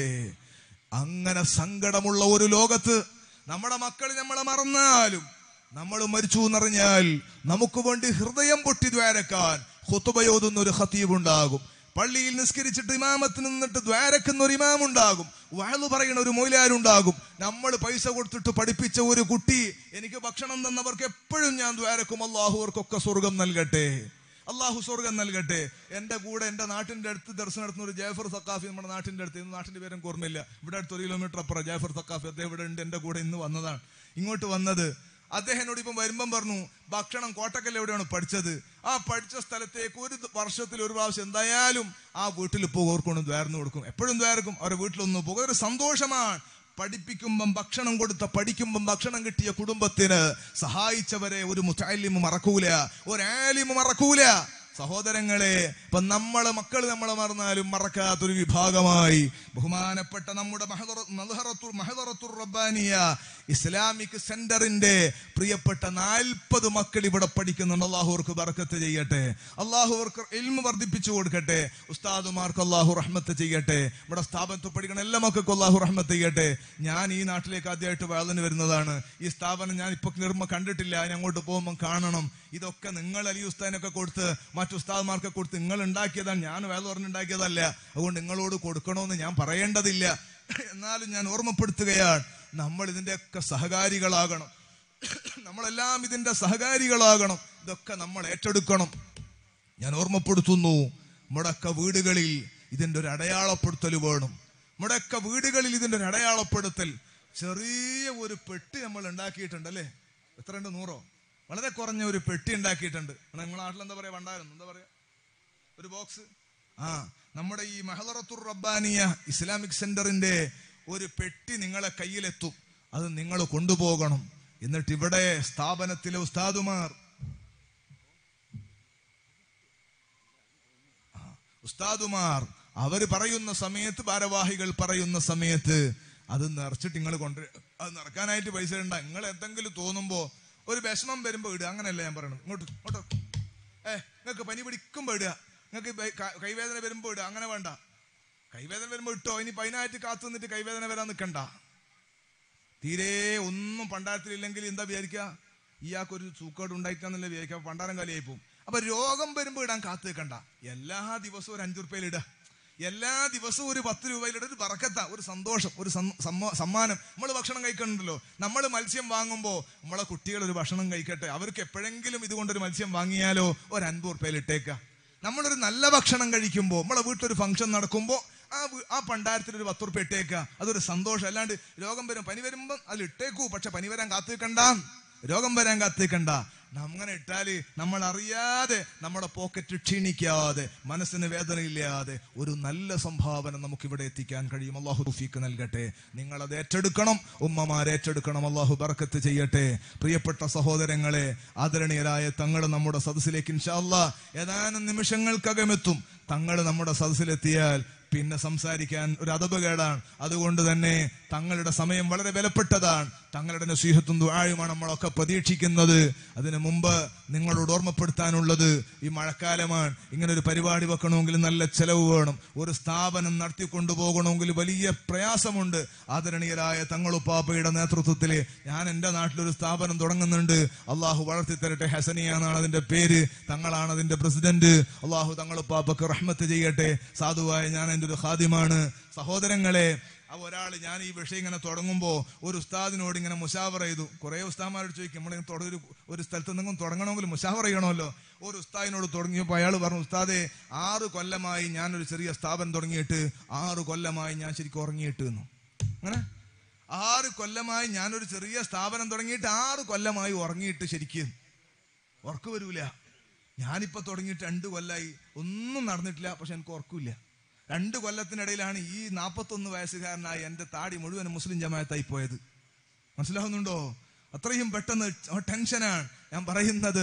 അങ്ങനെ സങ്കടമുള്ള ഒരു ലോകത്ത് നമ്മുടെ മക്കൾ നമ്മളെ മറന്നാലും നമ്മൾ മരിച്ചു എന്നറിഞ്ഞാൽ നമുക്ക് വേണ്ടി ഹൃദയം പൊട്ടി ദ്വാരക്കാൻ ഹുത്തുബയോതുന്ന ഒരു ഹത്തീബ് ഉണ്ടാകും പള്ളിയിൽ നിസ്കരിച്ചിട്ട് ഇമാമത്തിന് നിന്നിട്ട് ദ്വാരക്കുന്ന ഒരു ഇമാം ഉണ്ടാകും വയലു പറയുന്ന ഒരു മൊയിലാരുണ്ടാകും നമ്മൾ പൈസ കൊടുത്തിട്ട് പഠിപ്പിച്ച ഒരു കുട്ടി എനിക്ക് ഭക്ഷണം തന്നവർക്ക് എപ്പോഴും ഞാൻ ദ്വാരക്കും അള്ളാഹുവർക്കൊക്കെ സ്വർഗം നൽകട്ടെ അള്ളാഹു സ്വർഗം നൽകട്ടെ എന്റെ കൂടെ എന്റെ നാട്ടിന്റെ അടുത്ത് ദർശനം നടത്തുന്ന ഒരു ജാഫർ സക്കാഫി നമ്മുടെ നാട്ടിന്റെ അടുത്ത് ഇന്ന് നാട്ടിന്റെ പേരും ഓർമ്മയില്ല ഇവിടെ അടുത്ത് ഒരു കിലോമീറ്റർ അപ്പുറം ജാഫർ സക്കാഫി അദ്ദേഹം ഇവിടെ ഉണ്ട് എന്റെ കൂടെ ഇന്ന് വന്നതാണ് ഇങ്ങോട്ട് വന്നത് അദ്ദേഹനോട് ഇപ്പം വരുമ്പം പറഞ്ഞു ഭക്ഷണം കോട്ടക്കൽ എവിടെയാണ് പഠിച്ചത് ആ പഠിച്ച സ്ഥലത്തേക്ക് ഒരു ദ- വർഷത്തിൽ ഒരു പ്രാവശ്യം എന്തായാലും ആ വീട്ടിൽ പോകും ഓർക്കൊണ്ട് ദ്വാരന്ന് കൊടുക്കും എപ്പോഴും ദ്വാരക്കും അവരുടെ വീട്ടിലൊന്നും പോകും ഒരു സന്തോഷമാണ് പഠിപ്പിക്കുമ്പം ഭക്ഷണം കൊടുത്ത പഠിക്കുമ്പം ഭക്ഷണം കിട്ടിയ കുടുംബത്തിന് സഹായിച്ചവരെ ഒരു മുത്താലിമ് മറക്കൂല ഒരു ആലിമ് മറക്കൂല സഹോദരങ്ങളെ ഇപ്പൊ നമ്മളെ മക്കൾ നമ്മളെ മറന്നാലും മറക്കാത്തൊരു വിഭാഗമായി ബഹുമാനപ്പെട്ട നമ്മുടെ മഹദറ- മദ്ഹറത്തുർ- മഹദറത്തുർ റബ്ബാനിയ ഇസ്ലാമിക് സെന്ററിന്റെ പ്രിയപ്പെട്ട നാൽപ്പത് മക്കൾ ഇവിടെ പഠിക്കുന്നുണ്ട് അള്ളാഹുവർക്ക് ബർക്കത്ത് ചെയ്യട്ടെ അള്ളാഹുവർക്ക് ഇൽമ വർദ്ധിപ്പിച്ചു കൊടുക്കട്ടെ ഉസ്താദുമാർക്ക് അള്ളാഹു റഹ്മത്ത് ചെയ്യട്ടെ ഇവിടെ സ്ഥാപനത്തിൽ പഠിക്കുന്ന എല്ലാ മക്കൾക്കും അള്ളാഹു റഹ്മത്ത് ചെയ്യട്ടെ ഞാൻ ഈ നാട്ടിലേക്ക് ആദ്യമായിട്ട് വേളന് വരുന്നതാണ് ഈ സ്ഥാപനം ഞാൻ ഇപ്പൊ നിർമ്മ കണ്ടിട്ടില്ല ഞാൻ അങ്ങോട്ട് പോകുമ്പോൾ കാണണം ഇതൊക്കെ നിങ്ങൾ അലി ഉസ്താദിനൊക്കെ കൊടുത്ത് മറ്റു ഉസ്താദ്മാർക്ക് കൊടുത്ത് നിങ്ങൾ ഉണ്ടാക്കിയതാണ് ഞാൻ വേല പറഞ്ഞുണ്ടാക്കിയതല്ല അതുകൊണ്ട് നിങ്ങളോട് കൊടുക്കണമെന്ന് ഞാൻ പറയേണ്ടതില്ല എന്നാലും ഞാൻ ഓർമ്മപ്പെടുത്തുകയാണ് നമ്മൾ ഇതിന്റെയൊക്കെ സഹകാരികളാകണം നമ്മളെല്ലാം ഇതിന്റെ സഹകാരികളാകണം ഇതൊക്കെ നമ്മൾ ഏറ്റെടുക്കണം ഞാൻ ഓർമ്മപ്പെടുത്തുന്നു നമ്മുടെയൊക്കെ വീടുകളിൽ ഇതിന്റെ ഒരു അടയാളപ്പെടുത്തൽ വേണം നമ്മുടെയൊക്കെ വീടുകളിൽ ഇതിന്റെ ഒരു അടയാളപ്പെടുത്തൽ ചെറിയ ഒരു പെട്ടി നമ്മൾ ഉണ്ടാക്കിയിട്ടുണ്ട് അല്ലേ എത്രയുണ്ട് നൂറോ വളരെ കുറഞ്ഞ ഒരു പെട്ടി ഉണ്ടാക്കിയിട്ടുണ്ട് നിങ്ങളുടെ നാട്ടിൽ എന്താ പറയാ വണ്ടായിരുന്നു എന്താ പറയാ ഒരു ബോക്സ് ആ നമ്മുടെ ഈ മെഹദറത്തുർ റബ്ബാനിയ ഇസ്ലാമിക് സെന്ററിന്റെ ഒരു പെട്ടി നിങ്ങളെ കയ്യിലെത്തും അത് നിങ്ങൾ കൊണ്ടുപോകണം എന്നിട്ട് ഇവിടെ സ്ഥാപനത്തിലെ ഉസ്താദുമാർ ആ, ഉസ്താദുമാർ അവര് പറയുന്ന സമയത്ത് ഭാരവാഹികൾ പറയുന്ന സമയത്ത് അത് നിറച്ചിട്ട് നിങ്ങൾ കൊണ്ട് അത് നിറക്കാനായിട്ട് പൈസ ഉണ്ട നിങ്ങൾ എന്തെങ്കിലും തോന്നുമ്പോ ഒരു വിഷമം വരുമ്പോ ഇടുക അങ്ങനെയല്ല ഞാൻ പറയണത് ഇങ്ങോട്ട് ഇങ്ങോട്ട് ഏ നിങ്ങൾക്ക് പനി പിടിക്കുമ്പോ ഇടുക നിങ്ങൾക്ക് ബൈ- ക- കൈവേദന വരുമ്പോ ഇടുക അങ്ങനെ വേണ്ട കൈവേദന വരുമ്പോ ഇട്ടോ ഇനി പതിനായിട്ട് കാത്തു നിന്നിട്ട് കൈവേദന വരാൻ നിൽക്കണ്ട തീരെ ഒന്നും പണ്ടാരത്തിലില്ലെങ്കിൽ എന്താ വിചാരിക്കുക ഇയാൾക്കൊരു സൂക്കേട് ഉണ്ടായിക്കാന്നല്ലേ വിചാരിക്കുക പണ്ടാരം കാലിയായി പോകും അപ്പൊ രോഗം വരുമ്പോ ഇടാൻ കാത്തു നിൽക്കണ്ട എല്ലാ ദിവസവും ഒരു അഞ്ചു റുപ്യയിൽ ഇടുക എല്ലാ ദിവസവും ഒരു പത്ത് രൂപയിലിട ഒരു ബറക്കത്ത ഒരു സന്തോഷം ഒരു സം- സമ്മ- സമ്മാനം നമ്മൾ ഭക്ഷണം കഴിക്കണുണ്ടല്ലോ നമ്മൾ മത്സ്യം വാങ്ങുമ്പോൾ നമ്മളെ കുട്ടികൾ ഒരു ഭക്ഷണം കഴിക്കട്ടെ അവർക്ക് എപ്പോഴെങ്കിലും ഇതുകൊണ്ടൊരു മത്സ്യം വാങ്ങിയാലോ ഒരു അൻപത് റുപ്യയിൽ ഇട്ടേക്ക നമ്മളൊരു നല്ല ഭക്ഷണം കഴിക്കുമ്പോൾ നമ്മളെ വീട്ടിലൊരു ഫംഗ്ഷൻ നടക്കുമ്പോൾ ആ വീ- ആ പണ്ടാരത്തിൽ ഒരു പത്ത് റുപ്യ ഇട്ടേക്ക അതൊരു സന്തോഷം അല്ലാണ്ട് രോഗം വരും പനി വരുമ്പോൾ അതിൽ ഇട്ടേക്കൂ പക്ഷെ പനി വരാൻ കാത്തു നിൽക്കണ്ട രോഗം വരാൻ കാത്തു നിൽക്കണ്ട അങ്ങനെ ഇട്ടാല് നമ്മൾ അറിയാതെ നമ്മുടെ പോക്കറ്റ് ക്ഷീണിക്കാതെ മനസ്സിന് വേദനയില്ലാതെ ഒരു നല്ല സംഭാവന നമുക്ക് ഇവിടെ എത്തിക്കാൻ കഴിയും അള്ളാഹു റഫീക്ക് നൽകട്ടെ നിങ്ങൾ അത് ഏറ്റെടുക്കണം ഉമ്മമാർ ഏറ്റെടുക്കണം അള്ളാഹു ബർക്കത്ത് ചെയ്യട്ടെ പ്രിയപ്പെട്ട സഹോദരങ്ങളെ ആദരണീയരായ തങ്ങൾ നമ്മുടെ സദസ്സിലേക്ക് ഇൻഷാല്ല ഏതാനും നിമിഷങ്ങൾക്കകം എത്തും തങ്ങൾ നമ്മുടെ സദസ്സിലെത്തിയാൽ പിന്നെ സംസാരിക്കാൻ ഒരു അതപകേടാണ് അതുകൊണ്ട് തന്നെ തങ്ങളുടെ സമയം വളരെ വിലപ്പെട്ടതാണ് തങ്ങളുടെ നസീഹത്തും ദുആയുമാണ് നമ്മളൊക്കെ പ്രതീക്ഷിക്കുന്നത് അതിനു മുമ്പ് നിങ്ങളോട് ഓർമ്മപ്പെടുത്താനുള്ളത് ഈ മഴക്കാലമാണ് ഇങ്ങനെ ഒരു പരിപാടി വെക്കണമെങ്കിൽ നല്ല ചെലവ് വേണം ഒരു സ്ഥാപനം നടത്തിക്കൊണ്ടുപോകണമെങ്കിൽ വലിയ പ്രയാസമുണ്ട് ആദരണീയരായ തങ്ങളുപ്പാപ്പയുടെ നേതൃത്വത്തിൽ ഞാൻ എൻ്റെ നാട്ടിലൊരു സ്ഥാപനം തുടങ്ങുന്നുണ്ട് അള്ളാഹു വളർത്തി തരട്ടെ ഹസനിയ എന്നാണ് അതിന്റെ പേര് തങ്ങളാണ് അതിന്റെ പ്രസിഡന്റ് അള്ളാഹു തങ്ങളുപ്പാപ്പക്ക് റഹ്മത്ത് ചെയ്യട്ടെ സാധുവായ ഞാൻ എൻ്റെ ഒരു ഖാദിമാണ് സഹോദരങ്ങളെ ആ ഒരാൾ ഞാൻ ഈ വിഷയം ഇങ്ങനെ തുടങ്ങുമ്പോൾ ഒരു ഉസ്താദിനോട് ഇങ്ങനെ മുഷാവറ ചെയ്തു കുറെ ഉസ്താദ്മാരോട് ചോദിക്കും നമ്മളിങ്ങനെ തുട- ഒരു ഒരു സ്ഥലത്ത് നിന്നും തുടങ്ങണമെങ്കിൽ മുഷാവറ ചെയ്യണമല്ലോ ഒരു ഉസ്താദിനോട് തുടങ്ങിയപ്പോൾ അയാൾ പറഞ്ഞു ഉസ്താദെ ആറ് കൊല്ലമായി ഞാനൊരു ചെറിയ സ്ഥാപനം തുടങ്ങിയിട്ട് ആറ് കൊല്ലമായി ഞാൻ ശരിക്കും ഉറങ്ങിയിട്ട് എന്നു അങ്ങനെ ആറ് കൊല്ലമായി ഞാനൊരു ചെറിയ സ്ഥാപനം തുടങ്ങിയിട്ട് ആറ് കൊല്ലമായി ഉറങ്ങിയിട്ട് ശരിക്കും ഉറക്ക് വരൂല ഞാനിപ്പോ തുടങ്ങിയിട്ട് രണ്ട് കൊല്ലായി ഒന്നും നടന്നിട്ടില്ല പക്ഷെ എനിക്ക് ഉറക്കില്ല രണ്ട് കൊല്ലത്തിനിടയിലാണ് ഈ നാപ്പത്തൊന്ന് വയസ്സുകാരനായ എന്റെ താടി മുഴുവൻ മുസ്ലിം ജമായത്തായി പോയത് മനസ്സിലാവുന്നുണ്ടോ അത്രയും പെട്ടെന്ന് ടെൻഷനാണ് ഞാൻ പറയുന്നത്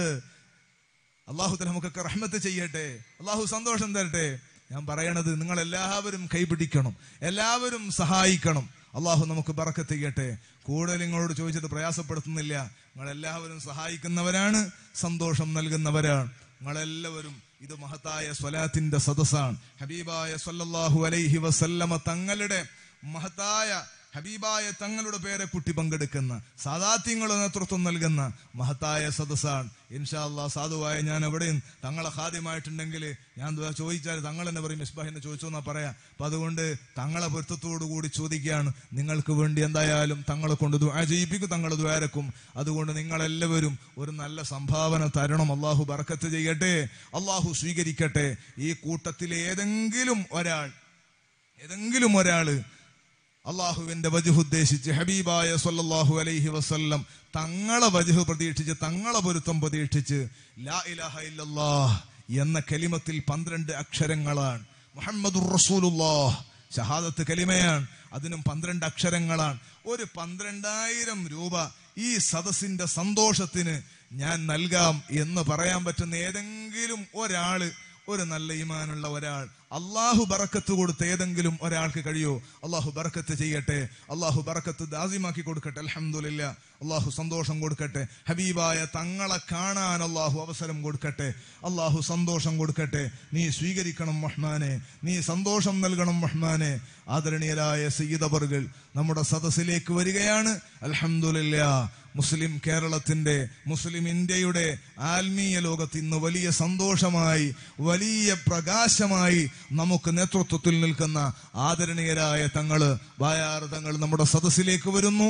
അള്ളാഹു നമുക്കൊക്കെ റഹ്മത്ത് ചെയ്യട്ടെ അള്ളാഹു സന്തോഷം തരട്ടെ ഞാൻ പറയണത് നിങ്ങൾ എല്ലാവരും കൈപിടിക്കണം എല്ലാവരും സഹായിക്കണം അള്ളാഹു നമുക്ക് ബറക്കത്ത് ചെയ്യട്ടെ കൂടുതൽ നിങ്ങളോട് ചോദിച്ചിട്ട് പ്രയാസപ്പെടുത്തുന്നില്ല നിങ്ങൾ എല്ലാവരും സഹായിക്കുന്നവരാണ് സന്തോഷം നൽകുന്നവരാണ് നിങ്ങളെല്ലാവരും ഇത് മഹത്തായ സ്വലാത്തിന്റെ സദസ്സാണ് ഹബീബായ സല്ലല്ലാഹു അലൈഹി വസല്ലമ തങ്ങളുടെ മഹത്തായ ഹബീബായ തങ്ങളുടെ പേരെ കുട്ടി പങ്കെടുക്കുന്ന സാദാത്യങ്ങളുടെ നേതൃത്വം നൽകുന്ന മഹത്തായ സദസ്സാണ് ഇൻഷാ അള്ളാഹ് സാധുവായ ഞാൻ എവിടെയും തങ്ങളെ ഹാദ്യമായിട്ടുണ്ടെങ്കിൽ ഞാൻ ദുആ ചോദിച്ചാൽ തങ്ങൾ എന്നെ പറയും മിസ്ബാഹിനെ ചോദിച്ചു എന്നാ പറയാ അപ്പൊ അതുകൊണ്ട് തങ്ങളെ പൊരുത്തത്തോടു കൂടി ചോദിക്കുകയാണ് നിങ്ങൾക്ക് വേണ്ടി എന്തായാലും തങ്ങളെ കൊണ്ട് ദുആ ചെയ്യിപ്പിക്കും തങ്ങൾ ദ്വാരക്കും അതുകൊണ്ട് നിങ്ങളെല്ലാവരും ഒരു നല്ല സംഭാവന തരണം അള്ളാഹു ബർക്കത്ത് ചെയ്യട്ടെ അള്ളാഹു സ്വീകരിക്കട്ടെ ഈ കൂട്ടത്തിൽ ഏതെങ്കിലും ഒരാൾ ഏതെങ്കിലും ഒരാള് അള്ളാഹുവിന്റെ വജുഹ് ഉദ്ദേശിച്ച് ഹബീബായ സല്ലല്ലാഹു അലൈഹി വസല്ലം തങ്ങളെ വജുഹ് പ്രതീക്ഷിച്ച് തങ്ങളെ പൊരുത്തം പ്രതീക്ഷിച്ച് ലാ ഇലാഹ ഇല്ലല്ലാഹ് എന്ന കലിമത്തിൽ പന്ത്രണ്ട് അക്ഷരങ്ങളാണ് മുഹമ്മദുർ റസൂലുള്ളാഹ് ഷഹാദത്ത് കലിമയാണ് അതിനും പന്ത്രണ്ട് അക്ഷരങ്ങളാണ് ഒരു പന്ത്രണ്ടായിരം രൂപ ഈ സദസ്സിന്റെ സന്തോഷത്തിന് ഞാൻ നൽകാം എന്ന് പറയാൻ പറ്റുന്ന ഏതെങ്കിലും ഒരാള് ഒരു നല്ല ഈമാനുള്ള ഒരാൾ അള്ളാഹു ബറക്കത്ത് കൊടുത്ത് ഏതെങ്കിലും ഒരാൾക്ക് കഴിയോ അള്ളാഹു ബറക്കത്ത് ചെയ്യട്ടെ അള്ളാഹു ബറക്കത്ത് ദാസിമാക്കി കൊടുക്കട്ടെ അൽഹംദുലില്ല അള്ളാഹു സന്തോഷം കൊടുക്കട്ടെ ഹബീബായ തങ്ങളെ കാണാൻ അള്ളാഹു അവസരം കൊടുക്കട്ടെ അള്ളാഹു സന്തോഷം കൊടുക്കട്ടെ നീ സ്വീകരിക്കണം മഹ്മാനെ നീ സന്തോഷം നൽകണം മഹ്മാനെ ആദരണീയരായ സയ്യിദബറുകൾ നമ്മുടെ സദസ്സിലേക്ക് വരികയാണ് അൽഹംദുലില്ല മുസ്ലിം കേരളത്തിന്റെ മുസ്ലിം ഇന്ത്യയുടെ ആത്മീയ ലോകത്ത് ഇന്ന് വലിയ സന്തോഷമായി വലിയ പ്രകാശമായി നമുക്ക് നേതൃത്വത്തിൽ നിൽക്കുന്ന ആദരണീയരായ തങ്ങള് ബായാർ തങ്ങൾ നമ്മുടെ സദസ്സിലേക്ക് വരുന്നു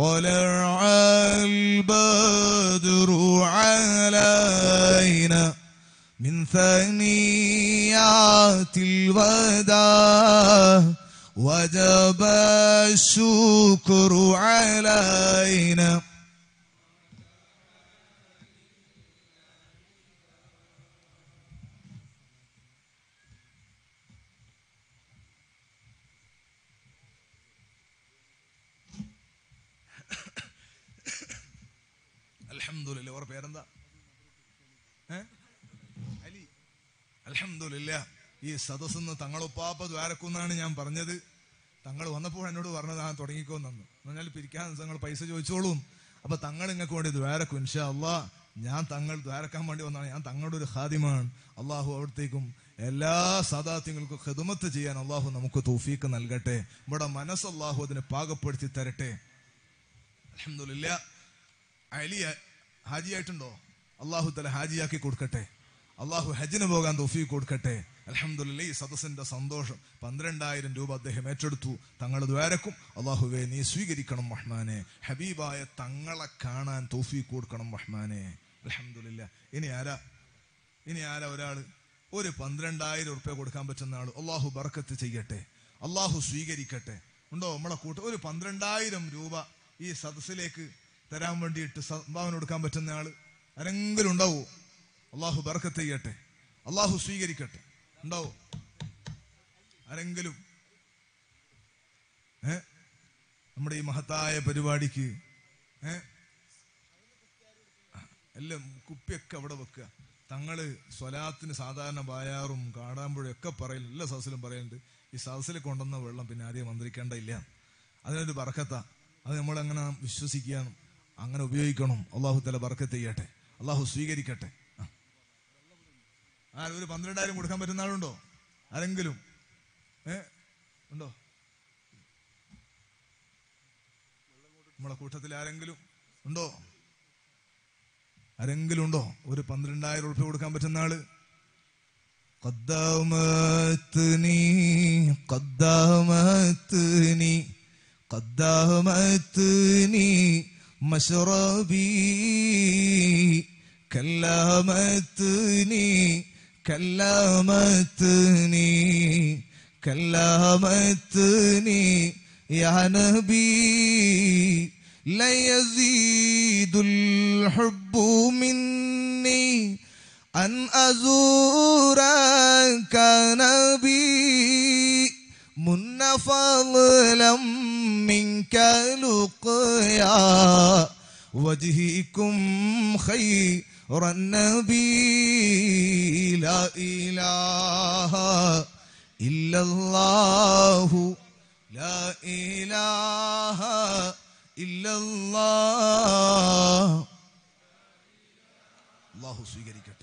طلع البدر علينا من ثنيات الوداع وجب الشكر علينا അൽഹംദുലില്ലാ ഓറെ പേരെന്താ ഏ അലി അൽഹംദുലില്ല ഈ സദസ്സെന്ന് തങ്ങളുപ്പാപ്പ ദ്വാരക്കുന്നാണ് ഞാൻ പറഞ്ഞത് തങ്ങൾ വന്നപ്പോൾ എന്നോട് പറഞ്ഞത് ആ തുടങ്ങിക്കോന്നു എന്ന് പറഞ്ഞാൽ പിരിക്കാൻ തങ്ങൾ പൈസ ചോദിച്ചോളൂ അപ്പൊ തങ്ങൾ ഇങ്ങക്ക് വേണ്ടി ദ്വാരക്കും ഇൻഷാ അള്ളാ ഞാൻ തങ്ങൾ ദ്വാരക്കാൻ വേണ്ടി വന്നതാണ് ഞാൻ തങ്ങളുടെ ഒരു ഖാദിമാണ് അള്ളാഹു അവിടത്തേക്കും എല്ലാ സദാത്യങ്ങൾക്കും ഖിദ്മത്ത് ചെയ്യാൻ അള്ളാഹു നമുക്ക് തൗഫീക്ക് നൽകട്ടെ നമ്മുടെ മനസ്സ് അള്ളാഹു അതിനെ പാകപ്പെടുത്തി തരട്ടെ അൽഹംദുലില്ലാ അലി ഹാജിയായിട്ടുണ്ടോ അള്ളാഹു തല ഹാജിയാക്കി കൊടുക്കട്ടെ അള്ളാഹു ഹജ്ജിന് പോകാൻ തൊഫീ കൊടുക്കട്ടെ അലഹമുല്ല ഈ സദസ്സിന്റെ സന്തോഷം പന്ത്രണ്ടായിരം രൂപ അദ്ദേഹം ഏറ്റെടുത്തു തങ്ങൾ ദ്വാരക്കും അള്ളാഹുവെ നീ സ്വീകരിക്കണം മഹ്മാനെ ഹബീബായ തങ്ങളെ കാണാൻ തോഫീ കൊടുക്കണം മഹ്മാനെ അലഹമുല്ല ഇനി ആരാ ഇനി ആരാ ഒരാള് ഒരു പന്ത്രണ്ടായിരം ഉറുപ്പ്യ കൊടുക്കാൻ പറ്റുന്ന ആള് അള്ളാഹു ബർക്കത്ത് ചെയ്യട്ടെ അള്ളാഹു സ്വീകരിക്കട്ടെ ഉണ്ടോ നമ്മളെ കൂട്ടം ഒരു പന്ത്രണ്ടായിരം രൂപ ഈ സദസ്സിലേക്ക് തരാൻ വേണ്ടിയിട്ട് സംഭാവന കൊടുക്കാൻ പറ്റുന്ന ആള് ആരെങ്കിലും ഉണ്ടാവോ അള്ളാഹു ബർക്കത്ത് ചെയ്യട്ടെ അള്ളാഹു സ്വീകരിക്കട്ടെ ഉണ്ടാവോ ആരെങ്കിലും ഏ നമ്മുടെ ഈ മഹത്തായ പരിപാടിക്ക് ഏ എല്ലാം കുപ്പിയൊക്കെ അവിടെ വെക്കുക തങ്ങള് സ്വലാത്തിന് സാധാരണ ബായാറും കാടാമ്പുഴയും ഒക്കെ പറയൽ എല്ലാ സദസ്സിലും പറയുന്നുണ്ട് ഈ സദസ്സിൽ കൊണ്ടുവന്ന വെള്ളം പിന്നെ ആദ്യം മന്ത്രിക്കേണ്ട ഇല്ല അതിനൊരു ബർക്കത്ത അത് നമ്മൾ അങ്ങനെ വിശ്വസിക്കണം അങ്ങനെ ഉപയോഗിക്കണം അള്ളാഹു തല ബർക്കത്ത് ചെയ്യട്ടെ അള്ളാഹു സ്വീകരിക്കട്ടെ ആ. ആ ഒരു പന്ത്രണ്ടായിരം കൊടുക്കാൻ പറ്റുന്ന ആളുണ്ടോ ആരെങ്കിലും ഏ ഉണ്ടോ നമ്മളെ കൂട്ടത്തിൽ ആരെങ്കിലും ഉണ്ടോ ആരെങ്കിലും ഉണ്ടോ ഒരു പന്ത്രണ്ടായിരം ഉറുപ്പ്യ കൊടുക്കാൻ പറ്റുന്ന ആള് قدمتني قدمتني قدمتني مشربي كلمتني كلمتني كلمتني يا نبي لا يزيد الحب مني أن أزورك نبي من فضلا منك لقيا وجهكم خير النبي لا إله إلا الله لا إله إلا الله അള്ളാഹു സ്വീകരിക്കട്ടെ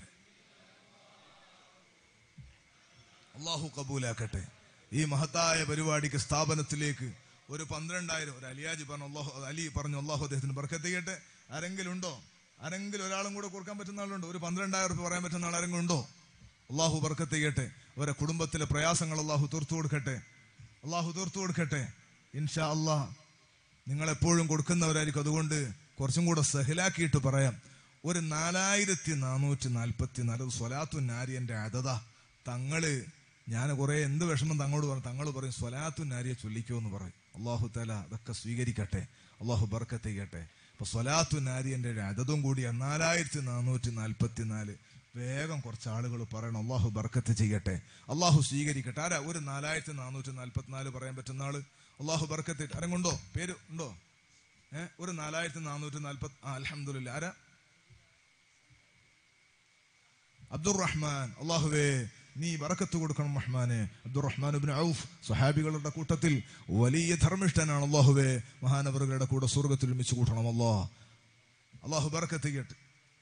അള്ളാഹു കബൂലാക്കട്ടെ ഈ മഹത്തായ പരിപാടിക്ക് സ്ഥാപനത്തിലേക്ക് ഒരു പന്ത്രണ്ടായിരം ഒരു അലിയാജി പറഞ്ഞു അള്ളാഹു അലി പറഞ്ഞു അള്ളാഹു അദ്ദേഹത്തിന് ബർക്കത്ത് ചെയ്യട്ടെ ആരെങ്കിലും ഉണ്ടോ ആരെങ്കിലും ഒരാളും കൂടെ കൊടുക്കാൻ പറ്റുന്ന ആളുണ്ടോ ഒരു പന്ത്രണ്ടായിരം റുപ്യ പറയാൻ പറ്റുന്ന ആൾ ആരെങ്കിലും ഉണ്ടോ അള്ളാഹു ബർക്കത്ത് ചെയ്യട്ടെ അവരെ കുടുംബത്തിലെ പ്രയാസങ്ങൾ അള്ളാഹു തീർത്തു കൊടുക്കട്ടെ അള്ളാഹു തീർത്തു കൊടുക്കട്ടെ ഇൻഷാ അള്ളാഹ് നിങ്ങൾ എപ്പോഴും കൊടുക്കുന്നവരായിരിക്കും അതുകൊണ്ട് കുറച്ചും കൂടെ സഹിലാക്കിയിട്ട് പറയാം ഒരു നാലായിരത്തി നാനൂറ്റി നാൽപ്പത്തി നാല് സ്വലാത്തു നാരിയന്റെ അതത തങ്ങള് ഞാൻ കുറെ എന്ത് വിഷമം തങ്ങളോട് പറഞ്ഞു തങ്ങൾ പറയും സ്വലാത്തു നാരിയെ ചൊല്ലിക്കോ എന്ന് പറയും അള്ളാഹു തല അതൊക്കെ സ്വീകരിക്കട്ടെ അള്ളാഹു ബർക്കത്ത് ചെയ്യട്ടെ അപ്പൊ സ്വലാത്തു നാരിയന്റെ അതതും കൂടി നാലായിരത്തി നാനൂറ്റി നാൽപ്പത്തി നാല് വേഗം കുറച്ച് ആളുകൾ പറയണം അള്ളാഹു ബർക്കത്ത് ചെയ്യട്ടെ അള്ളാഹു സ്വീകരിക്കട്ടെ ആരാ ഒരു നാലായിരത്തി നാനൂറ്റി നാൽപ്പത്തിനാല് പറയാൻ പറ്റുന്ന ആള് അള്ളാഹു ബർക്കത്ത് ആരെങ്കുണ്ടോ പേര് ഉണ്ടോ ഏഹ് ഒരു നാലായിരത്തി നാനൂറ്റി നാൽപ്പത്തി ആ അലഹമുല്ല ആരാ അബ്ദുറഹ്മാൻ അള്ളാഹുവേ നീ ബറക്കത്ത് കൊടുക്കണം റഹ്മാനെ അബ്ദുറഹ്മാൻ ഇബ്നു ഔഫ് സഹാബികളുടെ കൂട്ടത്തിൽ വലിയ ധർമ്മിഷ്ഠനാണ് അള്ളാഹുവേ മഹാനവറുകളുടെ കൂടെ സ്വർഗത്തിൽ ഒരുമിച്ച് കൂട്ടണം അല്ലാ അള്ളാഹു ബറക്കത്ത് ചെയ്യട്ടെ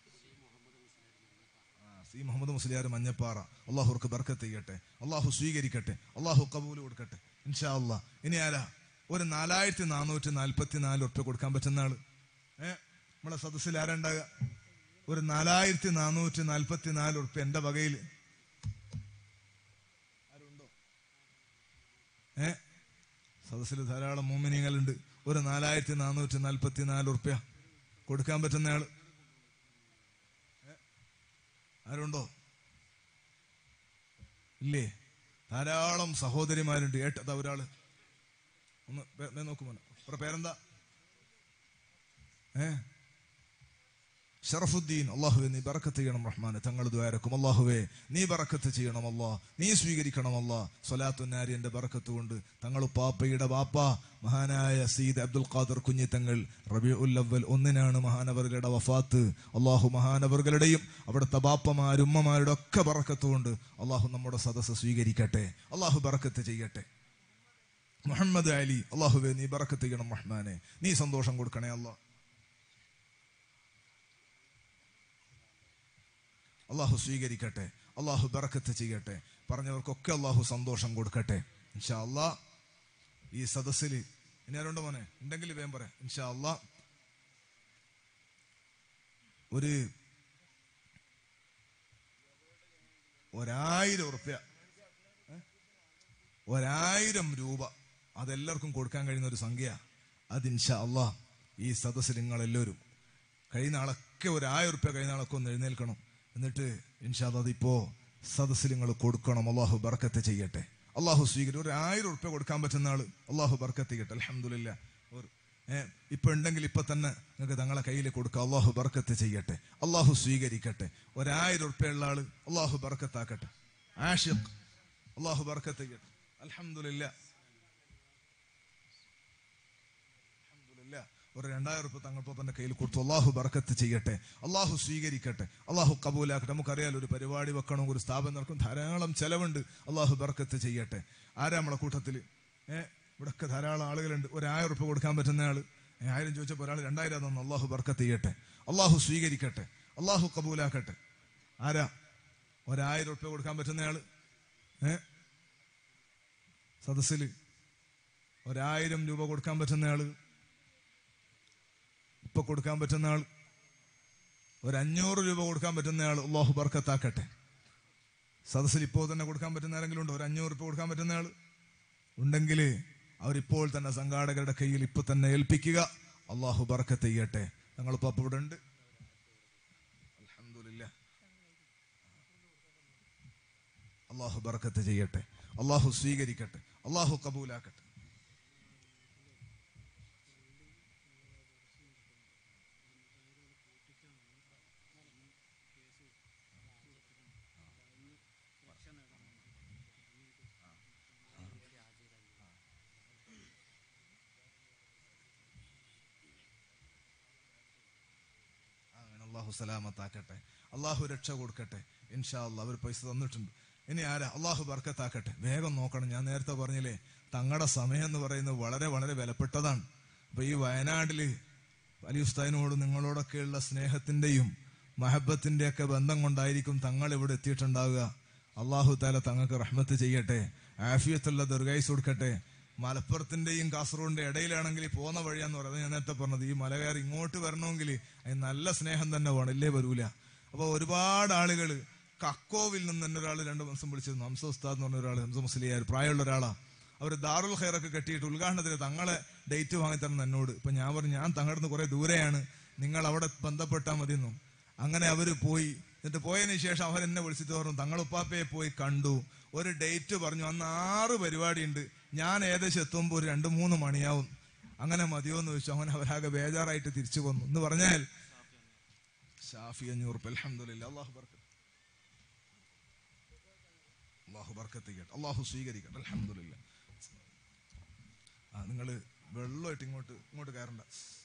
ആ, സി മുഹമ്മദ് മുസ്ലിയാർ മഞ്ഞപ്പാറ അള്ളാഹുർക്ക് ബർക്കത്ത് ചെയ്യട്ടെ അള്ളാഹു സ്വീകരിക്കട്ടെ അള്ളാഹു കബൂല് കൊടുക്കട്ടെ ഇൻഷാ അള്ളാ ഇനി ആരാ ഒരു നാലായിരത്തി നാനൂറ്റി നാൽപ്പത്തി നാല് ഉറുപ്പ്യ കൊടുക്കാൻ പറ്റുന്ന ആള് ഏഹ് നമ്മളെ സദസ്സിൽ ആരുണ്ടാകുക ഒരു നാലായിരത്തി നാനൂറ്റി നാൽപ്പത്തി നാല് ഉറുപ്പ്യ എന്റെ വകയിൽ ആരുണ്ടോ ഏ സദസ്സിൽ ധാരാളം മോമിനിയങ്ങളുണ്ട് ഒരു നാലായിരത്തി നാനൂറ്റി നാൽപ്പത്തി നാല് ഉറുപ്പ്യ കൊടുക്കാൻ പറ്റുന്ന ആള് ഏ? ആരുണ്ടോ ഇല്ലേ ധാരാളം സഹോദരിമാരുണ്ട് ഏട്ടതാ ഒരാള് ഒന്ന് പേ- ദേ നോക്കുമോ അവരുടെ പേരെന്താ ഏ ഷറഫുദ്ദീൻ അള്ളാഹുവെ നീ ബറക്കത്ത് ചെയ്യണം റഹ്മാനെ തങ്ങൾ ദ്വാരക്കും അള്ളാഹുവെ നീ ബറക്കത്ത് ചെയ്യണം അല്ലാ നീ സ്വീകരിക്കണം അല്ലാ സ്വലാത്തുന്നാരിയന്റെ ബറക്കത്ത് കൊണ്ട് തങ്ങൾ പാപ്പയുടെ ബാപ്പ മഹാനായ സീദ് അബ്ദുൽ ഖാദർ കുഞ്ഞിത്തങ്ങൾ റബി ഉല്ലവൽ ഒന്നിനാണ് മഹാനവറുകളുടെ വഫാത്ത് അള്ളാഹു മഹാനവറുകളുടെയും അവിടുത്തെ ബാപ്പമാരും ഉമ്മമാരുടെ ഒക്കെ ബറക്കത്ത് കൊണ്ട് അള്ളാഹു നമ്മുടെ സദസ്സ് സ്വീകരിക്കട്ടെ അള്ളാഹു ബറക്കത്ത് ചെയ്യട്ടെ മുഹമ്മദ് അലി അള്ളാഹുവെ നീ ബറക്കത്ത് ചെയ്യണം റഹ്മാനെ നീ സന്തോഷം കൊടുക്കണേ അല്ലാ അള്ളാഹു സ്വീകരിക്കട്ടെ അള്ളാഹു ബറക്കത്ത് ചെയ്യട്ടെ പറഞ്ഞവർക്കൊക്കെ അള്ളാഹു സന്തോഷം കൊടുക്കട്ടെ ഇൻഷാ അള്ളാ ഈ സദസ്സിൽ ഇനി ആരുണ്ടോ മോനെ ഉണ്ടെങ്കിൽ വേഗം പറയാം ഇൻഷാ അള്ളാ ഒരു ഒരായിരം ഉറുപ്യ ഏ? ഒരായിരം രൂപ അതെല്ലാവർക്കും കൊടുക്കാൻ കഴിയുന്ന ഒരു സംഖ്യ അത് ഇൻഷാ അള്ളാ ഈ സദസ്സിൽ നിങ്ങളെല്ലാവരും കഴിയുന്ന ആളൊക്കെ ഒരു ആയിരം ഉറുപ്യ കഴിയുന്ന ആളൊക്കെ ഒന്ന് എഴുന്നേൽക്കണം എന്നിട്ട് ഇൻഷാ അള്ളാ അതിപ്പോ സദസ്സിൽ നിങ്ങൾ കൊടുക്കണം അള്ളാഹു ബർക്കത്ത് ചെയ്യട്ടെ അള്ളാഹു സ്വീകരി ഒരു ആയിരം ഉറുപ്യ കൊടുക്കാൻ പറ്റുന്ന ആള് അള്ളാഹു ബർക്കത്ത് ചെയ്യട്ടെ അലഹമില്ല ഒരു ഏഹ് ഇപ്പൊ ഉണ്ടെങ്കിൽ ഇപ്പൊ തന്നെ നിങ്ങൾക്ക് തങ്ങളെ കയ്യിൽ കൊടുക്കുക അള്ളാഹു ബർക്കത്ത് ചെയ്യട്ടെ അള്ളാഹു സ്വീകരിക്കട്ടെ ഒരായിരം ഉറുപ്യ ഉള്ള ആള് അള്ളാഹു ബർക്കത്താക്കട്ടെ ആഷിഖ് അള്ളാഹു ബർക്കത്ത് ചെയ്യട്ടെ അലഹമില്ല അൽഹംദുലില്ലാ. ഒരു രണ്ടായിരം റുപ്യ തങ്ങൾ പോപ്പന്റെ കയ്യിൽ കൊടുത്തു അള്ളാഹു ബർക്കത്ത് ചെയ്യട്ടെ അള്ളാഹു സ്വീകരിക്കട്ടെ അള്ളാഹു കബൂലാക്കട്ടെ നമുക്കറിയാലോ ഒരു പരിപാടി വെക്കണം ഒരു സ്ഥാപനം നടക്കും ധാരാളം ചെലവുണ്ട് അള്ളാഹു ബർക്കത്ത് ചെയ്യട്ടെ ആരാ നമ്മളെ കൂട്ടത്തിൽ ഏഹ് ഇവിടൊക്കെ ധാരാളം ആളുകളുണ്ട് ഒരു ആയിരം റുപ്യ കൊടുക്കാൻ പറ്റുന്ന ആള് ഏ, ആയിരം ചോദിച്ചപ്പോൾ ഒരാൾ രണ്ടായിരം തന്നു അള്ളാഹു ബർക്കത്ത് ചെയ്യട്ടെ അള്ളാഹു സ്വീകരിക്കട്ടെ അള്ളാഹു കബൂലാക്കട്ടെ ആരാ ഒരായിരം റുപ്യ കൊടുക്കാൻ പറ്റുന്ന ആള് ഏഹ് സദസ്സിൽ ഒരായിരം രൂപ കൊടുക്കാൻ പറ്റുന്ന ആള് ഇപ്പൊ കൊടുക്കാൻ പറ്റുന്ന ആൾ ഒരു അഞ്ഞൂറ് രൂപ കൊടുക്കാൻ പറ്റുന്ന ആൾ അള്ളാഹു ബർക്കത്താക്കട്ടെ സദസ്സിൽ ഇപ്പോൾ തന്നെ കൊടുക്കാൻ പറ്റുന്ന ആരെങ്കിലും ഉണ്ടോ ഒരു അഞ്ഞൂറ് രൂപ കൊടുക്കാൻ പറ്റുന്ന ആൾ ഉണ്ടെങ്കിൽ അവരിപ്പോൾ തന്നെ സംഘാടകരുടെ കയ്യിൽ ഇപ്പൊ തന്നെ ഏൽപ്പിക്കുക അള്ളാഹു ബർക്കത്ത് ചെയ്യട്ടെ ഞങ്ങളിപ്പോ അപ്പൊ ഇവിടെ ഉണ്ട് അൽഹംദുലില്ലാ അള്ളാഹു ബർക്കത്ത് ചെയ്യട്ടെ അള്ളാഹു സ്വീകരിക്കട്ടെ അള്ളാഹു കബൂലാക്കട്ടെ അങ്ങനെ അള്ളാഹു സലാമത്താക്കട്ടെ അള്ളാഹു രക്ഷ കൊടുക്കട്ടെ ഇൻഷാ അള്ളാഹ് അവർ പൈസ തന്നിട്ടുണ്ട് ഇനി ആരാ അള്ളാഹു ബർക്കത്താക്കട്ടെ വേഗം നോക്കണം ഞാൻ നേരത്തെ പറഞ്ഞില്ലേ തങ്ങളുടെ സമയം എന്ന് പറയുന്നത് വളരെ വളരെ വിലപ്പെട്ടതാണ് അപ്പൊ ഈ വയനാട്ടില് അലി ഉസ്താദിനോട് നിങ്ങളോടൊക്കെയുള്ള സ്നേഹത്തിന്റെയും മഹബത്തിന്റെ ഒക്കെ ബന്ധം കൊണ്ടായിരിക്കും തങ്ങൾ ഇവിടെ എത്തിയിട്ടുണ്ടാവുക അള്ളാഹു താല തങ്ങൾക്ക് റഹ്മത്ത് ചെയ്യട്ടെ ആഫിയത്തുള്ള ദീർഘായുസ് കൊടുക്കട്ടെ മലപ്പുറത്തിന്റെയും കാസർഗോഡിന്റെ ഇടയിലാണെങ്കിൽ ഈ പോകുന്ന വഴിയാന്ന് പറയുന്നത് ഞാൻ നേരത്തെ പറഞ്ഞത് ഈ മല കയറി ഇങ്ങോട്ട് വരണമെങ്കിൽ അതിന് നല്ല സ്നേഹം തന്നെ വേണം ഇല്ലേ വരൂല അപ്പൊ ഒരുപാട് ആളുകൾ കക്കോവിൽ നിന്ന് തന്നെ ഒരാൾ രണ്ട് ദിവസം വിളിച്ചിരുന്നു ഹംസ ഉസ്താദ് എന്ന് പറഞ്ഞ ഒരാൾ ഹംസ മുസ്ലിയാർ പ്രായമുള്ള ഒരാളാ അവർ ദാറുൽ ഖൈറൊക്കെ കെട്ടിയിട്ട് ഉദ്ഘാടനത്തിന് തങ്ങളെ ഡേറ്റ് വാങ്ങി തരണം എന്നോട് ഇപ്പൊ ഞാൻ പറഞ്ഞു ഞാൻ തങ്ങളുടെ നിന്ന് കുറെ ദൂരെയാണ് നിങ്ങൾ അവിടെ ബന്ധപ്പെട്ടാൽ മതി എന്നും അങ്ങനെ അവര് പോയി എന്നിട്ട് പോയതിന് ശേഷം അവർ എന്നെ വിളിച്ചിട്ട് പറഞ്ഞു തങ്ങളുപ്പാപ്പയെ പോയി കണ്ടു ഒരു ഡേറ്റ് പറഞ്ഞു അന്ന് ആറ് പരിപാടി ഉണ്ട് ഞാൻ ഏകദേശം എത്തുമ്പോൾ ഒരു രണ്ട് മൂന്ന് മണിയാവും അങ്ങനെ മതിയോ എന്ന് ചോദിച്ചു അങ്ങനെ അവരാകെ ബേജാറായിട്ട് തിരിച്ചു വന്നു എന്ന് പറഞ്ഞാൽ ഷാഫി അഞ്ഞൂറ് അലഹമില്ല അള്ളാഹു ബർക്കത്ത് അള്ളാഹു ബർക്കത്ത് ചെയ്യട്ടെ അള്ളാഹു സ്വീകരിക്കട്ടെ അലഹമില്ല ആ നിങ്ങൾ വെള്ളമായിട്ട് ഇങ്ങോട്ട് ഇങ്ങോട്ട് കയറണ്ട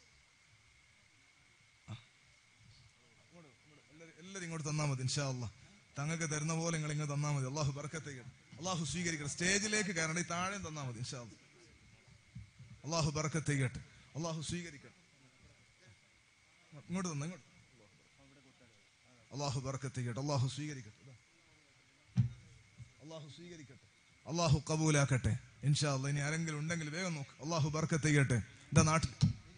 ആ. ഇങ്ങോട്ട്, ഇങ്ങോട്ട്, എല്ലാവരും- എല്ലാവരും ഇങ്ങോട്ട് തന്നാൽ മതി ഇൻഷാ അള്ളാഹ് തങ്ങൾക്ക് തരുന്ന പോലെ നിങ്ങൾ ഇങ്ങ് തന്നാൽ മതി അള്ളാഹു ബർക്കത്ത് ചെയ്യട്ടെ അള്ളാഹു സ്വീകരിക്കട്ടെ സ്റ്റേജിലേക്ക് കയറണ്ട ഈ താഴെ തന്നാൽ മതി ഇൻഷാ അള്ളാഹ് അള്ളാഹു ബർക്കത്ത് ചെയ്യട്ടെ അള്ളാഹു സ്വീകരിക്കട്ടെ ഇങ്ങോട്ട് തന്നെ ഇങ്ങോട്ട് അള്ളാഹു ബർക്കത്ത് ചെയ്യട്ടെ അള്ളാഹു സ്വീകരിക്കട്ടെ ഇതാ. അള്ളാഹു സ്വീകരിക്കട്ടെ അള്ളാഹു കബൂലാക്കട്ടെ ഇൻഷാ അള്ളാഹ് ഇനി ആരെങ്കിലും ഉണ്ടെങ്കിൽ വേഗം നോക്ക് അള്ളാഹു ബർക്കത്ത് ചെയ്യട്ടെ എന്റെ നാട്ടിൽ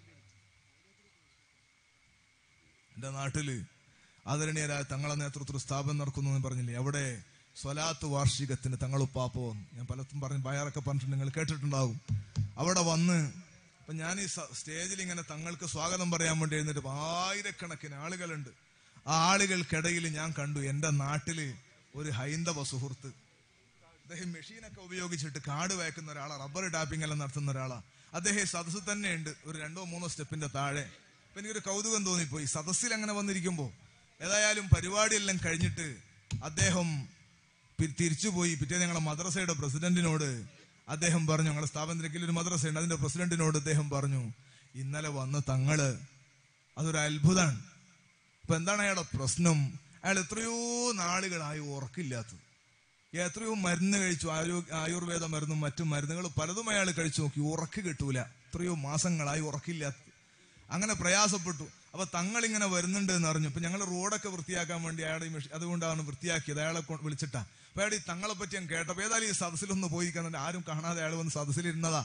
എന്റെ നാട്ടില് ആദരണീയരായ തങ്ങളെ നേതൃത്വത്തിൽ സ്ഥാപനം നടക്കുന്നു എന്ന് പറഞ്ഞില്ലേ അവിടെ സ്വലാത്ത് വാർഷികത്തിന് തങ്ങളുപ്പാപ്പോ ഞാൻ പലത്തും പറഞ്ഞ് ബയാറൊക്കെ പറഞ്ഞിട്ടുണ്ട് നിങ്ങൾ കേട്ടിട്ടുണ്ടാകും അവിടെ വന്ന് ഇപ്പൊ ഞാൻ ഈ സ- സ്റ്റേജിൽ ഇങ്ങനെ തങ്ങൾക്ക് സ്വാഗതം പറയാൻ വേണ്ടി എഴുന്നിട്ട് ആയിരക്കണക്കിന് ആളുകളുണ്ട് ആ ആളുകൾക്കിടയിൽ ഞാൻ കണ്ടു എന്റെ നാട്ടില് ഒരു ഹൈന്ദവ സുഹൃത്ത് അദ്ദേഹം മെഷീനൊക്കെ ഉപയോഗിച്ചിട്ട് കാട് വയക്കുന്ന ഒരാളാ റബ്ബർ ടാപ്പിംഗ് എല്ലാം നടത്തുന്ന ഒരാളാ അദ്ദേഹം ഈ സദസ്സ് തന്നെ ഉണ്ട് ഒരു രണ്ടോ മൂന്നോ സ്റ്റെപ്പിന്റെ താഴെ അപ്പൊ എനിക്കൊരു കൗതുകം തോന്നിപ്പോയി സദസ്സിൽ അങ്ങനെ വന്നിരിക്കുമ്പോ ഏതായാലും പരിപാടിയെല്ലാം കഴിഞ്ഞിട്ട് അദ്ദേഹം പി- തിരിച്ചുപോയി പിറ്റേ ഞങ്ങളുടെ മദ്രസയുടെ പ്രസിഡന്റിനോട് അദ്ദേഹം പറഞ്ഞു ഞങ്ങളുടെ സ്ഥാപനത്തിലേക്ക് ഒരു മദ്രസയുണ്ട് അതിന്റെ പ്രസിഡന്റിനോട് അദ്ദേഹം പറഞ്ഞു ഇന്നലെ വന്ന തങ്ങള് അതൊരു അത്ഭുതമാണ് ഇപ്പൊ എന്താണ് അയാളുടെ പ്രശ്നം അയാൾ എത്രയോ നാളുകളായി ഉറക്കില്ലാത്തത് എത്രയോ മരുന്ന് കഴിച്ചു ആരോഗ്യ ആയുർവേദ മരുന്നും മറ്റും മരുന്നുകൾ പലതും അയാൾ കഴിച്ചു നോക്കി ഉറക്ക് കിട്ടൂല എത്രയോ മാസങ്ങളായി ഉറക്കില്ലാത്തത് അങ്ങനെ പ്രയാസപ്പെട്ടു അപ്പൊ തങ്ങൾ ഇങ്ങനെ വരുന്നുണ്ട് എന്ന് അറിഞ്ഞു ഇപ്പൊ ഞങ്ങൾ റോഡൊക്കെ വൃത്തിയാക്കാൻ വേണ്ടി അയാളെ ഈ മെഷീൻ അതുകൊണ്ടാണ് വൃത്തിയാക്കിയത് അയാളെ കൊ- വിളിച്ചിട്ടാ അപ്പൊ അയാൾ ഈ തങ്ങളെ പറ്റി ഞാൻ കേട്ടപ്പോ ഏതായാലും ഈ സദസ്സിലൊന്ന് പോയിരിക്കുന്നുണ്ട് ആരും കാണാതെ അയാൾ വന്ന് സദസ്സിലിരുന്നതാ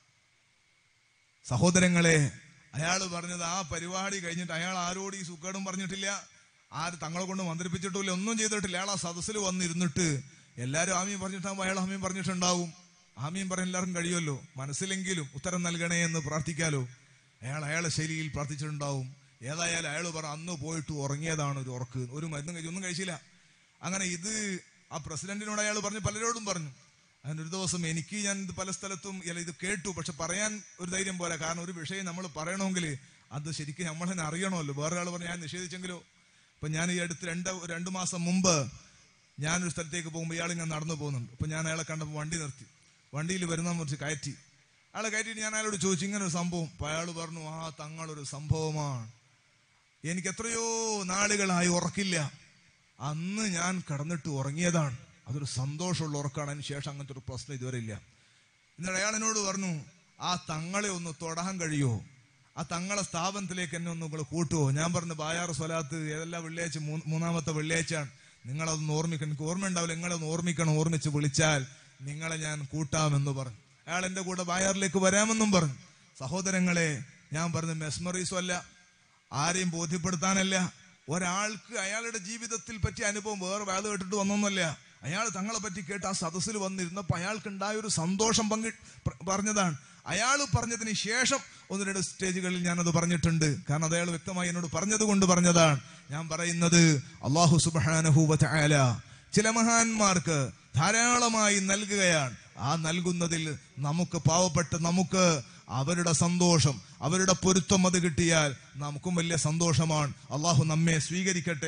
സഹോദരങ്ങളെ അയാൾ പറഞ്ഞത് ആ പരിപാടി കഴിഞ്ഞിട്ട് അയാൾ ആരോട് ഈ സുഖേടും പറഞ്ഞിട്ടില്ല ആര് തങ്ങളെ കൊണ്ട് മന്ത്രിപ്പിച്ചിട്ടില്ല ഒന്നും ചെയ്തിട്ടില്ല അയാൾ ആ സദസ്സിൽ വന്നിരുന്നിട്ട് എല്ലാവരും ആമീൻ പറഞ്ഞിട്ടാകുമ്പോൾ അയാൾ ആമീൻ പറഞ്ഞിട്ടുണ്ടാവും ആമീൻ പറയാൻ എല്ലാവർക്കും കഴിയുമല്ലോ മനസ്സിലെങ്കിലും ഉത്തരം നൽകണേ എന്ന് പ്രാർത്ഥിക്കാലോ അയാൾ അയാളെ ശൈലിയിൽ പ്രാർത്ഥിച്ചിട്ടുണ്ടാവും ഏതായാലും അയാൾ പറ അന്ന് പോയിട്ട് ഉറങ്ങിയതാണ് ഒരു ഉറക്ക് ഒരു മരുന്നും കഴിച്ചു ഒന്നും കഴിച്ചില്ല അങ്ങനെ ഇത് ആ പ്രസിഡന്റിനോട് അയാൾ പറഞ്ഞു പലരോടും പറഞ്ഞു അങ്ങനെ ഒരു ദിവസം എനിക്ക് ഞാൻ ഇത് പല സ്ഥലത്തും അല്ല ഇത് കേട്ടു പക്ഷെ പറയാൻ ഒരു ധൈര്യം പോലെ കാരണം ഒരു വിഷയം നമ്മൾ പറയണമെങ്കിൽ അത് ശരിക്കും നമ്മൾ തന്നെ അറിയണമല്ലോ വേറെ ആൾ പറഞ്ഞ് ഞാൻ നിഷേധിച്ചെങ്കിലോ അപ്പൊ ഞാൻ ഈ അടുത്ത് രണ്ട് രണ്ടു മാസം മുമ്പ് ഞാനൊരു സ്ഥലത്തേക്ക് പോകുമ്പോൾ ഇയാൾ ഇങ്ങനെ നടന്നു പോകുന്നുണ്ട് അപ്പൊ ഞാൻ അയാളെ കണ്ടപ്പോൾ വണ്ടി നിർത്തി വണ്ടിയിൽ വരുന്ന കുറച്ച് കയറ്റി അയാളെ കയറ്റിയിട്ട് ഞാൻ അയാളോട് ചോദിച്ചു ഇങ്ങനെ ഒരു സംഭവം അപ്പൊ അയാൾ പറഞ്ഞു ആ തങ്ങളൊരു സംഭവമാണ് എനിക്ക് എത്രയോ നാളുകളായി ഉറക്കില്ല അന്ന് ഞാൻ കടന്നിട്ട് ഉറങ്ങിയതാണ് അതൊരു സന്തോഷമുള്ള ഉറക്കാണ് അതിന് ശേഷം അങ്ങനത്തെ ഒരു പ്രശ്നം ഇതുവരെ ഇല്ല എന്നിട്ട് അയാൾ എന്നോട് പറഞ്ഞു ആ തങ്ങളെ ഒന്ന് തൊടാൻ കഴിയോ ആ തങ്ങളെ സ്ഥാപനത്തിലേക്ക് എന്നെ ഒന്ന് നിങ്ങൾ കൂട്ടുവോ ഞാൻ പറഞ്ഞു ബായാർ സ്വലാത്ത് ഏതെല്ലാം വെള്ളിയാഴ്ച മൂന്ന് മൂന്നാമത്തെ വെള്ളിയാഴ്ചയാണ് നിങ്ങളതൊന്ന് ഓർമ്മിക്കണം എനിക്ക് ഓർമ്മ ഉണ്ടാവില്ല നിങ്ങളതൊന്ന് ഓർമ്മിക്കണം ഓർമ്മിച്ച് വിളിച്ചാൽ നിങ്ങളെ ഞാൻ കൂട്ടാമെന്ന് പറഞ്ഞു അയാൾ എന്റെ കൂടെ ബായാറിലേക്ക് വരാമെന്നും പറഞ്ഞു സഹോദരങ്ങളെ ഞാൻ പറഞ്ഞു മെസ്മറീസും അല്ല ആരെയും ബോധ്യപ്പെടുത്താനല്ല ഒരാൾക്ക് അയാളുടെ ജീവിതത്തിൽ പറ്റിയ അനുഭവം വേറെ വേദ കേട്ടിട്ട് വന്നൊന്നുമല്ല അയാൾ തങ്ങളെ പറ്റി കേട്ട് ആ സദസ്സിൽ വന്നിരുന്നപ്പോ അയാൾക്ക് ഉണ്ടായ ഒരു സന്തോഷം പങ്കി പ്ര- പറഞ്ഞതാണ് അയാൾ പറഞ്ഞതിന് ശേഷം ഒന്ന് രണ്ട് സ്റ്റേജുകളിൽ ഞാനത് പറഞ്ഞിട്ടുണ്ട് കാരണം അത് അയാൾ വ്യക്തമായി എന്നോട് പറഞ്ഞത് കൊണ്ട് പറഞ്ഞതാണ് ഞാൻ പറയുന്നത് അള്ളാഹു സുബാനഹൂവ ആല ചില മഹാന്മാർക്ക് ധാരാളമായി നൽകുകയാണ് ആ നൽകുന്നതിൽ നമുക്ക് പാവപ്പെട്ട നമുക്ക് അവരുടെ സന്തോഷം അവരുടെ പൊരുത്തം അത് കിട്ടിയാൽ നമുക്കും വലിയ സന്തോഷമാണ് അള്ളാഹു നമ്മെ സ്വീകരിക്കട്ടെ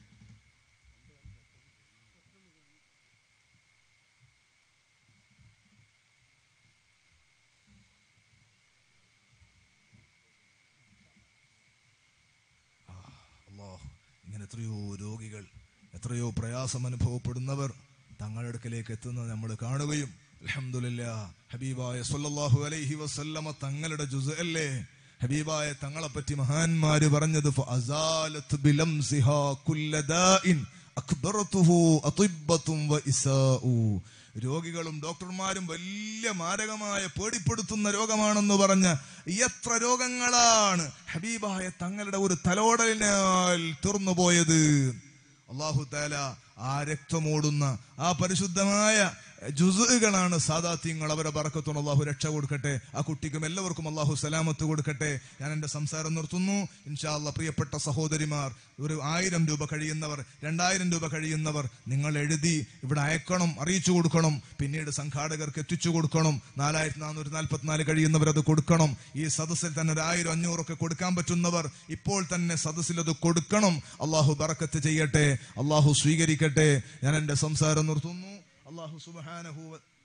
അള്ളാഹ് ഇങ്ങനെ എത്രയോ രോഗികൾ എത്രയോ പ്രയാസം അനുഭവപ്പെടുന്നവർ തങ്ങളുടെ അടുക്കലേക്ക് എത്തുന്നത് നമ്മൾ കാണുകയും അൽഹംദുലില്ലാ ഹബീബായ സല്ലല്ലാഹു അലൈഹി വസല്ലമ തങ്ങളുടെ ജുസ് അല്ലേ ഹബീബായ തങ്ങളെ പറ്റി മഹാന്മാര് പറഞ്ഞത് ഫഅസാലത്ത് ബിലംസിഹാ കുല്ല ദാഇൻ അക്ബറതുഹു അതിബ്ബത്തും വഇസാഉ രോഗികളും ഡോക്ടർമാരും വലിയ മാരകമായ പേടിപ്പെടുത്തുന്ന രോഗമാണെന്ന് പറഞ്ഞ് എത്ര രോഗങ്ങളാണ് ഹബീബായ തങ്ങളുടെ ഒരു തലോടലിനാൽ തീർന്നുപോയത് അള്ളാഹു താല ആ രക്തമോടുന്ന ആ പരിശുദ്ധമായ ജുസുകളാണ് സാദാത്യങ്ങൾ അവരെ പറക്കത്തോണ്ട് അള്ളാഹു രക്ഷ കൊടുക്കട്ടെ ആ കുട്ടിക്കും എല്ലാവർക്കും അള്ളാഹു സലാമത്ത് കൊടുക്കട്ടെ ഞാൻ എന്റെ സംസാരം നിർത്തുന്നു ഇൻഷാ അല്ലാ പ്രിയപ്പെട്ട സഹോദരിമാർ ഒരു ആയിരം രൂപ കഴിയുന്നവർ രണ്ടായിരം രൂപ കഴിയുന്നവർ നിങ്ങൾ എഴുതി ഇവിടെ അയക്കണം അറിയിച്ചു കൊടുക്കണം പിന്നീട് സംഘാടകർക്ക് എത്തിച്ചു കൊടുക്കണം നാലായിരത്തി നാനൂറ്റി നാൽപ്പത്തിനാല് കഴിയുന്നവർ അത് കൊടുക്കണം ഈ സദസ്സിൽ തന്നെ ഒരു ആയിരം അഞ്ഞൂറൊക്കെ കൊടുക്കാൻ പറ്റുന്നവർ ഇപ്പോൾ തന്നെ സദസ്സിൽ അത് കൊടുക്കണം അള്ളാഹു ബറക്കത്ത് ചെയ്യട്ടെ അള്ളാഹു സ്വീകരിക്കട്ടെ ഞാൻ എന്റെ സംസാരം നിർത്തുന്നു അള്ളാഹു സുബാനഹു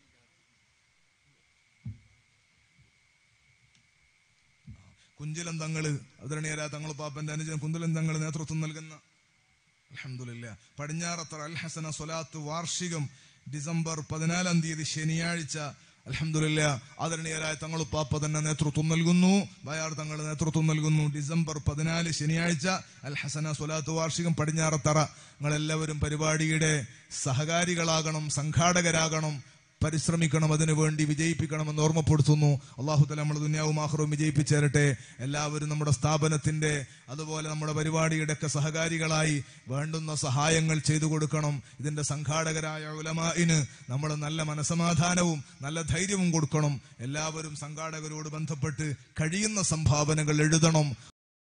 കുഞ്ചിലം തങ്ങള് അതിരണീയര തങ്ങൾ പാപ്പന്റെ അനുജൻ കുന്തലം തങ്ങൾ നേതൃത്വം നൽകുന്ന അൽഹംദുലില്ലാ പടിഞ്ഞാറത്തറ അൽ ഹസന സ്വലാത്ത് വാർഷികം ഡിസംബർ പതിനാലാം തീയതി ശനിയാഴ്ച അൽഹംദുലില്ല ആദരണീയരായ തങ്ങൾ പാപ്പ തന്നെ നേതൃത്വം നൽകുന്നു ബയാർ തങ്ങൾ നേതൃത്വം നൽകുന്നു ഡിസംബർ പതിനാല് ശനിയാഴ്ച അൽ ഹസന സ്വലാത്ത് വാർഷികം പടിഞ്ഞാറത്തറ നിങ്ങളെല്ലാവരും പരിപാടിയുടെ സഹകാരികളാകണം സംഘാടകരാകണം പരിശ്രമിക്കണം അതിനു വേണ്ടി വിജയിപ്പിക്കണമെന്ന് ഓർമ്മപ്പെടുത്തുന്നു അള്ളാഹു തല നമ്മൾ ദുന്യാവും ആഹ്റവും വിജയിപ്പിച്ചേരട്ടെ എല്ലാവരും നമ്മുടെ സ്ഥാപനത്തിന്റെ അതുപോലെ നമ്മുടെ പരിപാടിയുടെ ഒക്കെ സഹകാരികളായി വേണ്ടുന്ന സഹായങ്ങൾ ചെയ്തു കൊടുക്കണം ഇതിന്റെ സംഘാടകരായ ഉലമായിന് നമ്മൾ നല്ല മനസമാധാനവും നല്ല ധൈര്യവും കൊടുക്കണം എല്ലാവരും സംഘാടകരോട് ബന്ധപ്പെട്ട് കഴിയുന്ന സംഭാവനകൾ എഴുതണം